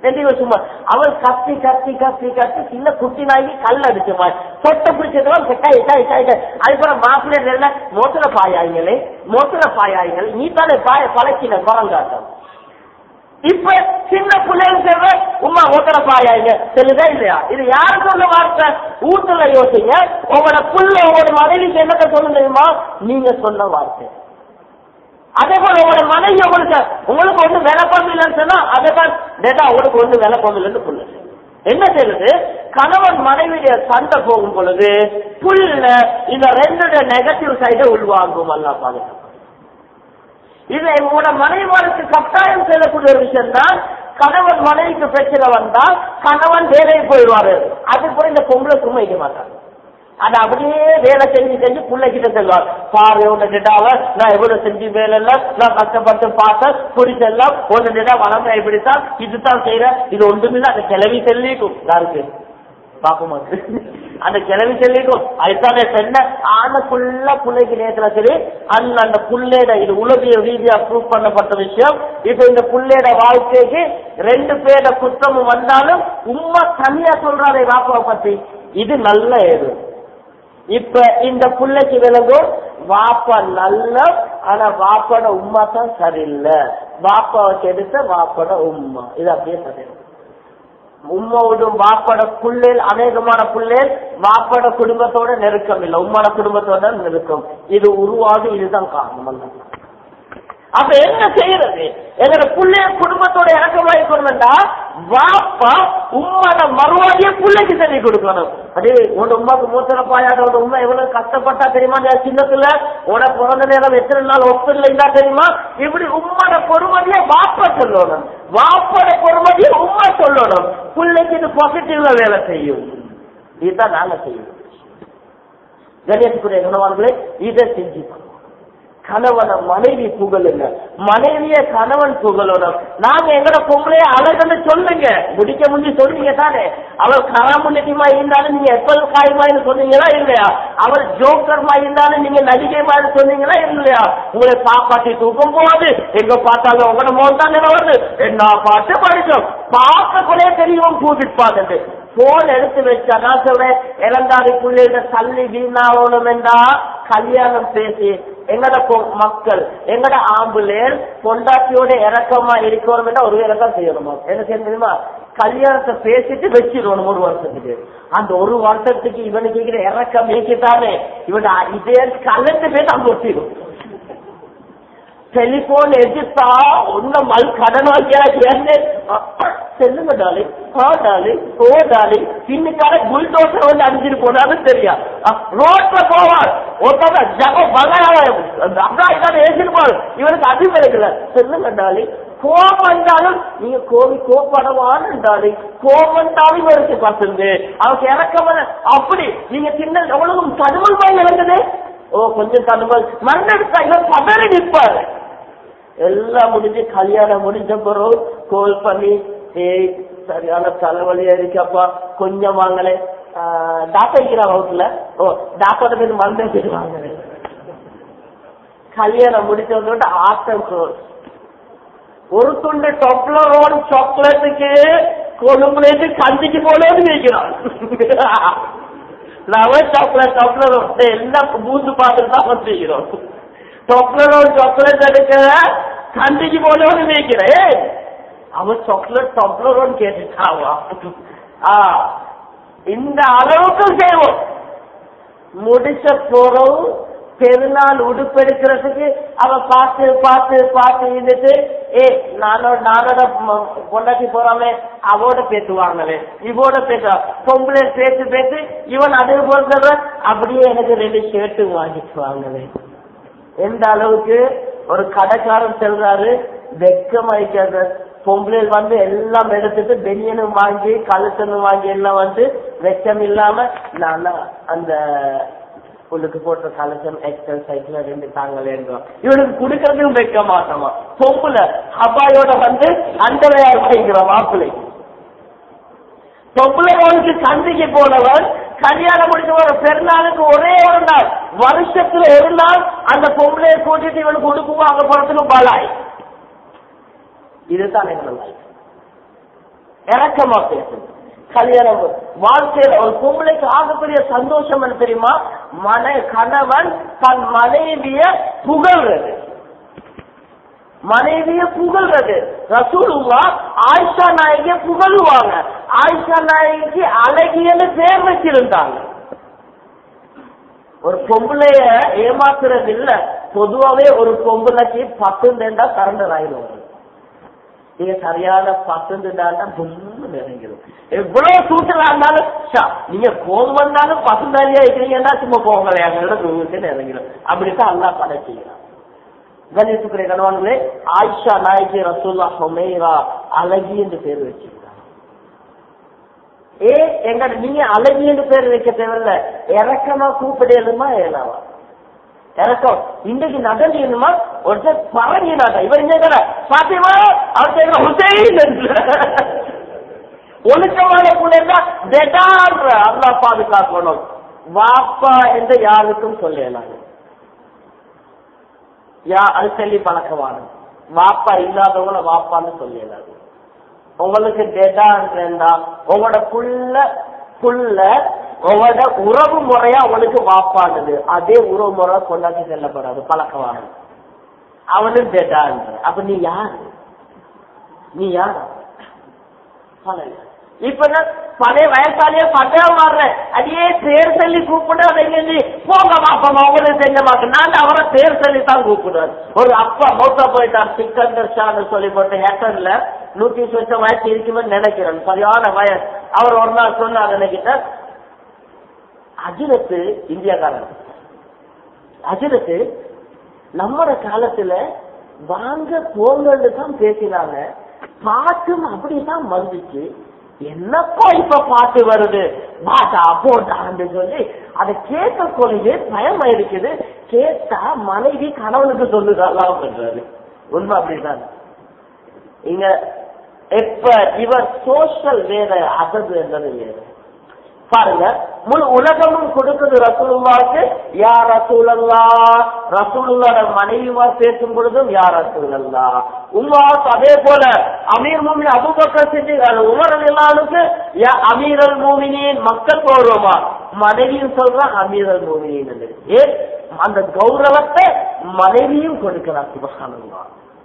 ரெண்டு சும்மா அவள் கத்தி கத்தி கத்தி கத்தி சின்ன குட்டி நாய்க்கு கல் அடிச்சு சொட்டை பிடிச்சதுலாம் கட்டாய் காய் காய் அதுக்கப்புறம் மாப்பிள்ளை மோசல பாயாய்களே மோசல பாயாய்கள் நீ தானே பாய பழக்கின குரங்காட்டம் இப்ப சின்ன பிள்ளைங்க சொல்ற உமா ஓட்டல பாயாங்க தெரியுதா இல்லையா இது யாரு சொல்ல வார்த்தை ஊத்துல யோசிங்க உங்களோட புள்ள உங்களோட மனைவிக்கு என்னத்த சொல்ல தெரியுமா நீங்க சொன்ன வார்த்தை அதே போல உங்களோட மனைவி உங்களுக்கு உங்களுக்கு ஒண்ணு விளக்கம் இல்லைன்னு சொன்னா அதை தான் டேட்டா உங்களுக்கு ஒண்ணு விளக்கம் இல்லைன்னு புள்ள என்ன செய்யுது கணவன் மனைவியுடைய சண்டை போகும் பொழுது புள்ள இந்த ரெண்டு நெகட்டிவ் சைடை உள்வாங்கும் அல்லா பாதுகாப்பு இதை உங்களோட மனைவாருக்கு கட்டாயம் செய்யக்கூடிய ஒரு விஷயம் தான் கணவன் மனைவிக்கு பிரச்சனை வந்தா கணவன் வேலைக்கு போயிடுவாரு அது போல இந்த பொம்பளை சும்மா வைக்க மாட்டாங்க அது அப்படியே வேலை செஞ்சு செஞ்சு பிள்ளைகிட்ட செல்வார் பாரு உன்ன டெட்டாவ நான் எவ்வளவு செஞ்சு வேலை இல்ல நான் கஷ்டப்பட்டு பார்த்தேன் பிடிச்செல்லாம் ஒன்னு டெட்டா வளர்ந்த இப்படித்தான் இதுதான் செய்யறேன் இது ஒன்றுமில்ல அந்த கிளவி செல்லிக்கும் யாருக்கு பாப்போமா அந்த கிளவி சொல்லிக்கும் அதுதானே சென்ன ஆனக்குள்ள பிள்ளைக்கு நேரத்துல சரி அந்த அந்த புள்ளேட இது உலகிய ரீதியா ப்ரூவ் பண்ணப்பட்ட விஷயம் இப்ப இந்த புள்ளேட வாழ்க்கைக்கு ரெண்டு பேர குற்றமும் வந்தாலும் உண்மை தனியா சொல்றாரே வாப்பாவை பத்தி இது நல்ல ஏது இப்ப இந்த புள்ளைக்கு விளங்கும் வாப்பா நல்ல ஆனா வாப்பாட உமா தான் சரியில்லை வாப்பாவை கெடுத்த வாப்பாட உமா இது அப்படியே சரியில்லை உம்மாவோடும் வாப்பட புள்ளேல் அநேகமான புள்ளேல் வாப்பட குடும்பத்தோட நெருக்கம் இல்லை உம்மோட குடும்பத்தோட நெருக்கம் இது உருவாகும் இதுதான் காரணம் அப்ப என்ன செய்யறது எங்களோட புள்ளைய குடும்பத்தோட இறக்கமாய் கொண்டா வாப்பா உம்மோட மறுவாடிய புள்ளைக்கு சொல்லி கொடுக்கணும் அதே உன் உமாக்கு மூத்தர பாயாட உன் உண்மை எவ்வளவு கஷ்டப்பட்டா தெரியுமா நான் சின்னத்துல உன பிறந்த நேரம் எத்தனை நாள் ஒப்பிடலைங்களா தெரியுமா இப்படி உம்மோட பொறுமதிய வாப்பா சொல்லணும் வாப்போட பொறுமதிய உண்மை சொல்லணும் பிள்ளைக்கு இது பாசிட்டிவ்ல வேலை செய்யும் இதுதான் நாங்க செய்யணும் கணேசக்குரிய கணவான்களே இதை செஞ்சுக்கணும் கணவனை மனைவி புகழுங்க மனைவிய கணவன் புகழணும் நாங்க எங்கட பொம்பளைய அழகுன்னு சொல்லுங்க முடிக்க முடிஞ்சு சொன்னீங்க தானே அவள் கராமுன்னியமா இருந்தாலும் நீங்க எப்பல் காயமாயின்னு சொன்னீங்களா இல்லையா அவள் ஜோக்கர்மா இருந்தாலும் நீங்க நடிகை மாதிரி சொன்னீங்களா இல்லையா உங்களை பாப்பாட்டி தூக்கம் போகாது எங்க பார்த்தாலும் உங்களோட மோன் தான் வருது என்ன பாட்டு படிச்சோம் பார்க்க கூட தெரியும் பூஜிப்பாங்க போன் எடுத்து வச்சா நான் சொல்றேன் இளந்தாரி பிள்ளைகிட்ட தள்ளி வீணாகணும் என்றா கல்யாணம் பேசி எங்கட மக்கள் எங்கட ஆம்புலேர் பொண்டாட்டியோட இறக்கமா இருக்கணும் என்றா ஒரு வேலை தான் செய்யணுமா என்ன செய்ய தெரியுமா கல்யாணத்தை பேசிட்டு வச்சிடணும் ஒரு வருஷத்துக்கு அந்த ஒரு வருஷத்துக்கு இவனுக்கு இருக்கிற இறக்கம் ஏற்றிட்டானே இவன் இதே கலந்து பேர் அங்க ஒட்டிடும் டெலிபோன் எடுத்தா ஒன்னும் மல் கடன் வாங்கியாச்சு செல்லுங்க டாலி ஆ டாலி ஓ டாலி இன்னைக்கால புல்டோசர் வந்து அடிச்சிட்டு போனாலும் தெரியா ரோட்ல போவார் ஒருத்தர் ஜப பகாயிதான் ஏசிட்டு போவார் இவனுக்கு அது கிடைக்கல செல்லுங்க டாலி கோபம் வந்தாலும் நீங்க கோவி கோப்படவான்னு டாலி கோபம் வந்தாலும் இவருக்கு பசந்து அவருக்கு இறக்கம் அப்படி நீங்க சின்ன எவ்வளவு தடுமல் வாய் நடந்தது ஓ கொஞ்சம் தடுமல் மண்ணெடுத்தா இவர் பதறி நிற்பாரு எல்லாம் முடிஞ்சு கல்யாணம் முடிஞ்ச பிறகு கோல் பண்ணி ஏய் சரியான தலைவலியா இருக்கப்பா கொஞ்சம் வாங்கலே டாக்டர் இருக்கிற ஹவுஸ்ல ஓ டாக்டர் பேர் மருந்து பேர் வாங்கலே கல்யாணம் முடிச்ச வந்து ஆட்டம் ஒரு துண்டு டொப்லரோன் சாக்லேட்டுக்கு கொழும்புலேருந்து கஞ்சிக்கு போலேன்னு வைக்கிறான் லவன் சாக்லேட் டொப்லரோன் எல்லாம் பூந்து பார்த்துட்டு தான் வந்துக்கிறோம் சாக்லேட் சாக்லேட் எடுக்க கண்டிக்கு போலன்னு வைக்கிறேன் அவன் சாக்லேட் சாக்லேட் கேட்டுட்டாவா ஆ இந்த அளவுக்கு செய்வோம் முடிச்ச போறோம் பெருநாள் உடுப்பெடுக்கிறதுக்கு அவ பார்த்து பார்த்து பார்த்து இருந்துட்டு ஏ நானோட நானோட பொண்டாட்டி போறாமே அவோட பேசுவாங்களே இவோட பேசுவா பொம்பளை பேசி பேசி இவன் அதே போல சொல்ற அப்படியே எனக்கு ரெண்டு ஷர்ட்டு வாங்கிட்டு வாங்களே எந்த அளவுக்கு ஒரு கடைக்காரன் செல்றாரு வெக்கம் அடிக்காத பொம்பளை வந்து எல்லாம் எடுத்துட்டு பெனியனும் வாங்கி கழுத்தனும் வாங்கி எல்லாம் வந்து வெக்கம் இல்லாம நான் அந்த உள்ளுக்கு போட்ட கலசம் எக்ஸல் சைக்கிள் ரெண்டு தாங்களேன்றோம் இவனுக்கு குடுக்கறதுக்கும் வைக்க மாட்டோமா பொம்புல ஹபாயோட வந்து அந்த வாங்கிக்கிறோம் மாப்பிள்ளை பொம்பளைகளுக்கு சந்தைக்கு போனவன் கல்யாணம் முடிச்ச ஒரு பெருநாளுக்கு ஒரே ஒரு நாள் வருஷத்துல ஒரு நாள் அந்த பொம்பளைய கூட்டிட்டு இவனுக்கு உடுப்பும் வாங்க போறதுக்கு பலாய் இதுதான் எங்களோட life. இறக்கமா பேசுங்க கல்யாணம் வாழ்க்கையில ஒரு பொம்பளைக்கு ஆகக்கூடிய சந்தோஷம் என்ன தெரியுமா மன கணவன் தன் மனைவிய புகழ்றது மனைவிய புகழ்றது ரசூலுல்லா ஆயிஷா நாயகிய புகழுவாங்க ஆயிஷா நாயகிக்கு அழகியன்னு பேர் வச்சிருந்தாங்க ஒரு பொம்பளைய ஏமாத்துறது இல்ல பொதுவாவே ஒரு பொம்பளைக்கு பத்துண்டா சரண்டர் ஆயிடுவாங்க நீங்க சரியான பத்துண்டாண்டா ரொம்ப நிறைஞ்சிடும் எவ்வளவு சூட்டலா இருந்தாலும் ஷா, நீங்க கோபம் வந்தாலும் பசுந்தாரியா இருக்கிறீங்கன்னா சும்மா போங்க எங்களோட தூங்கிட்டு நிறைஞ்சிடும் அப்படித்தான் அல்லா படைச்சுக்கிறான் கணேசுக்குரிய கணவான்களே ஆயிஷா நாயகி ரசூல்லா ஹொமேரா அழகி என்று பேர் வச்சிருக்காங்க ஏ எங்க நீங்க அழகி என்று பேர் வைக்க தேவையில்ல இறக்கமா கூப்பிடலுமா ஏலாவா இறக்கம் இன்றைக்கு நடந்தீங்கம்மா ஒருத்தர் பரங்கினாட்டா இவர் என்ன கேட்கற பாத்தியமா அவர் கேட்கிற ஹுசைன் என்று ஒழுக்கமான பிள்ளைங்க டெடான்ற அல்லா பாதுகாக்கணும் வாப்பா என்று யாருக்கும் சொல்லலாம் யா அது சொல்லி பழக்கமான வாப்பா இல்லாதவங்கள வாப்பான்னு சொல்லலாது உங்களுக்கு டெடான்றா உங்களோட புள்ள புள்ள உங்களோட உறவு முறையா உங்களுக்கு வாப்பானது அதே உறவு முறை கொண்டாடி செல்லப்படாது பழக்கமான அவனும் டெடான்ற அப்ப நீ யாரு நீ யார் இப்ப நான் பழைய வயசாலியே பட்டையா மாறுறேன் அதையே பேர் சொல்லி கூப்பிடு அதை இங்க போங்க மாப்பா உங்களுக்கு செஞ்ச மாட்டேன் நான் அவரை பேர் சொல்லி தான் கூப்பிடுவேன் ஒரு அப்பா மௌத்தா போயிட்டார் சிக்கந்தர் ஷான்னு சொல்லி போட்டு ஹேட்டர்ல நூத்தி சொச்ச வயசு இருக்குமே நினைக்கிறேன் சரியான வயசு அவர் ஒரு நாள் சொன்னார் நினைக்கிட்ட அஜிரத்து இந்தியாக்காரன் அஜிரத்து நம்மட காலத்துல வாங்க போங்கன்னு தான் பேசினாங்க பாட்டும் அப்படிதான் வந்துச்சு என்னப்பா இப்ப பாட்டு வருது பாட்டா போட்டான்னு சொல்லி அதை கேட்க கொள்ளையே பயம் இருக்குது கேட்டா மனைவி கணவனுக்கு சொல்லுதாலாம் பண்றாரு உண்மை அப்படிதான் இங்க எப்ப இவர் சோஷியல் வேற அசது என்றது வேற பாருங்க முழு உலகமும் கொடுக்குது ரசூலுல்லாவுக்கு யா ரசூலல்லா ரசூலுல்லாட மனைவிமார் பேசும் பொழுதும் யா ரசூலல்லா உம்மாஸ் அதே போல அமீர் மூமின் அபுபக்கர் செஞ்சு உமர் அல்லானுக்கு யா அமீரல் மூமினின் மக்கள் கௌரவமா மனைவியும் சொல்றான் அமீரல் மூமினின் ஏன் அந்த கௌரவத்தை மனைவியும் கொடுக்கிறார் சுபகானந்தா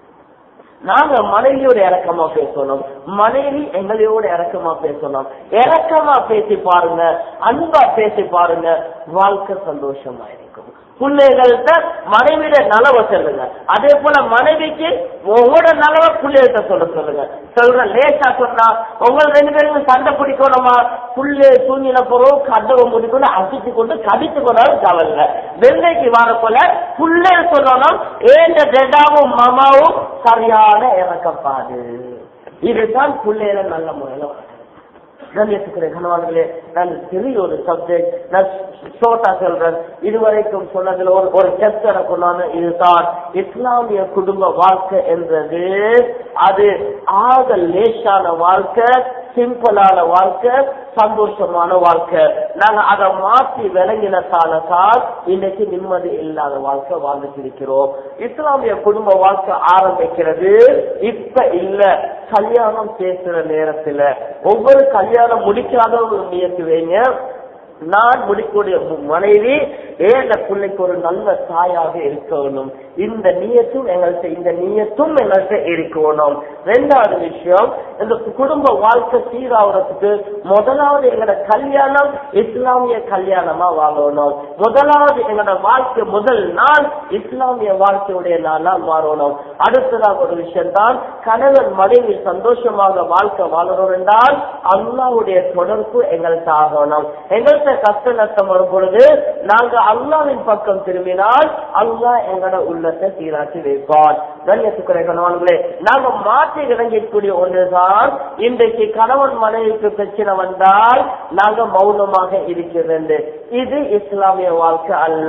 நாங்க மனைவியோட இறக்கமா பேசணும் மனைவி எங்களையோட இறக்கமா பேசணும் இறக்கமா பேசி பாருங்க அன்பா பேசி பாருங்க வாழ்க்கை சந்தோஷமா இருக்கும் பிள்ளைகள்கிட்ட மனைவியோட நலவை சொல்லுங்க அதே போல மனைவிக்கு உங்களோட நலவை பிள்ளைகிட்ட சொல்ல சொல்லுங்க சொல்ற லேசா சொன்னா உங்க ரெண்டு பேரும் சண்டை பிடிக்கணுமா புள்ளை தூங்கின பிறகு கதவை முடிக்கணும் அசிச்சு கொண்டு கடிச்சு கொண்டாலும் கவலை வெள்ளைக்கு வர போல புள்ளை சொல்லணும் ஏந்த டெடாவும் மமாவும் சரியான இறக்கப்பாடு இதுதான் பிள்ளையில நல்ல முறையில வளர்க்கணும். கண்ணியத்துக்குரிய கணவான்களே நான் பெரிய ஒரு சப்ஜெக்ட் நான் ஷோட்டா சொல்றேன் இதுவரைக்கும் சொன்னதுல ஒரு ஒரு டெஸ்ட் கொண்டாந்து இதுதான் இஸ்லாமிய குடும்ப வாழ்க்கை என்றது அது ஆக லேசான வாழ்க்கை சிம்பிளான வாழ்க்கை சந்தோஷமான வாழ்க்கை நாங்க அதை மாற்றி விளங்கினத்தால தான் இன்னைக்கு நிம்மதி இல்லாத வாழ்க்கை வாழ்ந்துட்டு இருக்கிறோம் இஸ்லாமிய குடும்ப வாழ்க்கை ஆரம்பிக்கிறது இப்ப இல்ல கல்யாணம் பேசுற நேரத்துல ஒவ்வொரு கல்யாணம் முடிக்காதவங்க முயற்சி வைங்க நான் முடிக்கூடிய மனைவி ஏன் பிள்ளைக்கு ஒரு நல்ல தாயாக இருக்கணும் இந்த நீயத்தும் எங்கள்கிட்ட இந்த நீயத்தும் எங்கள்கிட்ட இருக்கணும் ரெண்டாவது விஷயம் இந்த குடும்ப வாழ்க்கை சீராகிறதுக்கு முதலாவது எங்களோட கல்யாணம் இஸ்லாமிய கல்யாணமா வாழணும் முதலாவது எங்களோட வாழ்க்கை முதல் நாள் இஸ்லாமிய வாழ்க்கையுடைய நாளா மாறணும் அடுத்ததாக ஒரு விஷயம் தான் கணவன் மனைவி சந்தோஷமாக வாழ்க்கை வாழணும் என்றால் அல்லாவுடைய தொடர்பு எங்கள்கிட்ட ஆகணும் எங்கள்கிட்ட கஷ்ட நஷ்டம் வரும் பொழுது நாங்க அல்லாவின் பக்கம் திரும்பினால் அல்லாஹ் எங்களோட உள்ளத்தை சீராட்டி வைப்பான் கண்ணியத்துக்குறை கணவன்களே நாங்க மாற்றி இறங்கக்கூடிய ஒன்றுதான் இன்றைக்கு கணவன் மனைவிக்கு பிரச்சனை வந்தால் நாங்க மௌனமாக இருக்கிறது இது இஸ்லாமிய வாழ்க்கை அல்ல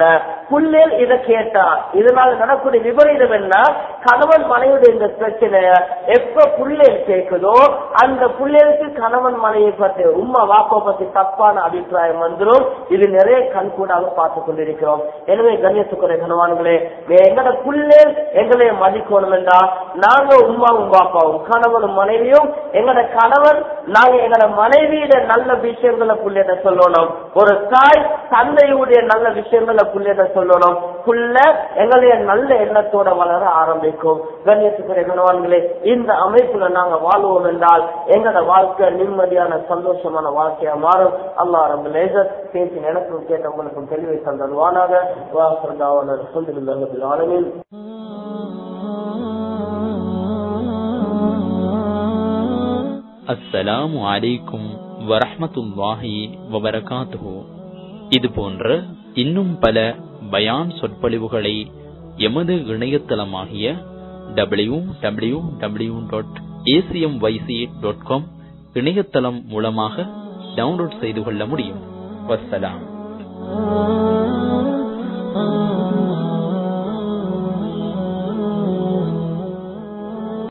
புள்ளேல் இதை கேட்டா இதனால நடக்கூடிய விபரீதம் என்ன கணவன் மனைவியுடைய இந்த பிரச்சனை எப்ப புள்ளேல் கேட்குதோ அந்த புள்ளேலுக்கு கணவன் மனைவியை பத்தி உம்மா வாப்பா பத்தி தப்பான அபிப்பிராயம் வந்துடும் இது நிறைய கண்கூடாக பார்த்து கொண்டிருக்கிறோம் எனவே கண்ணியத்துக்குரிய கணவான்களே எங்கட புள்ளேல் எங்களை மதிக்கணும் என்றா நாங்க உமாவும் பாப்பாவும் கணவனும் மனைவியும் எங்கட கணவன் நாங்க எங்கட மனைவியிட நல்ல விஷயங்களை புள்ளிட சொல்லணும் ஒரு தாய் தந்தையுடைய நல்ல விஷயங்களை புள்ளிட சொல்லணும் புள்ள எங்களுடைய நல்ல எண்ணத்தோட வளர ஆரம்பிக்கும் கண்ணியத்துக்குரிய கணவான்களே இந்த அமைப்புல நாங்க வாழ்வோம் என்றால் எங்கட வாழ்க்கை நிம்மதியான சந்தோஷமான வாழ்க்கையா மாறும் அல்லா ரபுல் பேசி எனக்கும் கேட்ட உங்களுக்கும் தெளிவை தந்தருவானாக வாசந்தாவனர் சொல்லிருந்தாங்க ஆளுமின் அஸ்ஸலாமு அலைக்கும் வரஹ்மத்துல்லாஹி வபரகாத்துஹு இது போன்ற இன்னும் பல பயான் சொற்பொழிவுகளை எமது இணையதளமாகிய W W W dot ACM YC dot com இணையதளம் மூலமாக டவுன்லோட் செய்து கொள்ள முடியும் வஸ்ஸலாம்